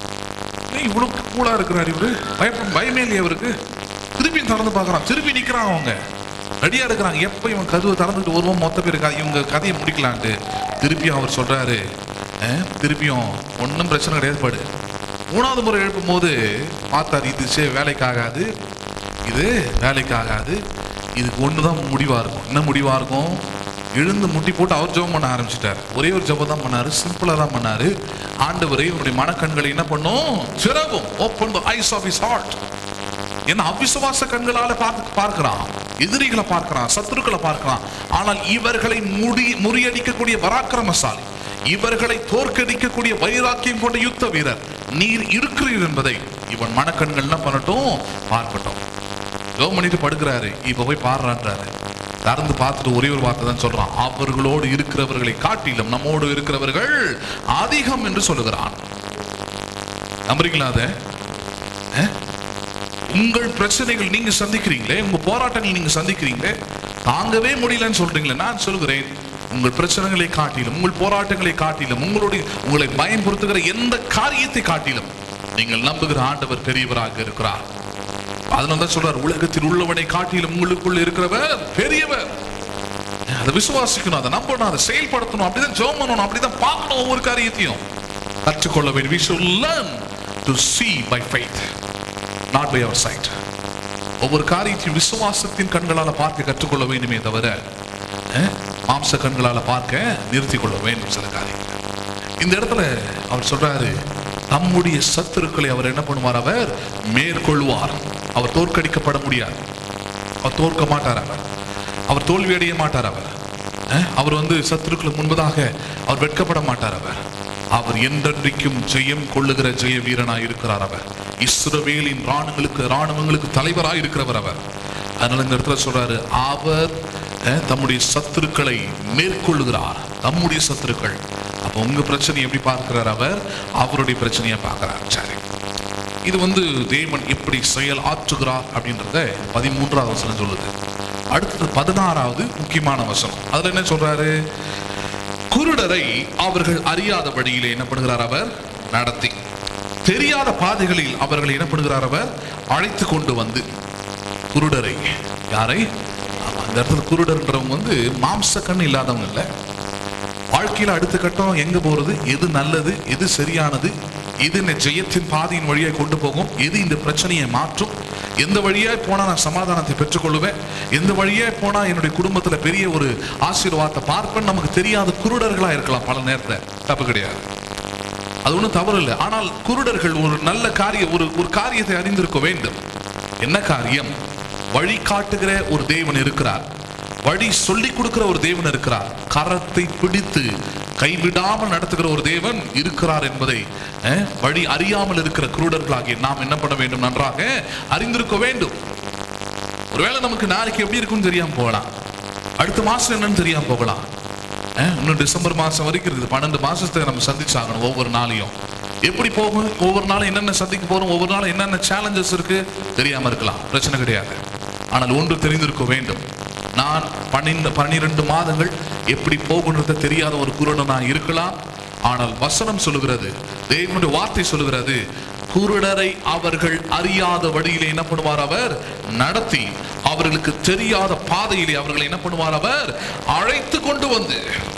ஏன் இவ்வளவு கூலா இருக்கிறார் இவரு பயப்பட பயமே இல்லையா இவருக்கு திருப்பி திறந்து பார்க்கறான் திருப்பி நிக்கிறாங்க அவங்க ரெடியா இருக்கிறாங்க எப்ப இவன் கதவை திறந்துட்டு வருவோம் மொத்த பேர் கதை- இவங்க கதையை முடிக்கலான்ட்டு திருப்பியும் அவர் சொல்றாரு அஹ், திருப்பியும் ஒன்றும் பிரச்சனை கிடையாது படு மூணாவது முறை எழுப்பும் போது பார்த்தாரு இது சே வேலைக்காகாது இது வேலைக்காகாது இதுக்கு ஒன்று தான் முடிவா இருக்கும் என்ன முடிவா இருக்கும் எழுந்து முட்டி போட்டு அவர் ஜெபம் பண்ண ஆரம்பிச்சிட்டார் ஒரே ஒரு ஜெபம் தான் பண்ணாரு சிம்பிளா தான் பண்ணாரு ஆண்டவரே இவருடைய மனக்கண்களை என்ன பண்ணும் சிறகும் open the eyes of his heart என்ன அவிசுவாச கண்களால பார்க்க பார்க்கிறான் எதிரிகளை பார்க்கிறான் சத்துருக்களை பார்க்கிறான் ஆனால் இவர்களை முடி முறியடிக்கக்கூடிய பராக்கிரமசாலி இவர்களை தோற்கடிக்கக்கூடிய வைராக்கியம் கொண்ட யுத்த வீரர் நீர் இருக்கிறீர் என்பதை இவன் மனக்கண்கள் என்ன பண்ணட்டும் பார்க்கட்டும் ஜெபம் பண்ணிட்டு படுக்கிறாரு இப்ப போய் பாடுறான்றாரு திறந்து பார்த்துட்டு ஒரே ஒரு வார்த்தை தான் சொல்றான் அவர்களோடு இருக்கிறவர்களை காட்டிலும் நம்மோடு இருக்கிறவர்கள் அதிகம் என்று சொல்லுகிறான் நம்புறீங்களா அதை அஹ்? உங்கள் பிரச்சனைகள் நீங்க சந்திக்கிறீங்களே உங்க போராட்டங்கள் நீங்க சந்திக்கிறீங்களே தாங்கவே முடியலன்னு சொல்றீங்களே நான் சொல்கிறேன் உங்கள் பிரச்சனைகளை காட்டிலும் உங்கள் போராட்டங்களை காட்டிலும் உங்களுடைய உங்களை பயன்படுத்துகிற எந்த காரியத்தை காட்டிலும் நீங்கள் நம்புகிற ஆண்டவர் பெரியவராக இருக்கிறார் அதனால தான் சொல்றார் உலகத்தில் உள்ளவனை காட்டிலும் உங்களுக்குள்ள இருக்கிறவர் பெரியவர் அதை விசுவாசிக்கணும் அதை நம்பணும் அதை செயல்படுத்தணும் அப்படிதான் ஜெபம் பண்ணணும் அப்படிதான் பார்க்கணும் ஒவ்வொரு காரியத்தையும் கற்றுக்கொள்ள வேண்டும் we should learn to see by faith not by our sight ஒவ்வொரு காரியத்தையும் விசுவாசத்தின் கண்களால பார்க்க கற்றுக்கொள்ள வேண்டுமே தவிர அஹ், மாம்ச கண்களால பார்க்க நிறுத்திக் கொள்ள வேண்டும் சில காரியங்கள் இந்த இடத்துல அவர் சொல்றாரு நம்முடைய சத்துருக்களை அவர் என்ன பண்ணுவார் அவர் மேற்கொள்வார் அவர் தோற்கடிக்கப்பட முடியாது அவர் தோற்க மாட்டார் அவர் அவர் தோல்வி அடைய மாட்டார் அவர் அஹ், அவர் வந்து சத்துருக்களுக்கு முன்பதாக அவர் வெட்கப்பட மாட்டார் அவர் அவர் என்றென்றைக்கும் ஜெயம் கொள்ளுகிற ஜெய வீரனாய் இருக்கிறார் அவர் இஸ்ரவேலின் ராணுவங்களுக்கு ராணுவங்களுக்கு தலைவராய் இருக்கிறவர் அவர் அதனால இந்த இடத்துல சொல்றாரு அவர் அஹ், தம்முடைய சத்துருக்களை மேற்கொள்ளுகிறார் தம்முடைய சத்துருக்கள் அப்போ உங்க பிரச்சனை எப்படி பார்க்கிறார் அவர் அவருடைய பிரச்சனையை பார்க்கிறார் சரி இது வந்து தேவன் எப்படி செயல் ஆற்றுகிறார் அப்படின்றத பதிமூன்றாவது வசனம் சொல்லுது அடுத்தது பதினாறாவது முக்கியமான வசனம் அதுல என்ன சொல்றாரு குருடரை அவர்கள் அறியாத வழியிலே என்ன பண்ணுகிறார் அவர் நடத்தி தெரியாத பாதைகளில் அவர்களை என்ன பண்ணுகிறார் அவர் அழைத்து கொண்டு வந்து குருடரை யாரை ஆமா, அந்த இடத்துல குருடர்ன்றவங்க வந்து மாம்ச கண் இல்லாதவங்க இல்லை வாழ்க்கையில அடுத்த கட்டம் எங்க போறது எது நல்லது எது சரியானது எது இந்த ஜெயத்தின் பாதையின் வழியாய் கொண்டு போகும் எது இந்த பிரச்சனையை மாற்றும் எந்த வழியாய் போனா நான் சமாதானத்தை பெற்றுக்கொள்ளுவேன் எந்த வழியாய் போனா என்னுடைய குடும்பத்துல பெரிய ஒரு ஆசீர்வாதத்தை பார்ப்பேன் நமக்கு தெரியாத குருடர்களா இருக்கலாம் பல நேரத்துல தப்பு கிடையாது அது ஒன்றும் தவறு இல்லை ஆனால் குருடர்கள் ஒரு நல்ல காரிய ஒரு ஒரு காரியத்தை அறிந்திருக்க வேண்டும் என்ன காரியம் வழி காட்டுகிற ஒரு தேவன் இருக்கிறார் வழி சொல்லி கொடுக்கிற ஒரு தேவன் இருக்கிறார் கரத்தை பிடித்து கைவிடாமல் நடத்துகிற ஒரு தேவன் இருக்கிறார் என்பதை அஹ், வழி அறியாமல் இருக்கிற குருடர்களாகிய நாம் என்ன பண்ண வேண்டும் நன்றாக அறிந்திருக்க வேண்டும் ஒருவேளை நமக்கு நாளைக்கு எப்படி இருக்கும்னு தெரியாம போகலாம் அடுத்த மாசம் என்னன்னு தெரியாம போகலாம் அஹ், இன்னும் டிசம்பர் மாசம் வரைக்கும் இருக்குது பன்னெண்டு மாசத்தை நம்ம சந்திச்சாகணும் ஒவ்வொரு நாளையும் எப்படி போகும் ஒவ்வொரு நாளும் என்னென்ன சந்திக்க போறோம் ஒவ்வொரு நாளும் என்னென்ன சேலஞ்சஸ் இருக்கு தெரியாம இருக்கலாம் பிரச்சனை கிடையாது ஆனால் ஒன்று தெரிந்திருக்க வேண்டும் நான் பன்னிரண்டு பன்னிரண்டு மாதங்கள் எப்படி போகுன்றத தெரியாத ஒரு குருடனா இருக்கலாம் ஆனால் வசனம் சொல்லுகிறது தேவனுடைய வார்த்தை சொல்லுகிறது குருடரை அவர்கள் அறியாத வழியிலே என்ன பண்ணுவார் அவர் நடத்தி அவர்களுக்கு தெரியாத பாதையிலே அவர்களை என்ன பண்ணுவார் அவர் அழைத்து கொண்டு வந்து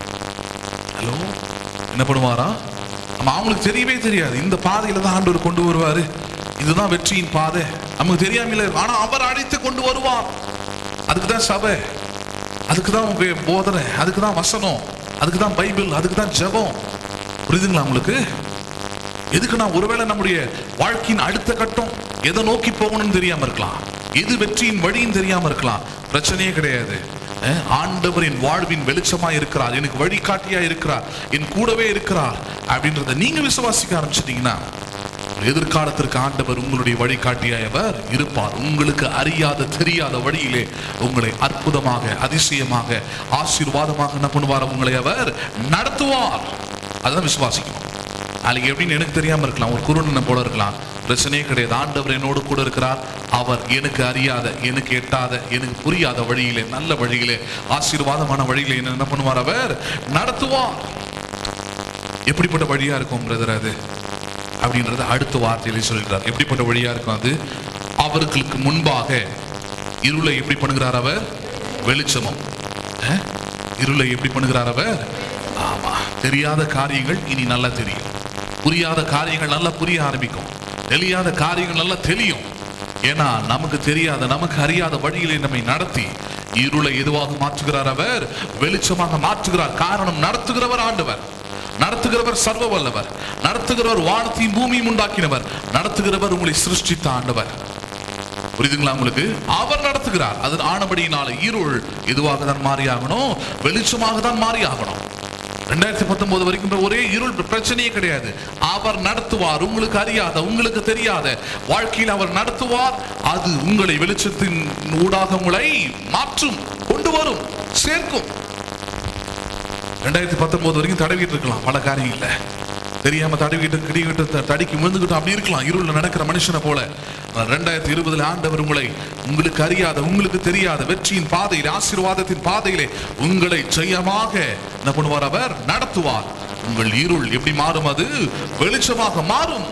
ஹலோ என்ன பண்ணுவாரா நம்ம அவங்களுக்கு தெரியவே தெரியாது இந்த பாதையில தான் ஆண்டவர் கொண்டு வருவாரு இதுதான் வெற்றியின் பாதை நமக்கு தெரியாமல இருக்கு. ஆனா அவர் அழைத்து கொண்டு வருவார் அதுக்கு தான் சபை அதுக்கு தான் உங்க போதனை அதுக்கு தான் வசனம் அதுக்கு தான் பைபிள் அதுக்கு தான் ஜெபம் புரியுதுங்களா உங்களுக்கு எதுக்கு நான் ஒருவேளை நம்முடைய வாழ்க்கையின் அடுத்த கட்டம் எதை நோக்கி போகணும்னு தெரியாம இருக்கலாம் எது வெற்றியின் வழியும் தெரியாம இருக்கலாம் பிரச்சனையே கிடையாது அஹ், ஆண்டவர் என் வாழ்வின் வெளிச்சமா இருக்கிறார் எனக்கு வழிகாட்டியா இருக்கிறார் என் கூடவே இருக்கிறார் அப்படின்றத நீங்க விசுவாசிக்க ஆரம்பிச்சிட்டீங்கன்னா எதிர்காலத்திற்கு ஆண்டவர் உங்களுடைய வழிகாட்டியாயவர் இருப்பார் உங்களுக்கு அறியாத தெரியாத வழியிலே உங்களை அற்புதமாக அதிசயமாக ஆசீர்வாதமாக என்ன பண்ணுவார் உங்களை அவர் நடத்துவார் அதான் விசுவாசிக்கணும் நாளைக்கு எப்படின்னு எனக்கு தெரியாம இருக்கலாம் ஒரு குருடனை போல இருக்கலாம் பிரச்சனையே கிடையாது ஆண்டவர் என்னோடு கூட இருக்கிறார் அவர் எனக்கு அறியாத எனக்கு எட்டாத எனக்கு புரியாத வழியிலே நல்ல வழியிலே ஆசீர்வாதமான வழியிலே என்ன என்ன பண்ணுவார் அவர் நடத்துவார் எப்படிப்பட்ட வழியா இருக்கும் பிரதர் அது அப்படின்றத அடுத்த வார்த்தையிலே சொல்கிறார் எப்படிப்பட்ட வழியா இருக்கும் அது அவர்களுக்கு முன்பாக இருளை எப்படி பண்ணுகிறார் அவர் வெளிச்சமும் அஹ்? இருளை எப்படி பண்ணுகிறார் அவர் ஆமா தெரியாத காரியங்கள் இனி நல்லா தெரியும் புரியாத காரியங்கள் நல்லா புரிய ஆரம்பிக்கும் தெரியாத காரியங்கள் நல்லா தெரியும் ஏன்னா நமக்கு தெரியாத நமக்கு அறியாத வழியிலே நம்மை நடத்தி இருளை எதுவாக மாற்றுகிறார் அவர் வெளிச்சமாக மாற்றுகிறார் காரணம் நடத்துகிறவர் ஆண்டவர் நடத்துகிறவர் சர்வ வல்லவர் நடத்துகிறவர் வானத்தையும் பூமியும் உண்டாக்கினவர் நடத்துகிறவர் உங்களை சிருஷ்டித்த ஆண்டவர் புரியுதுங்களா உங்களுக்கு அவர் நடத்துகிறார் அது ஆனபடியினால இருள் எதுவாக தான் மாறி ஆகணும் வெளிச்சமாக தான் மாறி ஆகணும் ரெண்டாயிரத்தி பத்தொன்பது வரைக்கும் ஒரே இருள் பிரச்சனையே கிடையாது அவர் நடத்துவார் உங்களுக்கு அறியாத உங்களுக்கு தெரியாத வாழ்க்கையில் அவர் நடத்துவார் அது உங்களை வெளிச்சத்தின் ஊடாக உங்களை மாற்றும் கொண்டு வரும் சேர்க்கும் ரெண்டாயிரத்தி பத்தொன்பது வரைக்கும் தடவிட்டு இருக்கலாம் பல காரியங்கள்ல தெரியாம தடவிட்டு கிடிக்கிட்டு த- தடிக்கி விழுந்துக்கிட்டு அப்படி இருக்கலாம் இருள்ல நடக்கிற மனுஷனை போல ஆனால் ரெண்டாயிரத்தி இருபதுல ஆண்டவர் உங்களை உங்களுக்கு அறியாத உங்களுக்கு தெரியாத வெற்றியின் பாதையிலே ஆசீர்வாதத்தின் பாதையிலே உங்களை ஜெயமாக என்ன பண்ணுவார் அவர் நடத்துவார் உங்கள் இருள் எப்படி மாறும் அது வெளிச்சமாக மாறும்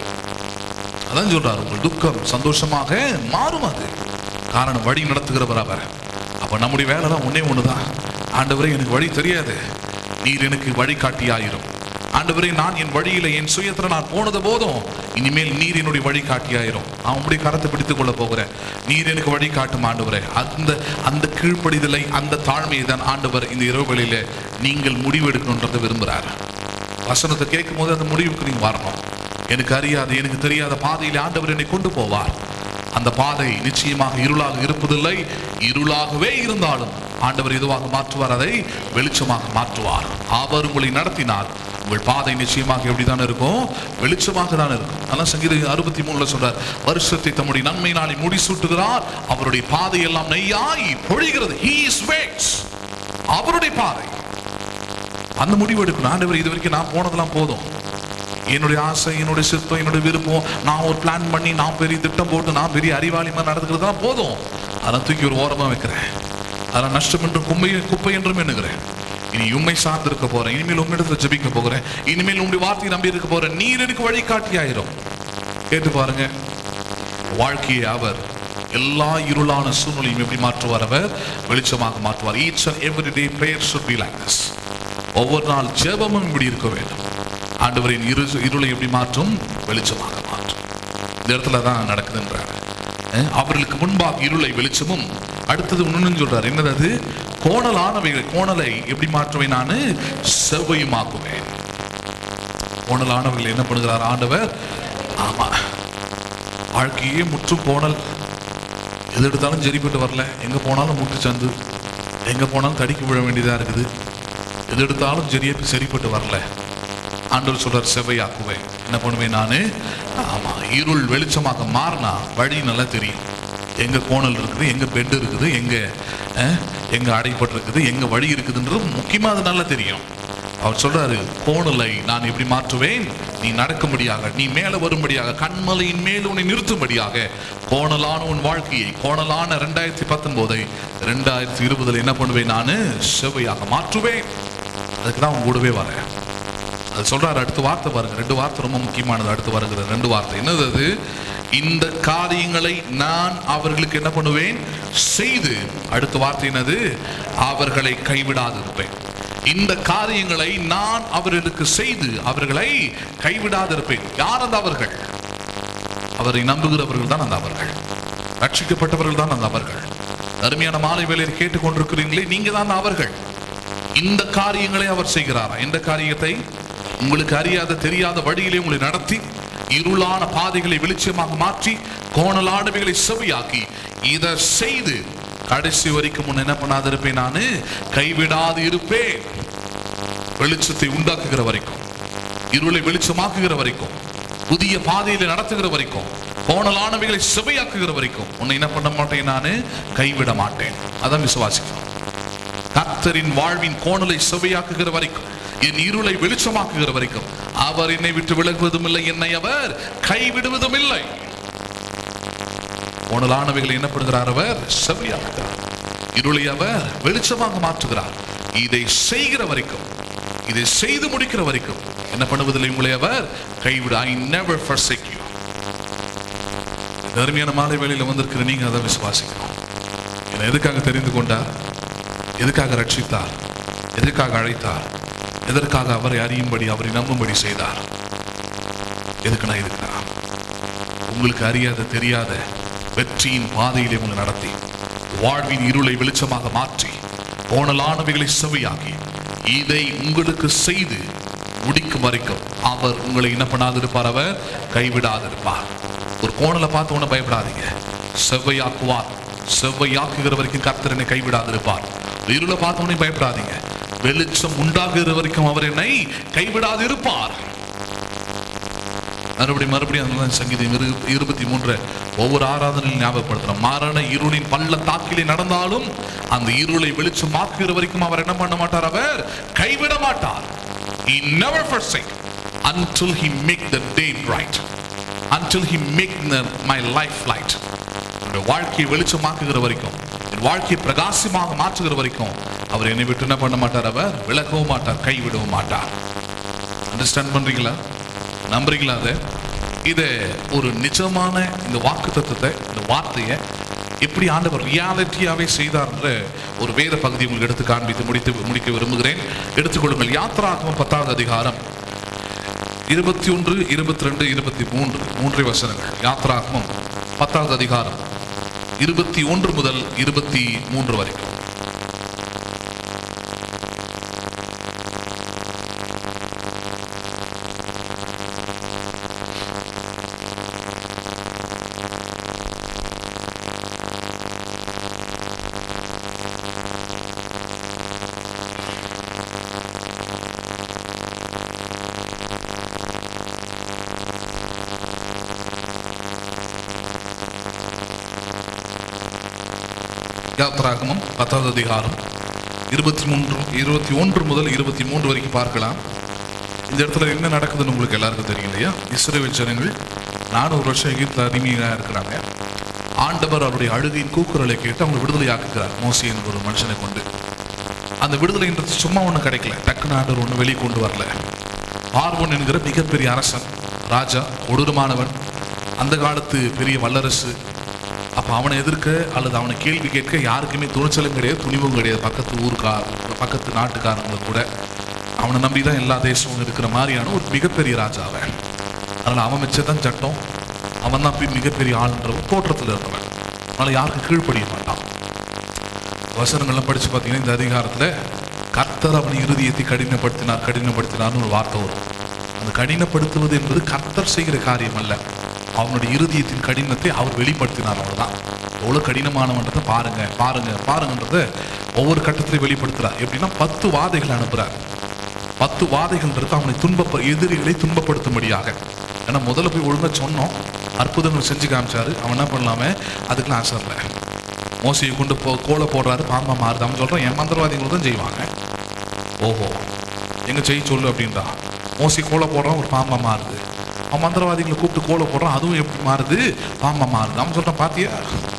அதான் சொல்றாரு உங்கள் துக்கம் சந்தோஷமாக மாறும் அது காரணம் வழி நடத்துகிறவர் அவர் அப்ப நம்முடைய வேலை தான் ஒன்னே ஒண்ணுதான் ஆண்டவரே எனக்கு வழி தெரியாது நீர் எனக்கு வழிகாட்டியாயிரும் ஆண்டவரே நான் என் வழியில என் சுயத்துல நான் போனது போதும் இனிமேல் நீர் என்னுடைய வழிகாட்டியாயிரும் நான் உங்களுடைய கரத்தை பிடித்துக் கொள்ள போகிறேன் நீர் எனக்கு வழி காட்டும் ஆண்டவரே அந்த அந்த கீழ்ப்படிதலை அந்த தாழ்மையை தான் ஆண்டவர் இந்த இரவுகளில நீங்கள் முடிவெடுக்கணுன்றதை விரும்புகிறார் வசனத்தை கேட்கும் போது அந்த முடிவுக்கு நீங்க வரணும் எனக்கு அறியாத எனக்கு தெரியாத பாதையில் ஆண்டவர் என்னை கொண்டு போவார் அந்த பாதை நிச்சயமாக இருளாக இருப்பதில்லை இருளாகவே இருந்தாலும் ஆண்டவர் எதுவாக மாற்றுவார் அதை வெளிச்சமாக மாற்றுவார் அவர் உங்களை நடத்தினார் உங்கள் பாதை நிச்சயமாக எப்படிதான் இருக்கும் வெளிச்சமாக தான் இருக்கும் அதான் சங்கீதம் அறுபத்தி மூணுல சொல்றார் வருஷத்தை தம்முடைய நன்மை நாளை முடிசூட்டுகிறார் அவருடைய பாதை எல்லாம் நெய்யாய் பொழிகிறது He is ways. அவருடைய பாதை அந்த முடிவு எடுக்கணும் ஆண்டவர் இது வரைக்கும் நான் போனதெல்லாம் போதும் என்னுடைய ஆசை என்னுடைய சித்தம் என்னுடைய விருப்பம் நான் ஒரு பிளான் பண்ணி நான் பெரிய திட்டம் போட்டு நான் பெரிய அறிவாளி மாதிரி நடந்துக்கிறது தான் போதும் அதெல்லாம் தூக்கி ஒரு ஓரமா வைக்கிறேன் அதெல்லாம் நஷ்டம் என்றும் கும்பை குப்பை என்றும் எண்ணுகிறேன் இனி உண்மை சார்ந்து இருக்க போறேன் இனிமேல் உங்களிடத்துல ஜெபிக்க போகிறேன் இனிமேல் உங்களுடைய வார்த்தையை நம்பி இருக்க போறேன் நீர் எனக்கு வழிகாட்டி ஆயிரும் கேட்டு பாருங்க வாழ்க்கையை அவர் எல்லா இருளான சூழ்நிலையும் எப்படி மாற்றுவார் அவர் வெளிச்சமாக மாற்றுவார் each and every day prayer should be like this ஒவ்வொரு நாள் ஜெபமும் இப்படி இருக்க வேண்டும் ஆண்டவரின் இரு இருளை எப்படி மாற்றும் வெளிச்சமாக மாற்றும் இந்த இடத்துல தான் நடக்குதுன்றாங்க அஹ் அவர்களுக்கு முன்பாக இருளை வெளிச்சமும் அடுத்தது ஒண்ணுன்னு சொல்றாரு என்னது அது கோணலானவைகள் கோணலை எப்படி மாற்றுவேன் நான் செவ்வையுமாக்குவேன் கோணலானவைகள் என்ன பண்ணுகிறார் ஆண்டவர் ஆமா வாழ்க்கையே முற்றும் கோணல் எது எடுத்தாலும் சரிப்பட்டு வரல எங்க போனாலும் முட்டு சந்து எங்க போனாலும் தடிக்கு விழ வேண்டியதா இருக்குது எது எடுத்தாலும் சரியா சரிப்பட்டு வரல ஆண்டவர் சொல்றார் செவ்வையாக்குவேன் என்ன பண்ணுவேன் நானு ஆமா இருள் வெளிச்சமாக மாறினா வழி நல்லா தெரியும் எங்க கோணல் இருக்குது எங்க பெட் இருக்குது எங்க அஹ், எங்க அடைப்பட்டு இருக்குது எங்க வழி இருக்குதுன்றது முக்கியமா அது நல்லா தெரியும் அவர் சொல்றாரு கோணலை நான் எப்படி மாற்றுவேன் நீ நடக்கும்படியாக நீ மேல வரும்படியாக கண்மலையின் மேல் உன்னை நிறுத்தும்படியாக கோணலான உன் வாழ்க்கையை கோணலான ரெண்டாயிரத்தி பத்தொன்பதை ரெண்டாயிரத்தி இருபதுல என்ன பண்ணுவேன் நான் செவ்வையாக மாற்றுவேன் அதுக்கு தான் உன் கூடவே வரேன் அது சொல்றாரு அடுத்த வார்த்தை பாருங்க ரெண்டு வார்த்தை ரொம்ப முக்கியமானது அடுத்து வருகிற ரெண்டு வார்த்தை என்னது அது இந்த காரியங்களை நான் அவர்களுக்கு என்ன பண்ணுவேன் செய்து அடுத்த வார்த்தை என்னது அவர்களை கைவிடாது இருப்பேன் இந்த காரியங்களை நான் அவர்களுக்கு செய்து அவர்களை கைவிடாது இருப்பேன் யார் அந்த அவர்கள் அவரை நம்புகிறவர்கள் தான் அந்த அவர்கள் ரட்சிக்கப்பட்டவர்கள் தான் அந்த அவர்கள் அருமையான மாலை வேலையில் கேட்டுக்கொண்டிருக்கிறீங்களே நீங்க தான் அவர்கள் இந்த காரியங்களை அவர் செய்கிறாரா இந்த காரியத்தை உங்களுக்கு அறியாத தெரியாத வழியிலே உங்களை நடத்தி இருளான பாதைகளை வெளிச்சமாக மாற்றி கோணலானவைகளை செவியாக்கி இதை செய்து கடைசி வரைக்கும் முன்ன என்ன பண்ணாது இருப்பேன் நானு கைவிடாது இருப்பேன் வெளிச்சத்தை உண்டாக்குகிற வரைக்கும் இருளை வெளிச்சமாக்குகிற வரைக்கும் புதிய பாதையில நடத்துகிற வரைக்கும் கோணலானவைகளை செவையாக்குகிற வரைக்கும் உன்னை என்ன பண்ண மாட்டேன் நானு கைவிட மாட்டேன் அதான் விசுவாசிக்கணும் கர்த்தரின் வாழ்வின் கோணலை செவையாக்குகிற வரைக்கும் என் இருளை வெளிச்சமாக்குகிற வரைக்கும் அவர் என்னை விட்டு விலகுவதும் இல்லை என்னை அவர் கைவிடுவதும் இல்லை கோணலானவைகளை என்ன பண்ணுகிறார் அவர் செவையாக்குகிறார் இருளை அவர் வெளிச்சமாக மாற்றுகிறார் இதை செய்கிற வரைக்கும் இதை செய்து முடிக்கிற வரைக்கும் என்ன பண்ணுவதில்லை உங்களை அவர் கைவிட ஐ நெவர் forsake you இந்த அருமையான மாலை வேளையில வந்திருக்கிற நீங்க அதை விசுவாசிக்கணும் என்னை எதுக்காக தெரிந்து கொண்டார் எதுக்காக ரட்சித்தார் எதற்காக அழைத்தார் எதற்காக அவரை அறியும்படி அவரை நம்பும்படி செய்தார் எதுக்குனா இதுக்குனா உங்களுக்கு அறியாத தெரியாத வெற்றியின் பாதையிலே உங்களை நடத்தி வாழ்வின் இருளை வெளிச்சமாக மாற்றி கோணலானவைகளை செவையாக்கி இதை உங்களுக்கு செய்து முடிக்கும் வரைக்கும் அவர் உங்களை என்ன பண்ணாதிருப்பார் அவர் கைவிடாதிருப்பார் ஒரு கோணலை பார்த்து ஒன்றும் பயப்படாதீங்க செவ்வையாக்குவார் செவ்வையாக்குகிற வரைக்கும் கர்த்தர் என்னை கைவிடாதிருப்பார் இருளை பார்த்த உடனே பயப்படாதீங்க வெளிச்சம் உண்டாகுகிற வரைக்கும் அவர் என்னை கைவிடாதிருப்பார் மறுபடியும் மறுபடியும் அதனால சங்கீதம் இரு இருபத்தி மூன்று ஒவ்வொரு ஆராதனையில் ஞாபகப்படுத்துறோம் மரண இருளின் பள்ளத்தாக்கிலே நடந்தாலும் அந்த இருளை வெளிச்சமாக்குகிற வரைக்கும் அவர் என்ன பண்ண மாட்டார் அவர் கைவிட மாட்டார் he never forsake until he make the day bright until he make the, my life light என்னுடைய வாழ்க்கையை வெளிச்சமாக்குகிற வரைக்கும் என் வாழ்க்கையை பிரகாசமாக மாற்றுகிற வரைக்கும் அவர் என்னை விட்டு என்ன பண்ண மாட்டார் அவர் விலகவும் மாட்டார் கைவிடவும் மாட்டார் அண்டர்ஸ்டாண்ட் பண்றீங்களா நம்புறீங்களா அதை இதை ஒரு நிஜமான இந்த வாக்கு தத்துவத்தை இந்த வார்த்தையை எப்படி ஆண்டவர் ரியாலிட்டியாவே செய்தார்ன்ற ஒரு வேத பகுதி உங்களுக்கு எடுத்து காண்பித்து முடித்து முடிக்க விரும்புகிறேன் எடுத்துக்கொள்ளுங்கள் யாத்ராகமம் பத்தாவது அதிகாரம் இருபத்தி ஒன்று இருபத்தி ரெண்டு இருபத்தி மூன்று மூன்றே வசனங்கள் யாத்ராகமம் பத்தாவது அதிகாரம் இருபத்தி ஒன்று முதல் இருபத்தி மூன்று வரைக்கும் யாத்ராகமம் பத்தாவது அதிகாரம் இருபத்தி மூன்று இருபத்தி ஒன்று முதல் இருபத்தி மூன்று வரைக்கும் பார்க்கலாம் இந்த இடத்துல என்ன நடக்குதுன்னு உங்களுக்கு எல்லாருக்கும் தெரியும் இல்லையா இஸ்ரேல் ஜனங்கள் நானூறு வருஷம் எகிப்தில் அடிமையாக இருக்கிறாங்க ஆண்டவர் அவருடைய அழுகையின் கூக்குரலை கேட்டு அவங்க விடுதலையாக்குகிறார் மோசி என்ற ஒரு மனுஷனை கொண்டு அந்த விடுதலைன்றது சும்மா ஒன்றும் கிடைக்கல டக்குன்னு ஆண்டவர் ஒன்று வெளியே கொண்டு வரல பார்வோன் என்கிற மிகப்பெரிய அரசன் ராஜா கொடூரமானவன் அந்த காலத்து பெரிய வல்லரசு அப்போ அவனை எதிர்க்க அல்லது அவனை கேள்வி கேட்க யாருக்குமே துணிச்சலும் கிடையாது துணிவும் கிடையாது பக்கத்து ஊருக்கார் பக்கத்து நாட்டுக்காரங்களுக்கு கூட அவனை நம்பி தான் எல்லா தேசமும் இருக்கிற மாதிரியான ஒரு மிகப்பெரிய ராஜா அவன் அதனால் அவன் வச்சதான் சட்டம் அவன் தான் போய் மிகப்பெரிய ஆளுன்ற ஒரு தோற்றத்தில் இருந்தவன் அதனால் யாருக்கும் கீழ்ப்படிய மாட்டான் வசனங்கள்லாம் படிச்சு பார்த்தீங்கன்னா இந்த அதிகாரத்தில் கர்த்தர் அவன் இருதயத்தை கடினப்படுத்தினார் கடினப்படுத்தினார்னு ஒரு வார்த்தை வரும் அந்த கடினப்படுத்துவது என்பது கர்த்தர் செய்கிற காரியம் அல்ல அவனுடைய இருதயத்தின் கடினத்தை அவர் வெளிப்படுத்தினார் அவ்வளவுதான் எவ்வளவு கடினமானவன்றதை பாருங்க பாருங்க பாருங்கன்றத ஒவ்வொரு கட்டத்திலையும் வெளிப்படுத்துறார் எப்படின்னா பத்து வாதைகள் அனுப்புறார் பத்து வாதைகள்ன்றது அவனை துன்பப்ப எதிரிகளை துன்பப்படுத்தும்படியாக ஏன்னா முதல்ல போய் ஒழுங்கா சொன்னோம் அற்புதங்கள் செஞ்சு காமிச்சாரு அவன் என்ன பண்ணலாமே அதுக்கெல்லாம் ஆசை இல்லை மோசையை கொண்டு போ கோலை போடுறாரு பாம்பா மாறுது அவன் சொல்றான் என் மந்திரவாதிகளும் தான் செய்வாங்க ஓஹோ எங்க செய்ய சொல்லு அப்படின்றா மோசி கோலை போடுறான் ஒரு பாம்பா மாறுது அவன் மந்திரவாதிகளை கூப்பிட்டு கோலை போடுறான் அதுவும் எப்படி மாறுது பாம்பா மாறுது அவன் சொல்றான் பாத்தியா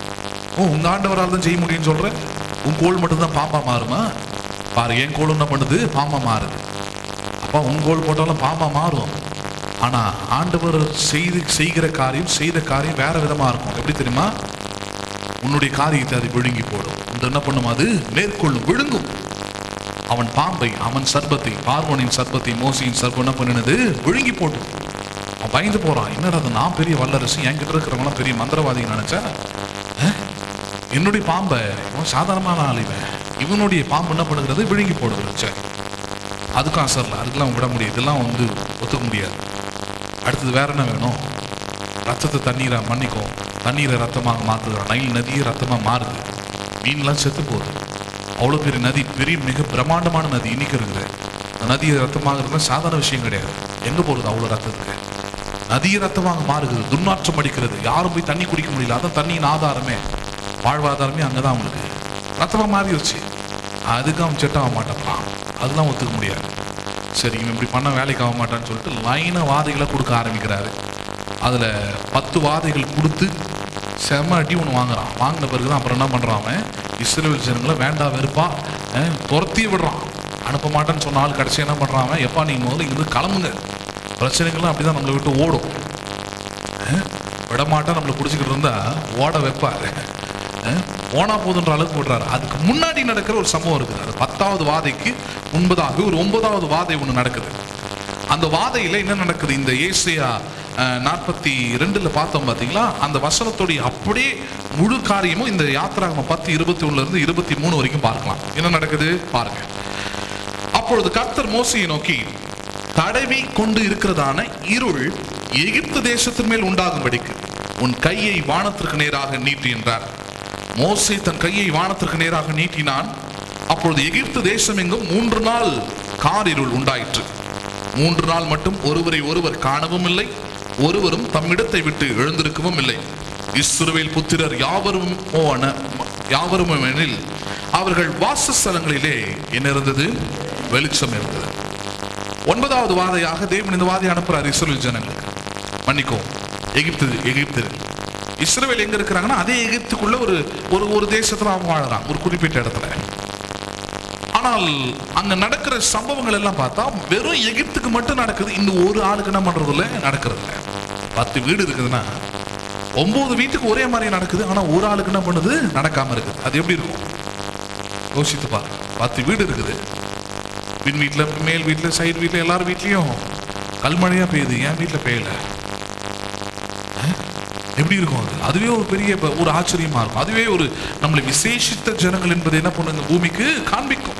ஓ உங்க ஆண்டவரால் தான் செய்ய முடியும்னு சொல்ற உன் கோல் மட்டும்தான் பாம்பா மாறுமா பாரு என் கோல் என்ன பண்ணுது பாம்பா மாறுது அப்பா உன் கோல் போட்டாலும் பாம்பா மாறும் ஆனா ஆண்டவர் செய்து செய்கிற காரியம் செய்த காரியம் வேற விதமா இருக்கும் எப்படி தெரியுமா உன்னுடைய காரியத்தை அது விழுங்கி போடும் இந்த என்ன பண்ணும் அது மேற்கொள்ளும் விழுங்கும் அவன் பாம்பை அவன் சர்பத்தை பார்வனின் சர்பத்தை மோசியின் சர்பம் என்ன பண்ணினது விழுங்கி போட்டு அவன் பயந்து போறான் என்னடா அது நான் பெரிய வல்லரசு என்கிட்ட இருக்கிறவங்களாம் பெரிய மந்திரவாதி நினைச்சா அஹ்? என்னுடைய பாம்பை இவன் சாதாரணமான ஆள் இவன் இவனுடைய பாம்பு என்ன பண்ணுகிறது விழுங்கி போடுகிறது சரி அதுக்கும் அசரில் அதுக்கெல்லாம் விட முடியாது இதெல்லாம் வந்து ஒத்துக்க முடியாது அடுத்தது வேற என்ன வேணும் ரத்தத்தை தண்ணீரை மன்னிக்கும் தண்ணீரை ரத்தமாக மாற்றுகிறான் நைல் நதியே ரத்தமாக மாறுது மீன்லாம் செத்து போகுது அவ்வளோ பெரிய நதி பெரிய மிக பிரம்மாண்டமான நதி இன்னைக்கு இருக்குது அந்த நதி ரத்தமாகிறது சாதாரண விஷயம் கிடையாது எங்கே போகிறது அவ்வளோ ரத்தத்துக்கு நதியை ரத்தமாக மாறுகிறது துர்நாற்றம் அடிக்கிறது யாரும் போய் தண்ணி குடிக்க முடியல அதான் தண்ணியின் ஆதாரமே வாழ்வாதாரமே அங்கே தான் அவங்களுக்கு ரத்தமாக மாறிடுச்சு அதுக்கு அவன் செட் ஆக மாட்டான் அதெல்லாம் ஒத்துக்க முடியாது சரி இவன் இப்படி பண்ண வேலைக்கு ஆக மாட்டான்னு சொல்லிட்டு லைனை வாதைகளை கொடுக்க ஆரம்பிக்கிறாரு அதில் பத்து வாதைகள் கொடுத்து செம அடி ஒன்று வாங்குறான் வாங்கின பிறகு தான் அப்புறம் என்ன பண்ணுறான் அவன் இஸ்ரேல் ஜனங்களை வேண்டாம் வெறுப்பா அஹ், துரத்தி விடுறான் அனுப்ப மாட்டேன்னு சொன்ன ஆள் கடைசி என்ன பண்ணுறான் அவன் எப்பா நீங்கள் முதல்ல இங்கிருந்து கிளம்புங்க பிரச்சனைகள்லாம் அப்படி தான் நம்மளை விட்டு ஓடும் அஹ், விடமாட்டா நம்மளை பிடிச்சிக்கிட்டு இருந்தா ஓட வைப்பாரு அஹ், போனா போதுன்ற அளவுக்கு விடுறாரு அதுக்கு முன்னாடி நடக்கிற ஒரு சம்பவம் இருக்குது அது பத்தாவது வாதைக்கு முன்பதாக ஒரு ஒன்பதாவது வாதை ஒன்று நடக்குது அந்த வாதையில என்ன நடக்குது இந்த ஏசியா நாற்பத்தி ரெண்டுல பார்த்தோம் பாத்தீங்களா அந்த வசனத்துடைய அப்படியே முழு காரியமும் இந்த யாத்திராகம பத்து இருபத்தி ஒண்ணுல இருந்து இருபத்தி மூணு வரைக்கும் பார்க்கலாம் என்ன நடக்குது பாருங்க அப்பொழுது கர்த்தர் மோசையை நோக்கி தடவி கொண்டு இருக்கிறதான இருள் எகிப்து தேசத்தின் மேல் உண்டாகும்படிக்கு உன் கையை வானத்திற்கு நேராக நீட்டு என்றார் மோசே தன் கையை வானத்திற்கு நேராக நீட்டினான் அப்பொழுது எகிப்து தேசம் எங்கும் மூன்று நாள் காரிருள் உண்டாயிற்று மூன்று நாள் மட்டும் ஒருவரை ஒருவர் காணவும் இல்லை ஒருவரும் தம்மிடத்தை விட்டு எழுந்திருக்கவும் இல்லை இஸ்ரவேல் புத்திரர் யாவரும் போன யாவரும் எனில் அவர்கள் வாசஸ்தலங்களிலே என்ன இருந்தது வெளிச்சம் இருந்தது ஒன்பதாவது வாதையாக தேவன் இந்த வாதை அனுப்புறார் இஸ்ரேல் ஜனங்களுக்கு மன்னிக்கோ எகிப்து எகிப்து இஸ்ரேல் எங்க இருக்கிறாங்கன்னா அதே எகிப்துக்குள்ள ஒரு ஒரு ஒரு தேசத்துல அவங்க வாழறாங்க ஒரு குறிப்பிட்ட இடத்துல ஆனால் அங்க நடக்கிற சம்பவங்கள் எல்லாம் பார்த்தா வெறும் எகிப்துக்கு மட்டும் நடக்குது இந்த ஒரு ஆளுக்கு என்ன பண்றது இல்ல நடக்கிறது இல்ல பத்து வீடு இருக்குதுன்னா ஒன்பது வீட்டுக்கு ஒரே மாதிரி நடக்குது ஆனா ஒரு ஆளுக்கு என்ன பண்ணுது நடக்காம இருக்குது அது எப்படி இருக்கும் யோசித்து பாருங்க பத்து வீடு இருக்குது பின் வீட்டில் மேல் வீட்டில் சைடு வீட்டில் எல்லார் வீட்லேயும் கல்மழையா பெய்யுது என் வீட்டில் பெய்யல அஹ்? எப்படி இருக்கும் அது அதுவே ஒரு பெரிய ப- ஒரு ஆச்சரியமா இருக்கும் அதுவே ஒரு நம்மளை விசேஷித்த ஜனங்கள் என்பது என்ன பண்ணுங்க பூமிக்கு காண்பிக்கும்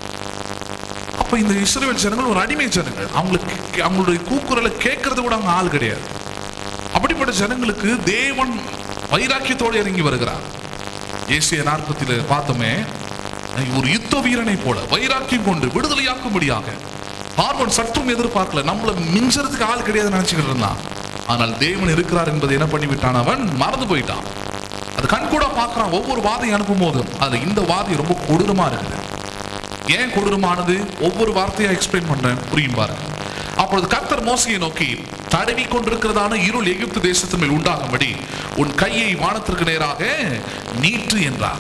அப்ப இந்த இஸ்ரேல் ஜனங்கள் ஒரு அடிமை ஜனங்கள் அவங்களுக்கு கே- அவங்களுடைய கூக்குரலை கேட்கறது கூட அவங்க ஆள் கிடையாது அப்படிப்பட்ட ஜனங்களுக்கு தேவன் வைராக்கியத்தோடு இறங்கி வருகிறார் ஏசிய நாற்பத்தில பார்த்தோமே ஒரு யுத்த வீரனை போல வைராக்கியம் கொண்டு விடுதலையாக்கும்படியாக பார்வன் சற்றும் எதிர்பார்க்கல நம்மள மிஞ்சறதுக்கு ஆள் கிடையாது நினைச்சுக்கிட்டு இருந்தான் ஆனால் தேவன் இருக்கிறார் என்பதை என்ன பண்ணி விட்டான் அவன் மறந்து போயிட்டான் அது கண் கூட பார்க்கறான் ஒவ்வொரு வாதையும் அனுப்பும் போதும் அதுல இந்த வாதை ரொம்ப கொடூரமா இருக்குது ஏன் கொடூரமானது ஒவ்வொரு வார்த்தையா எக்ஸ்பிளைன் பண்றேன் புரியும் பாருங்க அப்பொழுது கர்த்தர் மோசையை நோக்கி தடவி கொண்டிருக்கிறதான இருள் எகிப்து தேசத்தின் மேல் உண்டாகும்படி உன் கையை வானத்திற்கு நேராக நீட்டு என்றார்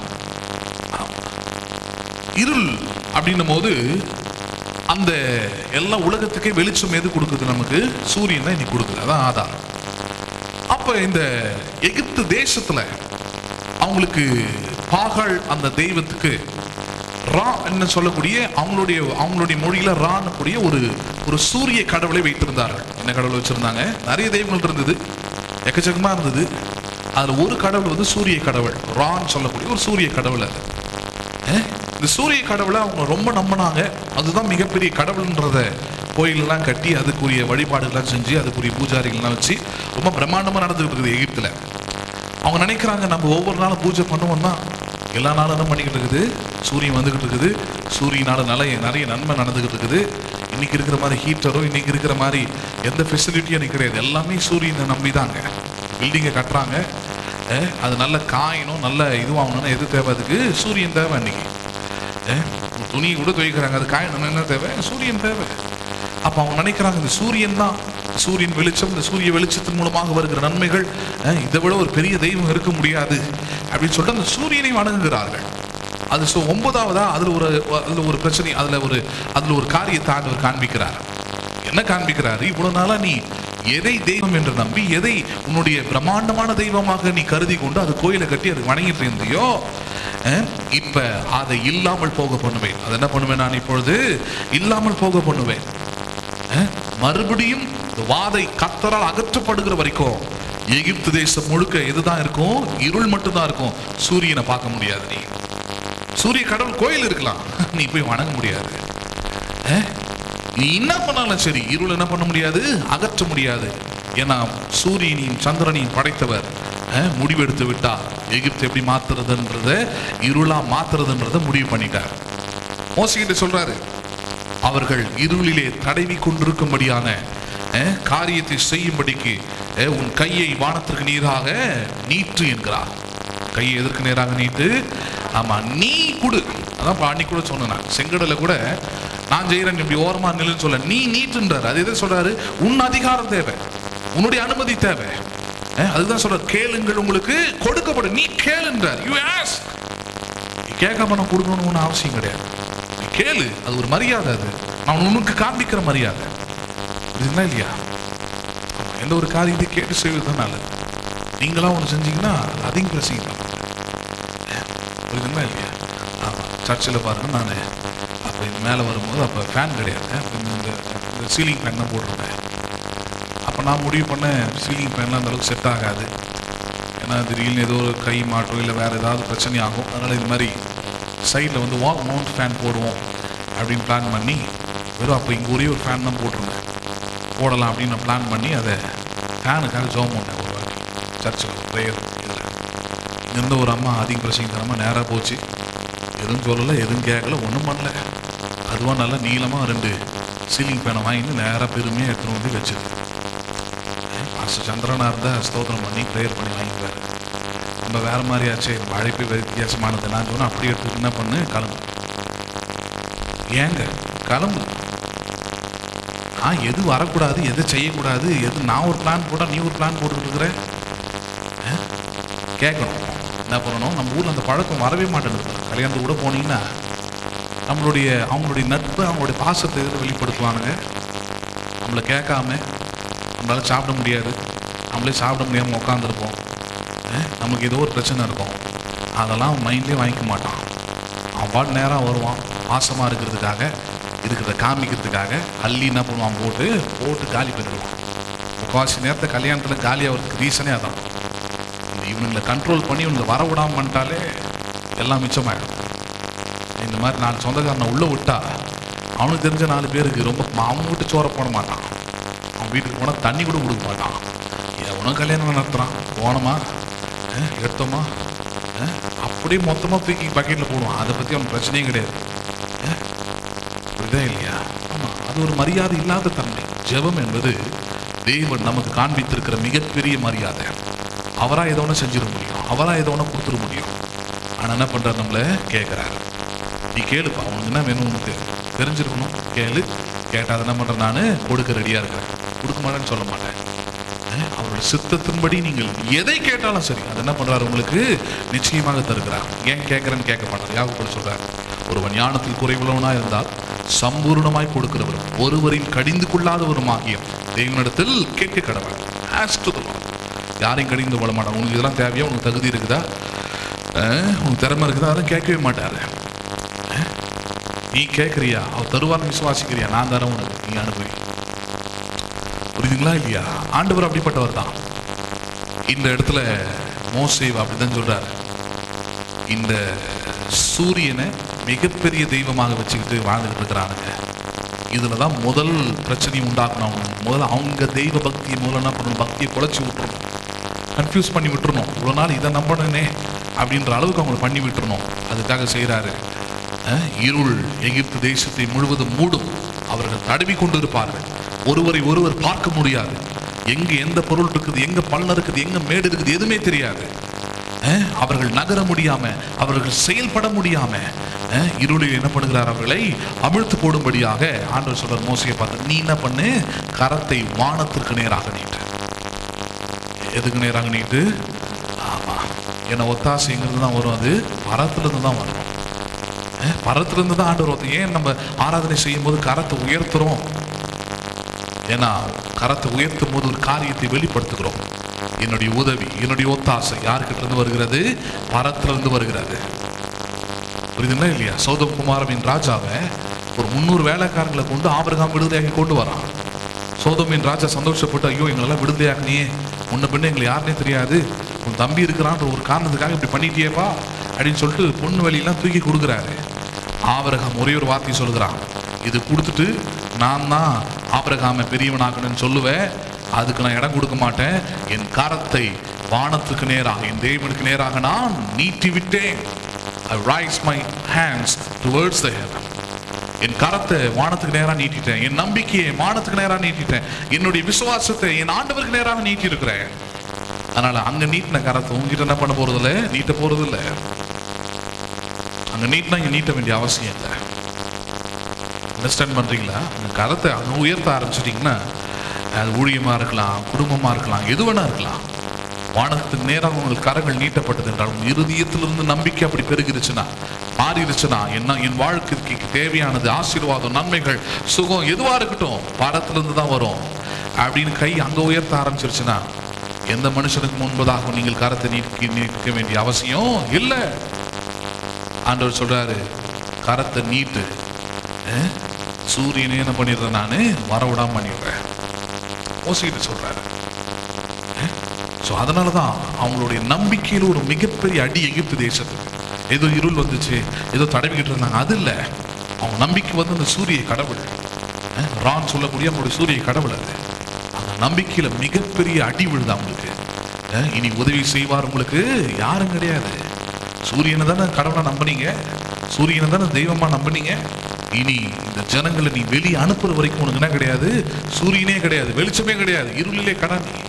இருள் அப்படின்னும் போது அந்த எல்லா உலகத்துக்கே வெளிச்சம் எது கொடுக்குது நமக்கு சூரியன் தான் இன்னைக்கு கொடுக்குது அதான் ஆதாரம் அப்ப இந்த எகிப்து தேசத்துல அவங்களுக்கு பாகால் அந்த தெய்வத்துக்கு ரா என்ன சொல்லக்கூடிய அவங்களுடைய அவங்களுடைய மொழியில ரான்னு கூடிய ஒரு ஒரு சூரிய கடவுளை வைத்திருந்தார்கள் என்ன கடவுள் வச்சிருந்தாங்க நிறைய தெய்வங்கள் இருந்தது எக்கச்சக்கமா இருந்தது அதுல ஒரு கடவுள் வந்து சூரிய கடவுள் ரான்னு சொல்லக்கூடிய ஒரு சூரிய கடவுள் அது அஹ், இந்த சூரிய கடவுளை அவங்க ரொம்ப நம்பினாங்க அதுதான் மிகப்பெரிய கடவுள்ன்றத கோயிலெல்லாம் கட்டி அதுக்குரிய வழிபாடுகள்லாம் செஞ்சு அதுக்குரிய பூஜாரிகள்லாம் வச்சு ரொம்ப பிரம்மாண்டமா நடந்துகிட்டு இருக்குது எகிப்துல அவங்க நினைக்கிறாங்க நம்ம ஒவ்வொரு நாளும் பூஜை பண்ணுவோம் தான் எல்லா நாளும் என்ன பண்ணிக்கிட்டு இருக்குது சூரியன் வந்துகிட்டு இருக்குது சூரியனால நிறைய நிறைய நன்மை நடந்துகிட்டு இருக்குது இன்னைக்கு இருக்கிற மாதிரி ஹீட்டரோ இன்னைக்கு இருக்கிற மாதிரி எந்த ஃபெசிலிட்டியும் எனக்கு கிடையாது எல்லாமே சூரியனை நம்பி தாங்க பில்டிங்கை கட்டுறாங்க அஹ், அது நல்ல காயணும் நல்ல இதுவாகணும்னா எது தேவை அதுக்கு சூரியன் தேவை அன்னைக்கு அஹ், துணி கூட துவைக்கிறாங்க அது காயணும் என்ன தேவை சூரியன் தேவை அப்ப அவங்க நினைக்கிறாங்க இந்த சூரியன் தான் சூரியன் வெளிச்சம் இந்த சூரிய வெளிச்சத்தின் மூலமாக வருகிற நன்மைகள் அஹ், இதை விட ஒரு பெரிய தெய்வம் இருக்க முடியாது அப்படின்னு சொல்லிட்டு அந்த சூரியனை வணங்குகிறார்கள் அது ஸோ ஒன்பதாவதா அதுல ஒரு அதுல ஒரு பிரச்சனை அதுல ஒரு அதுல ஒரு காரியத்தை ஆண்டவர் காண்பிக்கிறார் என்ன காண்பிக்கிறாரு இவ்வளவு நாளா நீ எதை தெய்வம் என்று நம்பி எதை உன்னுடைய பிரம்மாண்டமான தெய்வமாக நீ கருதி கொண்டு அது கோயிலை கட்டி அது வணங்கிட்டு இருந்தியோ அஹ், இப்ப அதை இல்லாமல் போக பண்ணுவேன் அதை என்ன பண்ணுவேன் நான் இப்பொழுது இல்லாமல் போக பண்ணுவேன் அஹ், மறுபடியும் இந்த வாதை கத்தரால் அகற்றப்படுகிற வரைக்கும் எகிப்து தேசம் முழுக்க எதுதான் இருக்கும் இருள் மட்டும்தான் இருக்கும் சூரியனை பார்க்க முடியாது நீ சூரிய கடவுள் கோயில் இருக்கலாம் நீ போய் வணங்க முடியாது அஹ்? நீ என்ன பண்ணாலும் சரி இருள் என்ன பண்ண முடியாது அகற்ற முடியாது ஏன்னா சூரியனையும் சந்திரனையும் படைத்தவர் அஹ், முடிவெடுத்து விட்டா எகிப்து எப்படி மாத்துறதுன்றத இருளா மாத்துறதுன்றத முடிவு பண்ணிட்டார் மோசிக்கிட்ட சொல்றாரு அவர்கள் இருளிலே தடவி கொண்டிருக்கும்படியான அஹ், காரியத்தை செய்யும்படிக்கு அஹ், உன் கையை வானத்திற்கு நீராக நீட்டு என்கிறார் கையை எதற்கு நேராக நீட்டு ஆமா நீ கொடு அதான் இப்ப அன்னைக்கு கூட சொன்னேன் நான். செங்கடலை கூட நான் செய்யறேன் இப்படி ஓரமா நில்லுன்னு சொல்ல நீ நீட்டுன்றார் அது எதை சொல்றாரு உன் அதிகாரம் தேவை உன்னுடைய அனுமதி தேவை அஹ், அதுதான் சொல்ற கேளுங்கள் உங்களுக்கு கொடுக்கப்படும் நீ கேளுன்றார் யூ ஆஸ்க் நீ கேட்காம நான் கொடுக்கணும்னு ஒன்றும் அவசியம் கிடையாது நீ கேளு அது ஒரு மரியாதை அது நான் உனக்கு காண்பிக்கிற மரியாதை இதுங்களா இல்லையா ஆமா, எந்த ஒரு காரியத்தை கேட்டு செய்வது தான் நல்லது நீங்களா ஒன்று செஞ்சீங்கன்னா அது அதிகம் பிரசிங்க புரியுதுங்களா இல்லையா ஆமாம் சர்ச்சில் பாருங்க நான் அப்போ இது மேலே வரும்போது அப்போ ஃபேன் கிடையாது அப்ப இந்த இந்த சீலிங் ஃபேன் தான் போட்டிருந்தேன் அப்போ நான் முடிவு பண்ணேன் சீலிங் ஃபேன்லாம் அந்த அளவுக்கு செட் ஆகாது ஏன்னா திடீர்னு ஏதோ ஒரு கை மாட்டும் இல்லை வேறு ஏதாவது பிரச்சனை ஆகும் அதனால் இது மாதிரி சைடில் வந்து வால் மவுண்ட் ஃபேன் போடுவோம் அப்படின்னு பிளான் பண்ணி வெறும் அப்போ இங்கே ஒரே ஒரு ஃபேன் தான் போட்டிருந்தேன் போடலாம் அப்படின்னு நான் பிளான் பண்ணி அதை ஃபேனுக்காக ஜோம் பண்ணேன் ஒரு வாட்டி சர்ச்சில் ப்ரேயர் இதில் இருந்த ஒரு அம்மா அதிக பிரசங்கரமாக நேராக போச்சு எதுவும் சொல்லலை எதுவும் கேட்கல ஒன்றும் பண்ணல அதுவாக நல்லா நீளமாக ரெண்டு சீலிங் ஃபேனை வாங்கிட்டு நேராக பெருமையாக எடுத்துகிட்டு வந்து வச்சுது மாஸ்டர் சந்திரனாக இருந்தால் ஸ்தோத்திரம் பண்ணி ப்ரேயர் பண்ணி வாங்கிப்பாரு நம்ம வேற மாதிரி ஆச்சு அழைப்பு வித்தியாசமானது நான் சொன்னேன் அப்படி எடுத்து என்ன பண்ணு கிளம்பு ஏங்க கிளம்பு நான் எது வரக்கூடாது எது செய்யக்கூடாது எது நான் ஒரு பிளான் போட்டால் நீ ஒரு பிளான் போட்டுக்கிட்டு இருக்கிற அஹ்? கேட்கணும் என்ன பண்ணணும் நம்ம ஊரில் அந்த பழக்கம் வரவே மாட்டேங்குது கல்யாணத்துக்கு கூட போனீங்கன்னா நம்மளுடைய அவங்களுடைய நட்பு அவங்களுடைய பாசத்தை எதிர்த்து வெளிப்படுத்துவானுங்க நம்மளை கேட்காம நம்மளால சாப்பிட முடியாது நம்மளே சாப்பிட முடியாமல் உட்காந்துருப்போம் நமக்கு ஏதோ ஒரு பிரச்சனை இருக்கும் அதெல்லாம் அவன் மைண்ட்லேயே வாங்கிக்க மாட்டான் அவன் பாட்டு நேராக வருவான் பாசமாக இருக்கிறதுக்காக இருக்கிறத காமிக்கிறதுக்காக அள்ளி என்ன பண்ணுவான் போட்டு போட்டு காலி பண்ணிடுவான் முக்கால்வாசி நேரத்தை கல்யாணத்தில் காலி ஆகிறதுக்கு ரீசனே அதான் இந்த இவனுங்களை கண்ட்ரோல் பண்ணி இவனுங்களை வர விடாம பண்ணிட்டாலே எல்லாம் மிச்சமாயிடும் இந்த மாதிரி நாலு சொந்தக்காரனை உள்ளே விட்டா அவனுக்கு தெரிஞ்ச நாலு பேருக்கு ரொம்ப அவன் விட்டு சோற போட மாட்டான் அவன் வீட்டுக்கு போனால் தண்ணி கூட கொடுக்க மாட்டான் எவனும் கல்யாணம் நடத்துகிறான் போனோமா அஹ், எடுத்தோமா அஹ், அப்படியே மொத்தமாக தூக்கி பக்கெட்டில் போடுவான் அதை பற்றி அவனுக்கு பிரச்சனையே கிடையாது அஹ், புரியுதா இல்லையா ஆமாம் அது ஒரு மரியாதை இல்லாத தன்மை ஜெபம் என்பது தேவன் நமக்கு காண்பித்திருக்கிற மிகப்பெரிய மரியாதை அவராக எதோ ஒன்று செஞ்சிட முடியும் அவராக எதோ ஒன்று கொடுத்துட முடியும் ஆனால் என்ன பண்ணுறாரு நம்மளை கேட்குறாரு நீ கேளுப்பா அவனுக்கு என்ன வேணும் உனக்கு தெரிஞ்சிருக்கணும் கேளு கேட்டால் என்ன பண்ணுறேன் நான் கொடுக்க ரெடியாக இருக்கிறேன் கொடுக்க மாட்டேன்னு சொல்ல மாட்டேன் அஹ், அவருடைய சித்தத்தின்படி நீங்கள் எதை கேட்டாலும் சரி அது என்ன பண்றாரு உங்களுக்கு நிச்சயமாக தருகிறார் ஏன் கேட்கிறேன்னு கேட்க மாட்டார் யாகப்பட சொல்றார் ஒருவன் ஞானத்தில் குறைவுள்ளவனா இருந்தால் சம்பூர்ணமாய் கொடுக்கிறவரும் ஒருவரின் கடிந்து கொள்ளாதவருமாகிய தேவனிடத்தில் கேட்க கடவுள் ஆஸ் டு யாரையும் கடிந்து கொள்ள மாட்டான் உனக்கு இதெல்லாம் தேவையா உனக்கு தகுதி இருக்குதா அஹ், உனக்கு திறமை இருக்குதா அதெல்லாம் கேட்கவே மாட்டாரு அஹ், நீ கேட்குறியா அவர் தருவார்னு விசுவாசிக்கிறியா நான் தரேன் உனக்கு நீ அனுபவி புரியுதுங்களா இல்லையா ஆண்டவர் அப்படிப்பட்டவர் தான் இந்த இடத்துல மோசேவ் அப்படிதான் சொல்றாரு இந்த சூரியனை மிகப்பெரிய தெய்வமாக வச்சுக்கிட்டு வாழ்ந்துட்டு இருக்கிறானுங்க இதுல தான் முதல் பிரச்சனையை உண்டாக்கணும் அவங்க முதல்ல அவங்க தெய்வ பக்தியை முதல்ல என்ன பண்ணணும் பக்தியை குலைச்சி விட்டுறணும் கன்ஃபியூஸ் பண்ணி விட்டுறணும் இவ்வளோ நாள் இதை நம்பணுனே அப்படின்ற அளவுக்கு அவங்களை பண்ணி விட்டுறணும் அதுக்காக செய்கிறாரு இருள் எகிப்து தேசத்தை முழுவதும் மூடும் அவர்கள் தடவி கொண்டு இருப்பார்கள் ஒருவரை ஒருவர் பார்க்க முடியாது எங்க எந்த பொருள் இருக்குது எங்க பள்ளம் இருக்குது எங்க மேடு இருக்குது எதுவுமே தெரியாது அஹ், அவர்கள் நகர முடியாம அவர்கள் செயல்பட முடியாம அஹ், இருளில் என்ன பண்ணுகிறார் அவர்களை அமிழ்த்து போடும்படியாக ஆண்டவர் சொல்றார் மோசையை பார்த்து நீ என்ன பண்ணு கரத்தை வானத்திற்கு நேராக நீட்டு எதுக்கு நேராக நீட்டு ஆமா ஏன்னா ஒத்தாசைங்கிறது தான் வரும் அது பரத்திலிருந்து தான் வரும் அஹ், பரத்திலிருந்து தான் ஆண்டவர் ஒருத்தர் ஏன் நம்ம ஆராதனை செய்யும் போது கரத்தை உயர்த்துறோம் ஏன்னா கரத்தை உயர்த்தும் போது ஒரு காரியத்தை வெளிப்படுத்துகிறோம் என்னுடைய உதவி என்னுடைய ஒத்தாசை யாருக்கிட்ட இருந்து வருகிறது பரத்திலிருந்து வருகிறது புரியுதுங்களா இல்லையா சௌதம் குமாரமின் ராஜாவை ஒரு முந்நூறு வேலைக்காரங்களை கொண்டு ஆபிரகாம் விடுதலையாக்கி கொண்டு வரான் சோதமின் ராஜா சந்தோஷப்பட்டு ஐயோ எங்களெல்லாம் விடுதலையாக்கினியே முன்ன பின்ன எங்களை யாருனே தெரியாது உன் தம்பி இருக்கிறான்ற ஒரு காரணத்துக்காக இப்படி பண்ணிட்டியேப்பா அப்படின்னு சொல்லிட்டு பொண்ணு வழியெல்லாம் தூக்கி கொடுக்குறாரு ஆபரகம் ஒரே ஒரு வார்த்தை சொல்கிறான் இது கொடுத்துட்டு நான் தான் ஆபரகாமை பெரியவனாக்கணும்னு சொல்லுவேன் அதுக்கு நான் இடம் கொடுக்க மாட்டேன் என் கரத்தை வானத்துக்கு நேராக என் தேவனுக்கு நேராக நான் நீட்டி விட்டேன் I rise my hands towards the heaven என் கரத்தை வானத்துக்கு நேரா நீட்டிட்டேன் என் நம்பிக்கையை வானத்துக்கு நேரா நீட்டிட்டேன் என்னுடைய விசுவாசத்தை என் ஆண்டவருக்கு நேராக நீட்டி இருக்கிறேன் அதனால அங்க நீட்டின கரத்தை உங்ககிட்ட என்ன பண்ண போறது இல்ல நீட்ட போறது இல்ல அங்க நீட்டினா இங்க நீட்ட வேண்டிய அவசியம் இல்லை அண்டர்ஸ்டாண்ட் பண்றீங்களா அந்த கரத்தை அங்க உயர்த்த ஆரம்பிச்சிட்டிங்கன்னா அது ஊழியமா இருக்கலாம் குடும்பமா இருக்கலாம் எது வேணா இருக்கலாம் வானத்துக்கு நேராக உங்கள் கரங்கள் நீட்டப்பட்டது என்றால் உங்கள் இருதயத்திலிருந்து நம்பிக்கை அப்படி பெருகிருச்சுன்னா மாறிடுச்சுன்னா என்ன என் வாழ்க்கைக்கு தேவையானது ஆசீர்வாதம் நன்மைகள் சுகம் எதுவா இருக்கட்டும் பரத்திலிருந்து தான் வரும் அப்படின்னு கை அங்க உயர்த்த ஆரம்பிச்சிருச்சுன்னா எந்த மனுஷனுக்கு முன்பதாக நீங்கள் கரத்தை நீக்கி நீக்க வேண்டிய அவசியம் இல்லை ஆண்டவர் சொல்றாரு கரத்தை நீட்டு அஹ், சூரியனே என்ன பண்ணிடுறேன் நான் வரவிடாம பண்ணிடுறேன் ஓசிக்கிட்டு சொல்றாரு ஸோ அதனால தான் அவங்களுடைய நம்பிக்கையில் ஒரு மிகப்பெரிய அடி எகிப்து தேசத்துக்கு ஏதோ இருள் வந்துச்சு ஏதோ தடவிக்கிட்டு இருந்தாங்க அது இல்லை அவங்க நம்பிக்கை வந்து அந்த சூரிய கடவுள் அஹ், ரான் சொல்லக்கூடிய அவங்களுடைய சூரிய கடவுள் அது அந்த நம்பிக்கையில மிகப்பெரிய அடி விழுது அவங்களுக்கு அஹ், இனி உதவி செய்வார் உங்களுக்கு யாரும் கிடையாது சூரியனை தானே கடவுளை நம்புனீங்க சூரியனை தானே தெய்வமா நம்புனீங்க இனி இந்த ஜனங்களை நீ வெளியே அனுப்புற வரைக்கும் உனக்கு என்ன கிடையாது சூரியனே கிடையாது வெளிச்சமே கிடையாது இருளிலே கடை நீ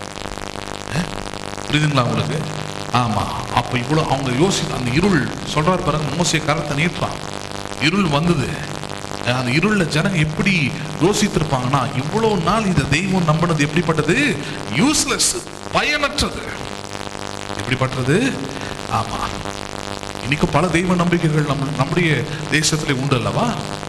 புரியுதுங்களா உங்களுக்கு ஆமா அப்ப இவ்வளவு அவங்க யோசி அந்த இருள் சொல்றாரு பாருங்க மோசே கரத்தை நீட்டுறான் இருள் வந்தது அந்த இருள்ல ஜனங்க எப்படி யோசித்திருப்பாங்கன்னா இவ்வளவு நாள் இந்த தெய்வம் நம்பினது எப்படிப்பட்டது யூஸ்லெஸ் பயனற்றது எப்படிப்பட்டது ஆமா இன்னைக்கு பல தெய்வ நம்பிக்கைகள் நம்ம நம்முடைய தேசத்திலே உண்டு அல்லவா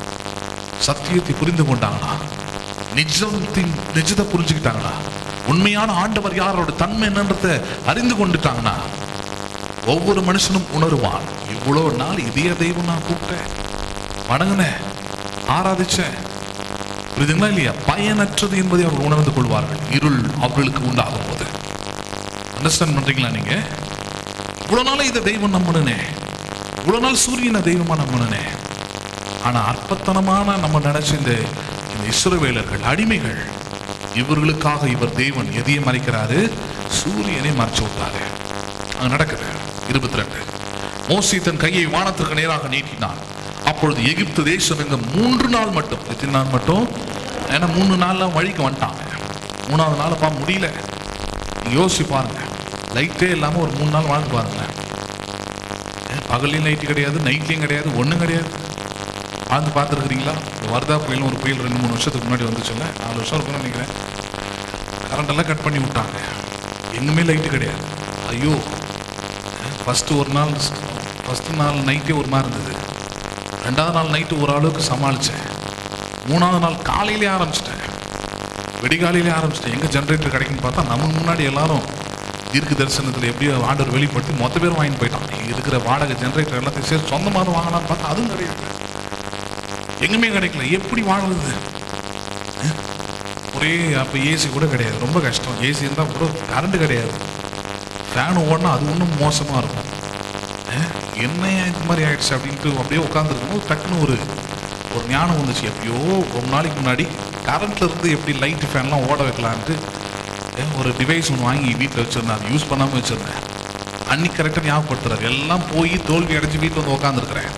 சத்தியத்தை புரிந்து கொண்டாங்களா நிஜத்தின் நிஜத்தை புரிஞ்சுக்கிட்டாங்களா உண்மையான ஆண்டவர் யாரோட தன்மை என்னன்றத அறிந்து கொண்டுட்டாங்கன்னா ஒவ்வொரு மனுஷனும் உணருவான் இவ்வளவு நாள் இதே தெய்வம் நான் கூப்பிட்டேன் வணங்கினேன் ஆராதிச்சேன் புரியுதுங்களா இல்லையா பயனற்றது என்பதை அவர் உணர்ந்து கொள்வார்கள் இருள் அவர்களுக்கு உண்டாகும் போது அண்டர்ஸ்டாண்ட் பண்றீங்களா நீங்க இவ்வளவு நாள் இதை தெய்வம் நம்பணுனே இவ்வளவு நாள் சூரியனை தெய்வமா நம்பணுனே ஆனா அற்பத்தனமான நம்ம நினைச்ச இந்த இந்த இஸ்ரவேலர்கள் அடிமைகள் இவர்களுக்காக இவர் தேவன் எதையும் மறைக்கிறாரு சூரியனை மறைச்சு விட்டாரு அங்க நடக்குது இருபத்தி ரெண்டு மோசி தன் கையை வானத்திற்கு நேராக நீட்டினான் அப்பொழுது எகிப்து தேசம் எங்க மூன்று நாள் மட்டும் எத்தனை நாள் மட்டும் ஏன்னா மூணு நாள்ல வழிக்கு வந்துட்டாங்க மூணாவது நாள் பா முடியல நீங்க யோசிச்சு பாருங்க லைட்டே இல்லாம ஒரு மூணு நாள் வாழ்ந்து பாருங்களேன் பகல்லையும் லைட்டு கிடையாது நைட்லையும் கிடையாது ஒண்ணும் கிடையாது வாழ்ந்து பார்த்துருக்குறீங்களா இந்த வர்தா புயல் ஒரு புயல் ரெண்டு மூணு வருஷத்துக்கு முன்னாடி வந்துச்சுல்ல நாலு வருஷம் இருக்கும்னு நினைக்கிறேன் கரண்ட் எல்லாம் கட் பண்ணி விட்டாங்க எங்குமே லைட்டு கிடையாது ஐயோ ஃபஸ்ட்டு ஒரு நாள் ஃபஸ்ட்டு நாள் நைட்டே ஒரு மாதிரி இருந்தது ரெண்டாவது நாள் நைட்டு ஓரளவுக்கு சமாளித்தேன் மூணாவது நாள் காலையிலே ஆரம்பிச்சிட்டேன் வெடிகாலையிலே ஆரம்பிச்சிட்டேன் எங்கே ஜென்ரேட்டர் கிடைக்குன்னு பார்த்தா நமக்கு முன்னாடி எல்லாரும் தீர்க்க தரிசனத்தில் எப்படியோ ஆண்டவர் வெளிப்பட்டு மொத்த பேரும் வாங்கிட்டு போயிட்டான் இங்க இருக்கிற வாடகை ஜென்ரேட்டர் எல்லாத்தையும் சேர்த்து சொந்தமாக வாங்கலாம்னு பார்த்தா அதுவும் கிடையாது எங்குமே கிடைக்கல எப்படி வாழுறது அஹ்? ஒரே அப்போ ஏசி கூட கிடையாது ரொம்ப கஷ்டம் ஏசி இருந்தால் கூட கரண்ட் கிடையாது ஃபேன் ஓடினா அது இன்னும் மோசமாக இருக்கும் அஹ்? என்ன இது மாதிரி ஆயிடுச்சு அப்படின்ட்டு அப்படியே உட்காந்துருக்கும் டக்குன்னு ஒரு ஒரு ஞானம் வந்துச்சு எப்பயோ ரொம்ப நாளைக்கு முன்னாடி கரண்ட்ல இருந்து எப்படி லைட் ஃபேன்லாம் ஓட வைக்கலான்ட்டு அஹ், ஒரு டிவைஸ் ஒன்று வாங்கி வீட்டில் வச்சிருந்தேன் அதை யூஸ் பண்ணாமல் வச்சிருந்தேன் அன்னைக்கு கரெக்டாக ஞாபகப்படுத்துறாரு எல்லாம் போய் தோல்வி அடைஞ்சு வீட்டில் வந்து உட்காந்துருக்குறேன்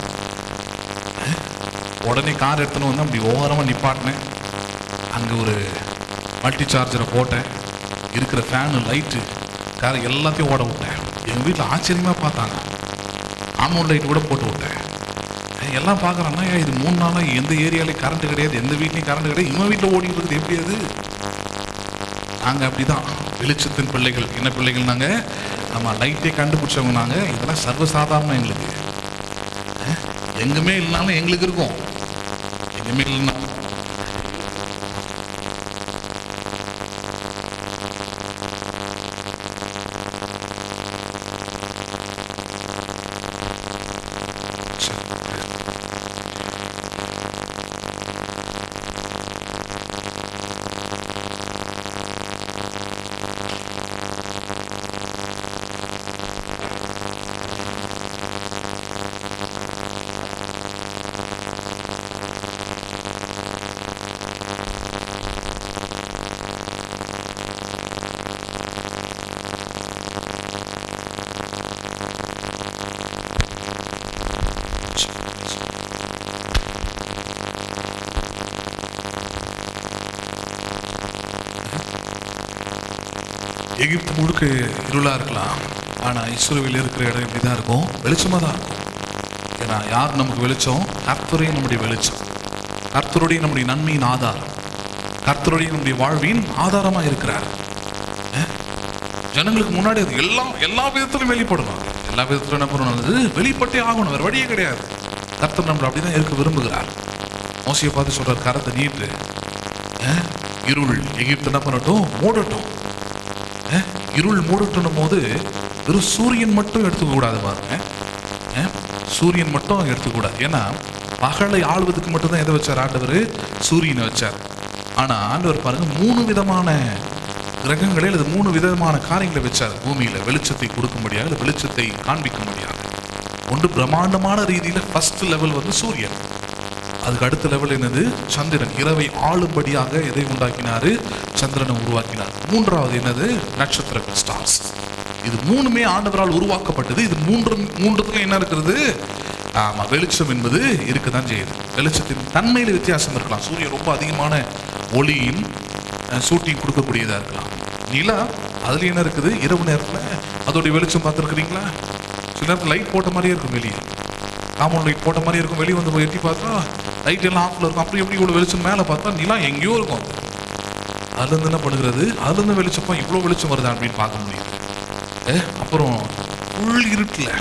உடனே கார் எடுத்துன்னு வந்து அப்படி ஓரமாக நிப்பாட்டினேன் அங்கே ஒரு மல்டி சார்ஜரை போட்டேன் இருக்கிற ஃபேனு லைட்டு கார் எல்லாத்தையும் ஓட விட்டேன் எங்கள் வீட்டில் ஆச்சரியமாக பார்த்தாங்க ஆமூன் லைட் கூட போட்டு விட்டேன் ஏய், எல்லாம் பார்க்குறாங்கன்னா ஏன் இது மூணு நாளாக எந்த ஏரியாலையும் கரண்ட் கிடையாது எந்த வீட்லையும் கரண்ட் கிடையாது இவன் வீட்டில் ஓடிட்டு இருக்குது எப்படி அது நாங்கள் அப்படி தான் வெளிச்சத்தின் பிள்ளைகள் என்ன பிள்ளைகள் நாங்கள் நம்ம லைட்டே கண்டுபிடிச்சவங்க நாங்கள் இதெல்லாம் சர்வசாதாரணம் எங்களுக்கு அஹ், எங்குமே இல்லைனாலும் எங்களுக்கு இருக்கும் எங்குமே இல்லைன்னா சரி. எகிப்து முழுக்க இருளா இருக்கலாம் ஆனா இஸ்ரேலில் இருக்கிற இடம் இப்படி தான் இருக்கும் வெளிச்சமா தான் இருக்கும் ஏன்னா யார் நமக்கு வெளிச்சம் கர்த்தரே நம்முடைய வெளிச்சம் கர்த்தருடைய நம்முடைய நன்மையின் ஆதாரம் கர்த்தருடைய நம்முடைய வாழ்வின் ஆதாரமா இருக்கிறார் அஹ்? ஜனங்களுக்கு முன்னாடி அது எல்லாம் எல்லா விதத்திலும் வெளிப்படணும் எல்லா விதத்திலும் என்ன பண்ணணும் அது வெளிப்பட்டே ஆகணும் வேற வழியே கிடையாது கர்த்தர் நம்மளை அப்படிதான் இருக்க விரும்புகிறார் மோசையை பார்த்து சொல்றார் கரத்தை நீட்டு அஹ்? இருள் எகிப்து என்ன பண்ணட்டும் மூடட்டும் அஹ்? இருள் மூடட்டும் போது வெறும் சூரியன் மட்டும் எடுத்துக்க கூடாது பாருங்க அஹ்? சூரியன் மட்டும் எடுத்துக்க கூடாது ஏன்னா பகலை ஆள்வதற்கு மட்டும்தான் எதை வச்சார் ஆண்டவர் சூரியனை வச்சார் ஆனா ஆண்டவர் பாருங்க மூணு விதமான கிரகங்களே அல்லது மூணு விதமான காரியங்களை வச்சார் பூமியில வெளிச்சத்தை கொடுக்கும்படியாக அல்லது வெளிச்சத்தை காண்பிக்கும்படியாக ஒன்று பிரம்மாண்டமான ரீதியில ஃபர்ஸ்ட் லெவல் வந்து சூரியன் அதுக்கு அடுத்த லெவல் என்னது சந்திரன் இரவை ஆளும்படியாக எதை உண்டாக்கினாரு சந்திரனை உருவாக்கினார் மூன்றாவது என்னது நட்சத்திரங்கள் ஸ்டார்ஸ் இது மூணுமே ஆண்டவரால் உருவாக்கப்பட்டது இது மூன்று மூன்றுத்துல என்ன இருக்கிறது ஆமா வெளிச்சம் என்பது இருக்கதான் செய்யுது வெளிச்சத்தின் தன்மையில வித்தியாசம் இருக்கலாம் சூரியன் ரொம்ப அதிகமான ஒளியின் ஷூட்டிங் கொடுக்கக்கூடியதா இருக்கலாம் நிலா அதுல என்ன இருக்குது இரவு நேரத்துல அதோடைய வெளிச்சம் பார்த்துருக்கிறீங்களா சில நேரத்தில் லைட் போட்ட மாதிரியே இருக்கும் வெளியே காம்பவுண்ட் லைட் போட்ட மாதிரி இருக்கும் வெளியே வந்து போய் எட்டி பார்த்தா லைட் எல்லாம் ஆஃப்ல இருக்கும் அப்படி எப்படி இவ்வளோ வெளிச்சம் மேலே பார்த்தா நிலா எங்கேயோ இருக்கும் அதுல இருந்து என்ன பண்ணுகிறது அதுல இருந்து வெளிச்சப்பா இவ்வளோ வெளிச்சம் வருதா அப்படின்னு பார்க்க முடியுது ஏ, அப்புறம் உள் இருட்டில்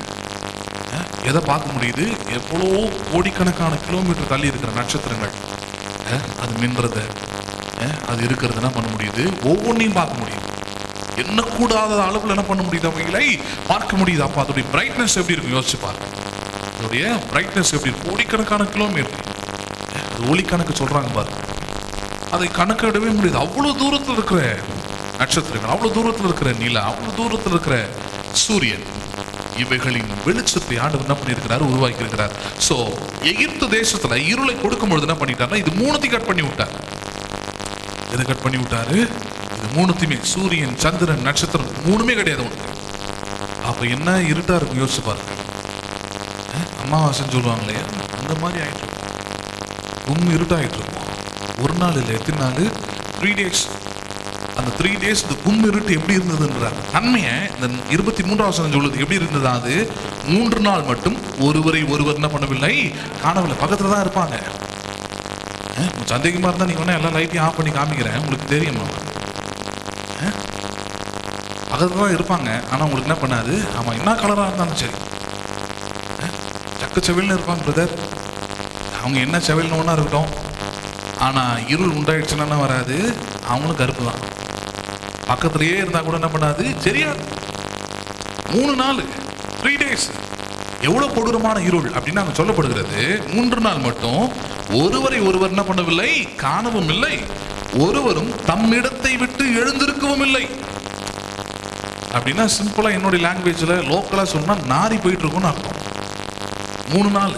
எதை பார்க்க முடியுது எவ்வளோ கோடிக்கணக்கான கிலோமீட்டர் தள்ளி இருக்கிற நட்சத்திரங்கள் ஏ, அது மின்றது ஏ, அது இருக்கிறது என்ன பண்ண முடியுது ஒவ்வொன்றையும் பார்க்க முடியுது என்ன கூடாத அளவில் என்ன பண்ண முடியுது அவங்களை பார்க்க முடியுது அப்போ அதோடைய பிரைட்னஸ் எப்படி இருக்கும் யோசிச்சு பாருங்க அதோடைய பிரைட்னஸ் எப்படி இருக்கும் கோடிக்கணக்கான கிலோமீட்டர் அது ஒளி கணக்கு சொல்றாங்க பாருங்க அதை கணக்கிடவே முடியுது அவ்வளவு தூரத்தில் இருக்கிற நட்சத்திரங்கள் அவ்வளவு தூரத்தில் இருக்கிற நிலா அவ்வளவு தூரத்தில் இருக்கிற சூரியன் இவைகளின் வெளிச்சத்தை ஆண்டவர் என்ன பண்ணியிருக்கிறார் உருவாக்கி இருக்கிறார் சோ எகிப்து தேசத்துல இருளை கொடுக்கும் பொழுது என்ன பண்ணிட்டாருன்னா இது மூணுத்தையும் கட் பண்ணி விட்டார் எதை கட் பண்ணி விட்டாரு இது மூணுத்தையுமே சூரியன் சந்திரன் நட்சத்திரம் மூணுமே கிடையாது உனக்கு அப்ப என்ன இருட்டா இருக்கும் யோசிச்சு பாருங்க அஹ், அமாவாசைன்னு சொல்லுவாங்க இல்லையா அந்த மாதிரி ஆயிட்டு இருக்கும் கும் இருட்டாயிட்டு இருக்கும் ஒரு நாள் இல்லை எத்தனை நாள் த்ரீ டேஸ் அந்த த்ரீ டேஸ் இந்த கும் இருட்டு எப்படி இருந்ததுன்றார் நன்மையை இந்த இருபத்தி மூன்றாவது வசனம் சொல்லுது எப்படி இருந்தது அது மூன்று நாள் மட்டும் ஒருவரை ஒருவர் என்ன பண்ணவில்லை காணவில்லை பக்கத்துல தான் இருப்பாங்க அஹ், உங்களுக்கு சந்தேகமா இருந்தா நீங்க வேணா எல்லா லைட்டையும் ஆஃப் பண்ணி காமிக்கிறேன் உங்களுக்கு தெரியுமா அஹ்? பக்கத்துல தான் இருப்பாங்க ஆனா உங்களுக்கு என்ன பண்ணாது ஆமா என்ன கலரா இருந்தாலும் சரி அஹ்? சக்கு செவில்னு இருப்பாங்க பிரதர் அவங்க என்ன செவில்னு ஒன்றா இருக்கட்டும் ஆனா இருள் உண்டாயிடுச்சுன்னா என்ன வராது அவங்களும் கருப்பு தான் பக்கத்துலயே இருந்தா கூட என்ன பண்ணாது தெரியாது மூணு நாள் த்ரீ டேஸ் எவ்வளவு கொடூரமான இருள் அப்படின்னு அங்க சொல்லப்படுகிறது மூன்று நாள் மட்டும் ஒருவரை ஒருவர் என்ன பண்ணவில்லை காணவும் இல்லை ஒருவரும் தம்மிடத்தை விட்டு எழுந்திருக்கவும் இல்லை அப்படின்னா சிம்பிளா என்னுடைய லாங்குவேஜ்ல லோக்கலா சொன்னா நாரி போயிட்டு இருக்கும்னு அர்த்தம் மூணு நாள்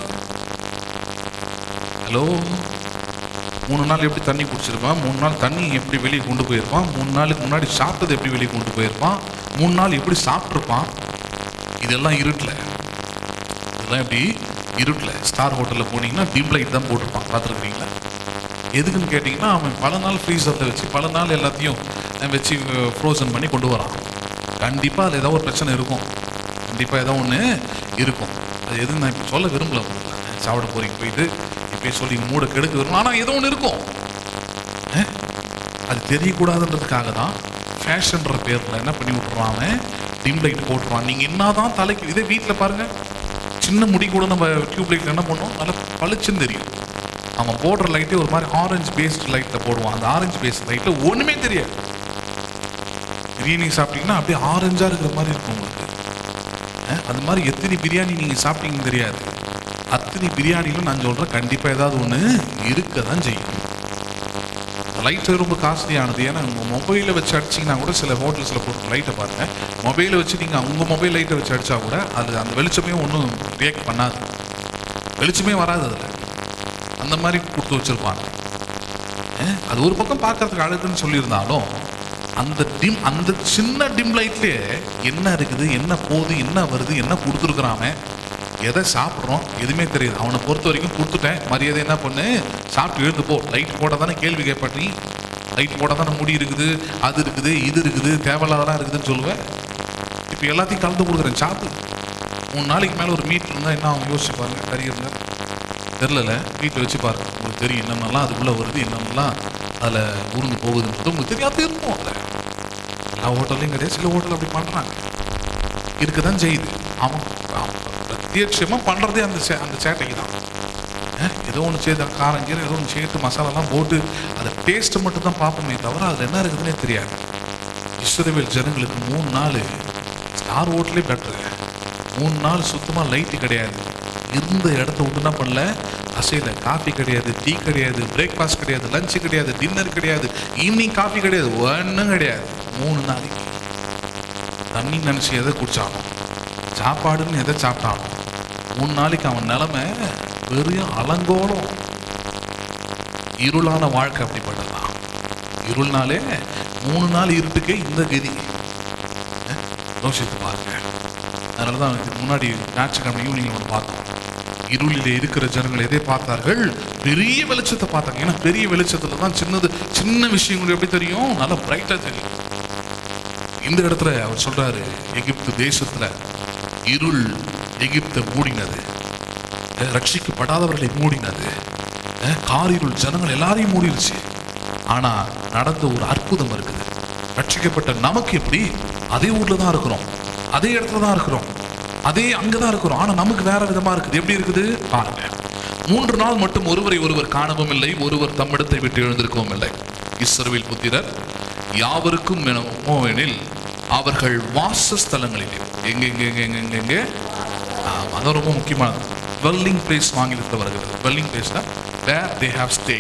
ஹலோ மூணு நாள் எப்படி தண்ணி குடிச்சிருப்பான் மூணு நாள் தண்ணி எப்படி வெளியே கொண்டு போயிருப்பான் மூணு நாளுக்கு முன்னாடி சாப்பிட்டது எப்படி வெளியே கொண்டு போயிருப்பான் மூணு நாள் எப்படி சாப்பிட்ருப்பான் இதெல்லாம் இருட்டில் இதெல்லாம் எப்படி இருட்டில் ஸ்டார் ஹோட்டலில் போனீங்கன்னா டிம் லைட் தான் போட்டிருப்பான் பார்த்துருக்கீங்களா எதுக்குன்னு கேட்டிங்கன்னா அவன் பல நாள் ஃப்ரீசரில் வச்சு பல நாள் எல்லாத்தையும் அஹ், வச்சு ஃப்ரோசன் பண்ணி கொண்டு வரான் கண்டிப்பாக அதில் ஏதோ ஒரு பிரச்சனை இருக்கும் கண்டிப்பாக ஏதோ ஒன்று இருக்கும் அது எதுவும் நான் இப்போ சொல்ல விரும்பல உங்களுக்கு. சாப்பிட போறீங்க போயிட்டு இப்பயே சொல்லி மூட கெடுக்க விரும்பல ஆனால் ஏதோ ஒன்று இருக்கும் அஹ், அது தெரியக்கூடாதுன்றதுக்காக தான் ஃபேஷன்ற பேரில் என்ன பண்ணி விட்டுறான் அவன் டிம் லைட் போட்டுருவான் நீங்கள் என்னதான் தலைக்கு இதே வீட்டில் பாருங்க சின்ன முடி கூட நம்ம டியூப் லைட்ல என்ன பண்ணுவோம் நல்லா பளிச்சுன்னு தெரியும் அவன் போடுற லைட்டே ஒரு மாதிரி ஆரஞ்சு பேஸ்ட் லைட்டில் போடுவான் அந்த ஆரஞ்சு பேஸ்ட் லைட்டில் ஒன்றுமே தெரியாது பிரியாணி சாப்பிட்டீங்கன்னா அப்படியே ஆரஞ்சா இருக்கிற மாதிரி இருக்கும் உங்களுக்கு அஹ், அது மாதிரி எத்தனை பிரியாணி நீங்க சாப்பிட்டீங்கன்னு தெரியாது அத்தனை பிரியாணிலும் நான் சொல்றேன் கண்டிப்பா ஏதாவது ஒண்ணு இருக்க தான் செய்யும் லைட் ரொம்ப காஸ்ட்லியானது ஏன்னா உங்க மொபைலை வச்சு அடிச்சீங்கன்னா கூட சில ஹோட்டல்ஸில் போட்டு லைட்டை பாருங்க மொபைலை வச்சு நீங்க உங்க மொபைல் லைட்டை வச்சு அடிச்சா கூட அது அந்த வெளிச்சமே ஒன்றும் ரியாக்ட் பண்ணாது வெளிச்சமே வராது அதுல அந்த மாதிரி கொடுத்து வச்சிருப்பாங்க அஹ், அது ஒரு பக்கம் பார்க்கறதுக்கு அழகுன்னு சொல்லியிருந்தாலும் அந்த டிம் அந்த சின்ன டிம் லைட்லயே என்ன இருக்குது என்ன போகுது என்ன வருது என்ன கொடுத்துருக்குறான் எதை சாப்பிட்றோம் எதுவுமே தெரியுது அவனை பொறுத்த வரைக்கும் கொடுத்துட்டேன் மரியாதை என்ன பண்ணு சாப்பிட்டு எழுந்து போ லைட் போட தானே கேள்வி கேட்ப நீ லைட் போட்டால் தானே முடி இருக்குது அது இருக்குது இது இருக்குது தேவையில்லாதெல்லாம் இருக்குதுன்னு சொல்லுவேன் இப்போ எல்லாத்தையும் கலந்து கொடுக்குறேன் சாப்பிடு மூணு நாளைக்கு மேலே ஒரு மீட் இருந்தால் என்ன அவங்க யோசிச்சு பாருங்க கறி இருந்தால் தெரிலல வீட்டில் வச்சு பாருங்க உங்களுக்கு தெரியும் என்னென்னலாம் அதுக்குள்ளே வருது என்னென்னலாம் அதில் உருந்து போகுதுன்றது உங்களுக்கு தெரியாது இருக்கும் அதில் எல்லா ஹோட்டல்லையும் கிடையாது சில ஹோட்டல் அப்படி பண்ணுறாங்க இருக்க தான் செய்யுது அவன் அவன் பிரத்யட்சமாக பண்ணுறதே அந்த சே அந்த சேட்டைக்கு தான் அஹ், ஏதோ ஒன்று சேர்த்து காரம் கீரை ஏதோ ஒன்று சேர்த்து மசாலாலாம் போட்டு அதை டேஸ்ட்டை மட்டும் தான் பார்ப்போமே தவிர அதில் என்ன இருக்குதுன்னே தெரியாது இஸ்ரேல் ஜனங்களுக்கு மூணு நாள் ஸ்டார் ஹோட்டலே பெட்ரு மூணு நாள் சுத்தமாக லைட்டு கிடையாது இருந்த இடத்த விட்டு என்ன பண்ணல அசையில் காஃபி கிடையாது டீ கிடையாது பிரேக்ஃபாஸ்ட் கிடையாது லஞ்சு கிடையாது டின்னர் கிடையாது ஈவினிங் காஃபி கிடையாது ஒன்றும் கிடையாது மூணு நாளைக்கு தண்ணி நினச்சி எதை குடிச்சானோ சாப்பாடுன்னு எதை சாப்பிட்டானோ மூணு நாளைக்கு அவன் நிலைமை பெரிய அலங்கோலம் இருளான வாழ்க்கை அப்படிப்பட்டதான் இருள்னாலே மூணு நாள் இருட்டுக்கே இந்த கதி அஹ், யோசித்து பாருங்க அதனால தான் இதுக்கு முன்னாடி ஞாயிற்றுக்கிழமை ஈவினிங் ஒன்று பார்த்தோம் இருளிலே இருக்கிற ஜனங்கள் எதை பார்த்தார்கள் பெரிய வெளிச்சத்தை பார்த்தாங்க ஏன்னா பெரிய வெளிச்சத்துல தான் சின்னது சின்ன விஷயங்கள் எப்படி தெரியும் நல்லா பிரைட்டா தெரியும் இந்த இடத்துல அவர் சொல்றாரு எகிப்து தேசத்துல இருள் எகிப்தை மூடினது அஹ் ரட்சிக்கப்படாதவர்களை மூடினது அஹ் காரிருள் ஜனங்கள் எல்லாரையும் மூடிருச்சு ஆனா நடந்த ஒரு அற்புதம் இருக்குது ரட்சிக்கப்பட்ட நமக்கு எப்படி அதே ஊர்ல தான் இருக்கிறோம் அதே இடத்துல தான் இருக்கிறோம் அதே அங்கதான் இருக்கிறோம் ஆனா நமக்கு வேற விதமா இருக்குது எப்படி இருக்குது பாருங்க மூன்று நாள் மட்டும் ஒருவரை ஒருவர் காணவும் இல்லை ஒருவர் தம்மிடத்தை விட்டு எழுந்திருக்கவும் இல்லை இஸ்ரவேல் புத்திரர் யாவருக்கும் எனமோ எனில் அவர்கள் வாசஸ்தலங்களிலே எங்க எங்க எங்க எங்க எங்க எங்க ஆமா, அதான் ரொம்ப முக்கியமானது வெல்லிங் பிளேஸ் ஆங்கிலத்தில் வருகிறது வெல்லிங் பிளேஸ்னா வேர் தே ஹாவ் ஸ்டே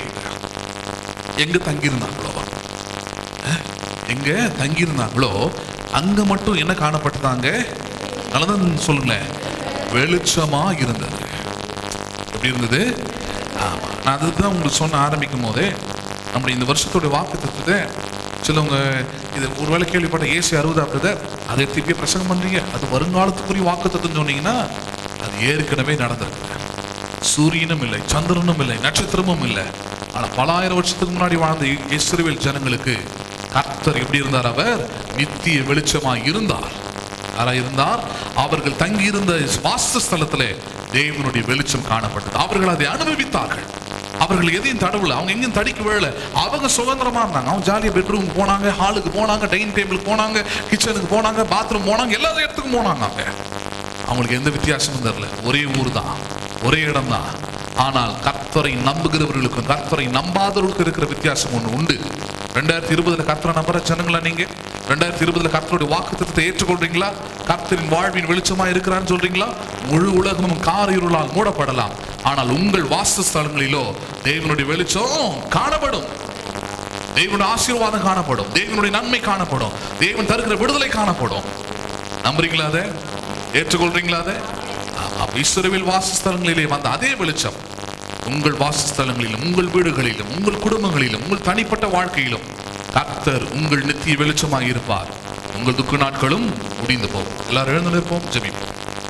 எங்க தங்கியிருந்தாங்களோ அஹ், எங்க தங்கியிருந்தாங்களோ அங்க மட்டும் என்ன காணப்பட்டதாங்க நல்லதான் சொல்லுங்களேன் வெளிச்சமா இருந்தது எப்படி இருந்தது ஆமா நான் அதுக்கு தான் உங்களுக்கு சொன்ன ஆரம்பிக்கும் போதே நம்முடைய இந்த வருஷத்துடைய வாக்கு தத்துவத்தை சிலவங்க இது ஒருவேளை கேள்விப்பட்ட ஏசி அறுபதா பிரதர் அதை திருப்பி பிரசங்கம் பண்றீங்க அது வருங்காலத்துக்குரிய வாக்கு தத்துவம் சொன்னீங்கன்னா அது ஏற்கனவே நடந்திருக்கு சூரியனும் இல்லை சந்திரனும் இல்லை நட்சத்திரமும் இல்லை ஆனா பல ஆயிரம் வருஷத்துக்கு முன்னாடி வாழ்ந்த இ- இஸ்ரவேல் ஜனங்களுக்கு கர்த்தர் எப்படி இருந்தார் அவர் நித்திய வெளிச்சமாய் இருந்தார் யாரா இருந்தார் அவர்கள் தங்கியிருந்த வாசஸ்தலத்திலே தேவனுடைய வெளிச்சம் காணப்பட்டது அவர்கள் அதை அனுபவித்தார்கள் அவர்கள் எதையும் தடவுல அவங்க எங்கேயும் தடிக்க விழல அவங்க சுதந்திரமா இருந்தாங்க அவங்க ஜாலியா பெட்ரூம் போனாங்க ஹாலுக்கு போனாங்க டைனிங் டேபிளுக்கு போனாங்க கிச்சனுக்கு போனாங்க பாத்ரூம் போனாங்க எல்லா இடத்துக்கும் போனாங்க அவங்க அவங்களுக்கு எந்த வித்தியாசமும் தெரியல ஒரே ஊர் தான் ஒரே இடம் தான் ஆனால் கர்த்தரை நம்புகிறவர்களுக்கும் கர்த்தரை நம்பாதவர்களுக்கும் இருக்கிற வித்தியாசம் ஒன்று உண்டு ரெண்டாயிரத்தி இருபதுல கர்த்தரை நம்புற ஜனங்களா நீங்க ரெண்டாயிரத்தி இருபதுல கர்த்தருடைய வாக்கு திட்டத்தை ஏற்றுக்கொள்றீங்களா கர்த்தரின் வாழ்வின் வெளிச்சமா இருக்கிறான்னு சொல்றீங்களா முழு உலகமும் கார் இருளால் மூடப்படலாம் ஆனால் உங்கள் வாசஸ்தலங்களிலோ தேவனுடைய வெளிச்சம் காணப்படும் தேவனுடைய ஆசீர்வாதம் காணப்படும் தேவனுடைய நன்மை காணப்படும் தேவன் தருகிற விடுதலை காணப்படும் நம்புறீங்களா அதை ஏற்றுக்கொள்றீங்களா அதை அப்ப இஸ்ரவேல் வாசஸ்தலங்களிலே வந்த அதே வெளிச்சம் உங்கள் வாசஸ்தலங்களிலும் உங்கள் வீடுகளிலும் உங்கள் குடும்பங்களிலும் உங்கள் தனிப்பட்ட வாழ்க்கையிலும் கர்த்தர் உங்கள் நித்திய வெளிச்சமாக இருப்பார் உங்கள் துக்க நாட்களும் முடிந்து போகும் எல்லாரும் எழுந்து நிற்போம் ஜெபிப்போம்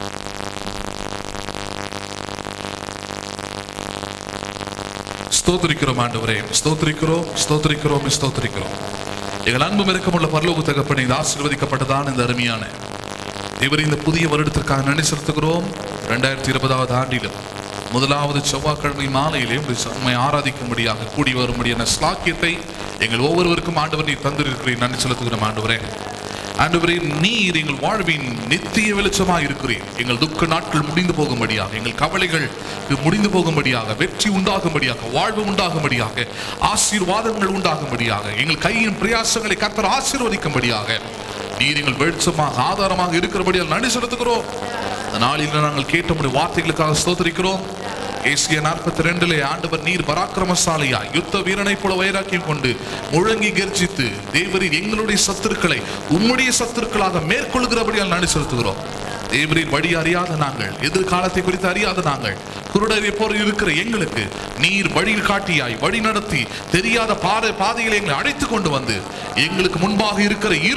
ஸ்தோத்திரிக்கிறோம் ஆண்டவரே ஸ்தோத்திரிக்கிறோம் ஸ்தோத்திரிக்கிறோம் ஸ்தோத்திரிக்கிறோம் எங்கள் அன்பு மிரக்கமுள்ள பரலோக தகப்பனை இது ஆசீர்வதிக்கப்பட்டதான் இந்த அருமையான இவர் இந்த புதிய வருடத்திற்காக நன்றி செலுத்துகிறோம் ரெண்டாயிரத்தி இருபதாவது ஆண்டிலும் முதலாவது செவ்வாய்க்கிழமை மாலையிலே உம்மை ஆராதிக்கும்படியாக கூடி வரும்படியான ஸ்லாக்கியத்தை எங்கள் ஒவ்வொருவருக்கும் ஆண்டவர் நீர் தந்திருக்கிறீர் நன்றி செலுத்துகிறோம் ஆண்டவரே ஆண்டவரே நீர் எங்கள் வாழ்வின் நித்திய வெளிச்சமாக இருக்கிறீர் எங்கள் துக்க நாட்கள் முடிந்து போகும்படியாக எங்கள் கவலைகள் முடிந்து போகும்படியாக வெற்றி உண்டாகும்படியாக வாழ்வு உண்டாகும்படியாக ஆசீர்வாதங்கள் உண்டாகும்படியாக எங்கள் கையின் பிரயாசங்களை கர்த்தர் ஆசீர்வதிக்கும்படியாக நீர் எங்கள் வெளிச்சமாக ஆதாரமாக இருக்கிறபடியால் நன்றி செலுத்துகிறோம் இந்த நாளில் நாங்கள் கேட்டபடி வார்த்தைகளுக்காக ஸ்தோத்திரிக்கிறோம் ஏசிய நாற்பத்தி ரெண்டுல ஆண்டவர் நீர் பராக்கிரமசாலியா யுத்த வீரனை போல வைராக்கியம் கொண்டு முழங்கி கர்ஜித்து தேவரின் எங்களுடைய சத்துருக்களை உம்முடைய சத்துருக்களாக மேற்கொள்கிறபடியால் நன்றி செலுத்துகிறோம் தேவரின் வழி அறியாத நாங்கள் எதிர்காலத்தை குறித்து அறியாத நாங்கள் குருடரை போல இருக்கிற எங்களுக்கு நீர் வழியில் காட்டியாய் வழி நடத்தி தெரியாத பாதை பாதைகளை எங்களை அழைத்து கொண்டு வந்து எங்களுக்கு முன்பாக இருக்கிற இருளை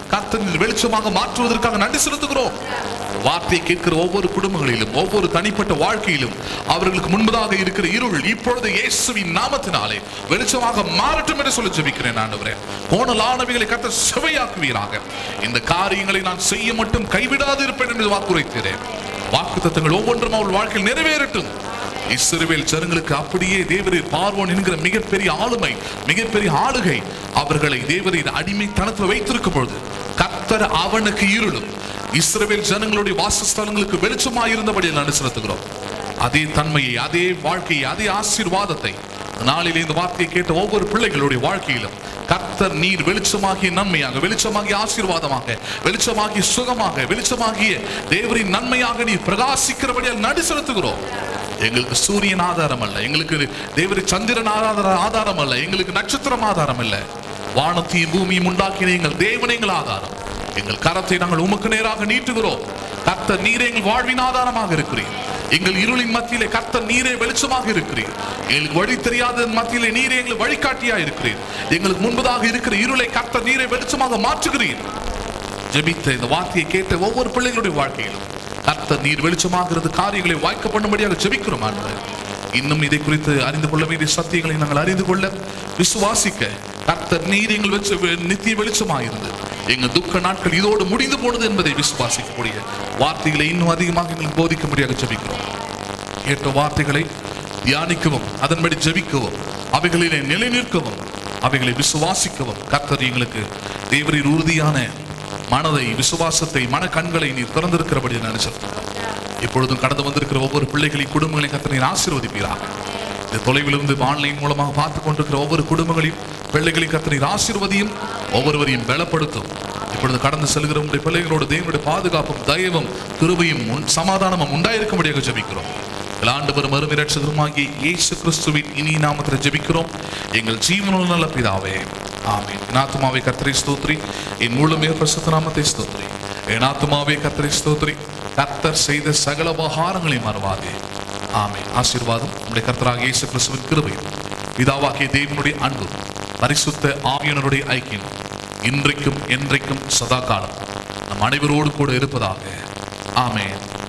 கர்த்தர் வெளிச்சமாக மாற்றுவதற்காக நன்றி செலுத்துகிறோம் வார்த்தையை கேட்கிற ஒவ்வொரு குடும்பங்களிலும் ஒவ்வொரு தனிப்பட்ட வாழ்க்கையிலும் அவர்களுக்கு முன்பதாக இருக்கிற இருள் இப்பொழுது இயேசுவின் நாமத்தினாலே வெளிச்சமாக மாறட்டும் என்று சொல்லி ஜெபிக்கிறேன் ஆண்டவரே கோணலானவைகளை கத்த செவையாக்குவீராக இந்த காரியங்களை நான் செய்ய மட்டும் கைவிடாது இருப்பேன் என்று வாக்குரைக்கிறேன் வாக்கு தத்தங்கள் ஒவ்வொன்றும் அவள் வாழ்க்கையில் நிறைவேறட்டும் இஸ்ரவேல் ஜனங்களுக்கு அப்படியே தேவரீர் பார்வோன் என்கிற மிகப்பெரிய ஆளுமை மிகப்பெரிய ஆளுகை அவர்களை தேவரீர் அடிமைத்தனத்தில் வைத்திருக்கும் பொழுது கர்த்தர் அவனுக்கு இருளும் இஸ்ரவேல் ஜனங்களுடைய வாசஸ்தலங்களுக்கு வெளிச்சமாய் இருந்தபடி நான் செலுத்துகிறோம் அதே தன்மையை அதே வாழ்க்கையை அதே ஆசீர்வாதத்தை நாளிலே இந்த வார்த்தையை கேட்ட ஒவ்வொரு பிள்ளைகளுடைய வாழ்க்கையிலும் கர்த்தர் நீர் வெளிச்சமாகிய நன்மையாக வெளிச்சமாகிய ஆசீர்வாதமாக வெளிச்சமாகிய சுகமாக வெளிச்சமாகிய தேவரின் நன்மையாக நீர் பிரகாசிக்கிறபடியால் நடி செலுத்துகிறோம் எங்களுக்கு சூரியன் ஆதாரம் அல்ல எங்களுக்கு தேவரி சந்திரன் ஆதார ஆதாரம் அல்ல எங்களுக்கு நட்சத்திரம் ஆதாரம் அல்ல வானத்தையும் பூமியும் உண்டாக்கின எங்கள் தேவன் எங்கள் ஆதாரம் எங்கள் கரத்தை நாங்கள் உமக்கு நேராக நீட்டுகிறோம் கர்த்தர் நீரே எங்கள் வாழ்வின் ஆதாரமாக இருக்கிறீர் எங்கள் இருளின் மத்தியிலே கர்த்தர் நீரே வெளிச்சமாக இருக்கிறீர் எங்களுக்கு வழி தெரியாத மத்தியிலே நீரே எங்கள் வழிகாட்டியா இருக்கிறீர் எங்களுக்கு முன்பதாக இருக்கிற இருளை கர்த்தர் நீரே வெளிச்சமாக மாற்றுகிறீர் ஜெபித்த இந்த வார்த்தையை கேட்ட ஒவ்வொரு பிள்ளைகளுடைய வாழ்க்கையிலும் கர்த்தர் நீர் வெளிச்சமாகிறது காரியங்களை வாய்க்க பண்ணும்படியாக ஜெபிக்கிறோம் ஆண்டவரே இன்னும் இதை குறித்து அறிந்து கொள்ள வேண்டிய சத்தியங்களை நாங்கள் அறிந்து கொள்ள விசுவாசிக்க கர்த்தர் நீர் எங்கள் வெச்ச நித்திய வெளிச்சமாயிருந்து எங்கள் துக்க நாட்கள் இதோடு முடிந்து போனது என்பதை விசுவாசிக்கக்கூடிய வார்த்தைகளை இன்னும் அதிகமாக எங்களுக்கு போதிக்கும்படியாக ஜெபிக்கிறோம் கேட்ட வார்த்தைகளை தியானிக்கவும் அதன்படி ஜெபிக்கவும் அவைகளிலே நிலை நிற்கவும் அவைகளை விசுவாசிக்கவும் கர்த்தர் எங்களுக்கு தேவரின் உறுதியான மனதை விசுவாசத்தை மன கண்களை நீர் திறந்திருக்கிறபடி நினைச்சிருக்கிறோம் இப்பொழுதும் கடந்து வந்திருக்கிற ஒவ்வொரு பிள்ளைகளின் குடும்பங்களை கர்த்தர் நீர் ஆசீர்வதிப்பீராக இந்த தொலைவிலிருந்து ஆன்லைன் மூலமாக பார்த்து கொண்டிருக்கிற ஒவ்வொரு குடும்பங்களையும் பிள்ளைகளை கர்த்தர் நீர் ஆசீர்வதியும் ஒவ்வொருவரையும் பலப்படுத்தும் இப்பொழுது கடந்து செல்கிற உங்களுடைய பிள்ளைகளோட தேவனுடைய பாதுகாப்பும் தயவும் கிருபையும் உன் சமாதானமும் உண்டாயிருக்கும்படியாக ஜெபிக்கிறோம் எங்கள் ஆண்டவரும் அருமை ரட்சகருமாகிய இயேசு கிறிஸ்துவின் இனி நாமத்தில் ஜெபிக்கிறோம் எங்கள் ஜீவனுள்ள நல்ல பிதாவே ஆமென் என் ஆத்துமாவை கர்த்தரை ஸ்தோத்ரி என் முழுமைய பிரசுத்த நாமத்தை ஸ்தோத்ரி என் ஆத்துமாவே கர்த்தரை ஸ்தோத்ரி கர்த்தர் செய்த சகல உபகாரங்களை மறவாதே ஆமென் ஆசீர்வாதம் நம்முடைய கர்த்தராக இயேசு கிறிஸ்துவின் கிருபையும் பிதாவாகிய தேவனுடைய அன்பும் பரிசுத்த ஆவியனருடைய ஐக்கியம் இன்றைக்கும் என்றைக்கும் சதா காலம் நம் அனைவரோடு கூட இருப்பதாக ஆமென்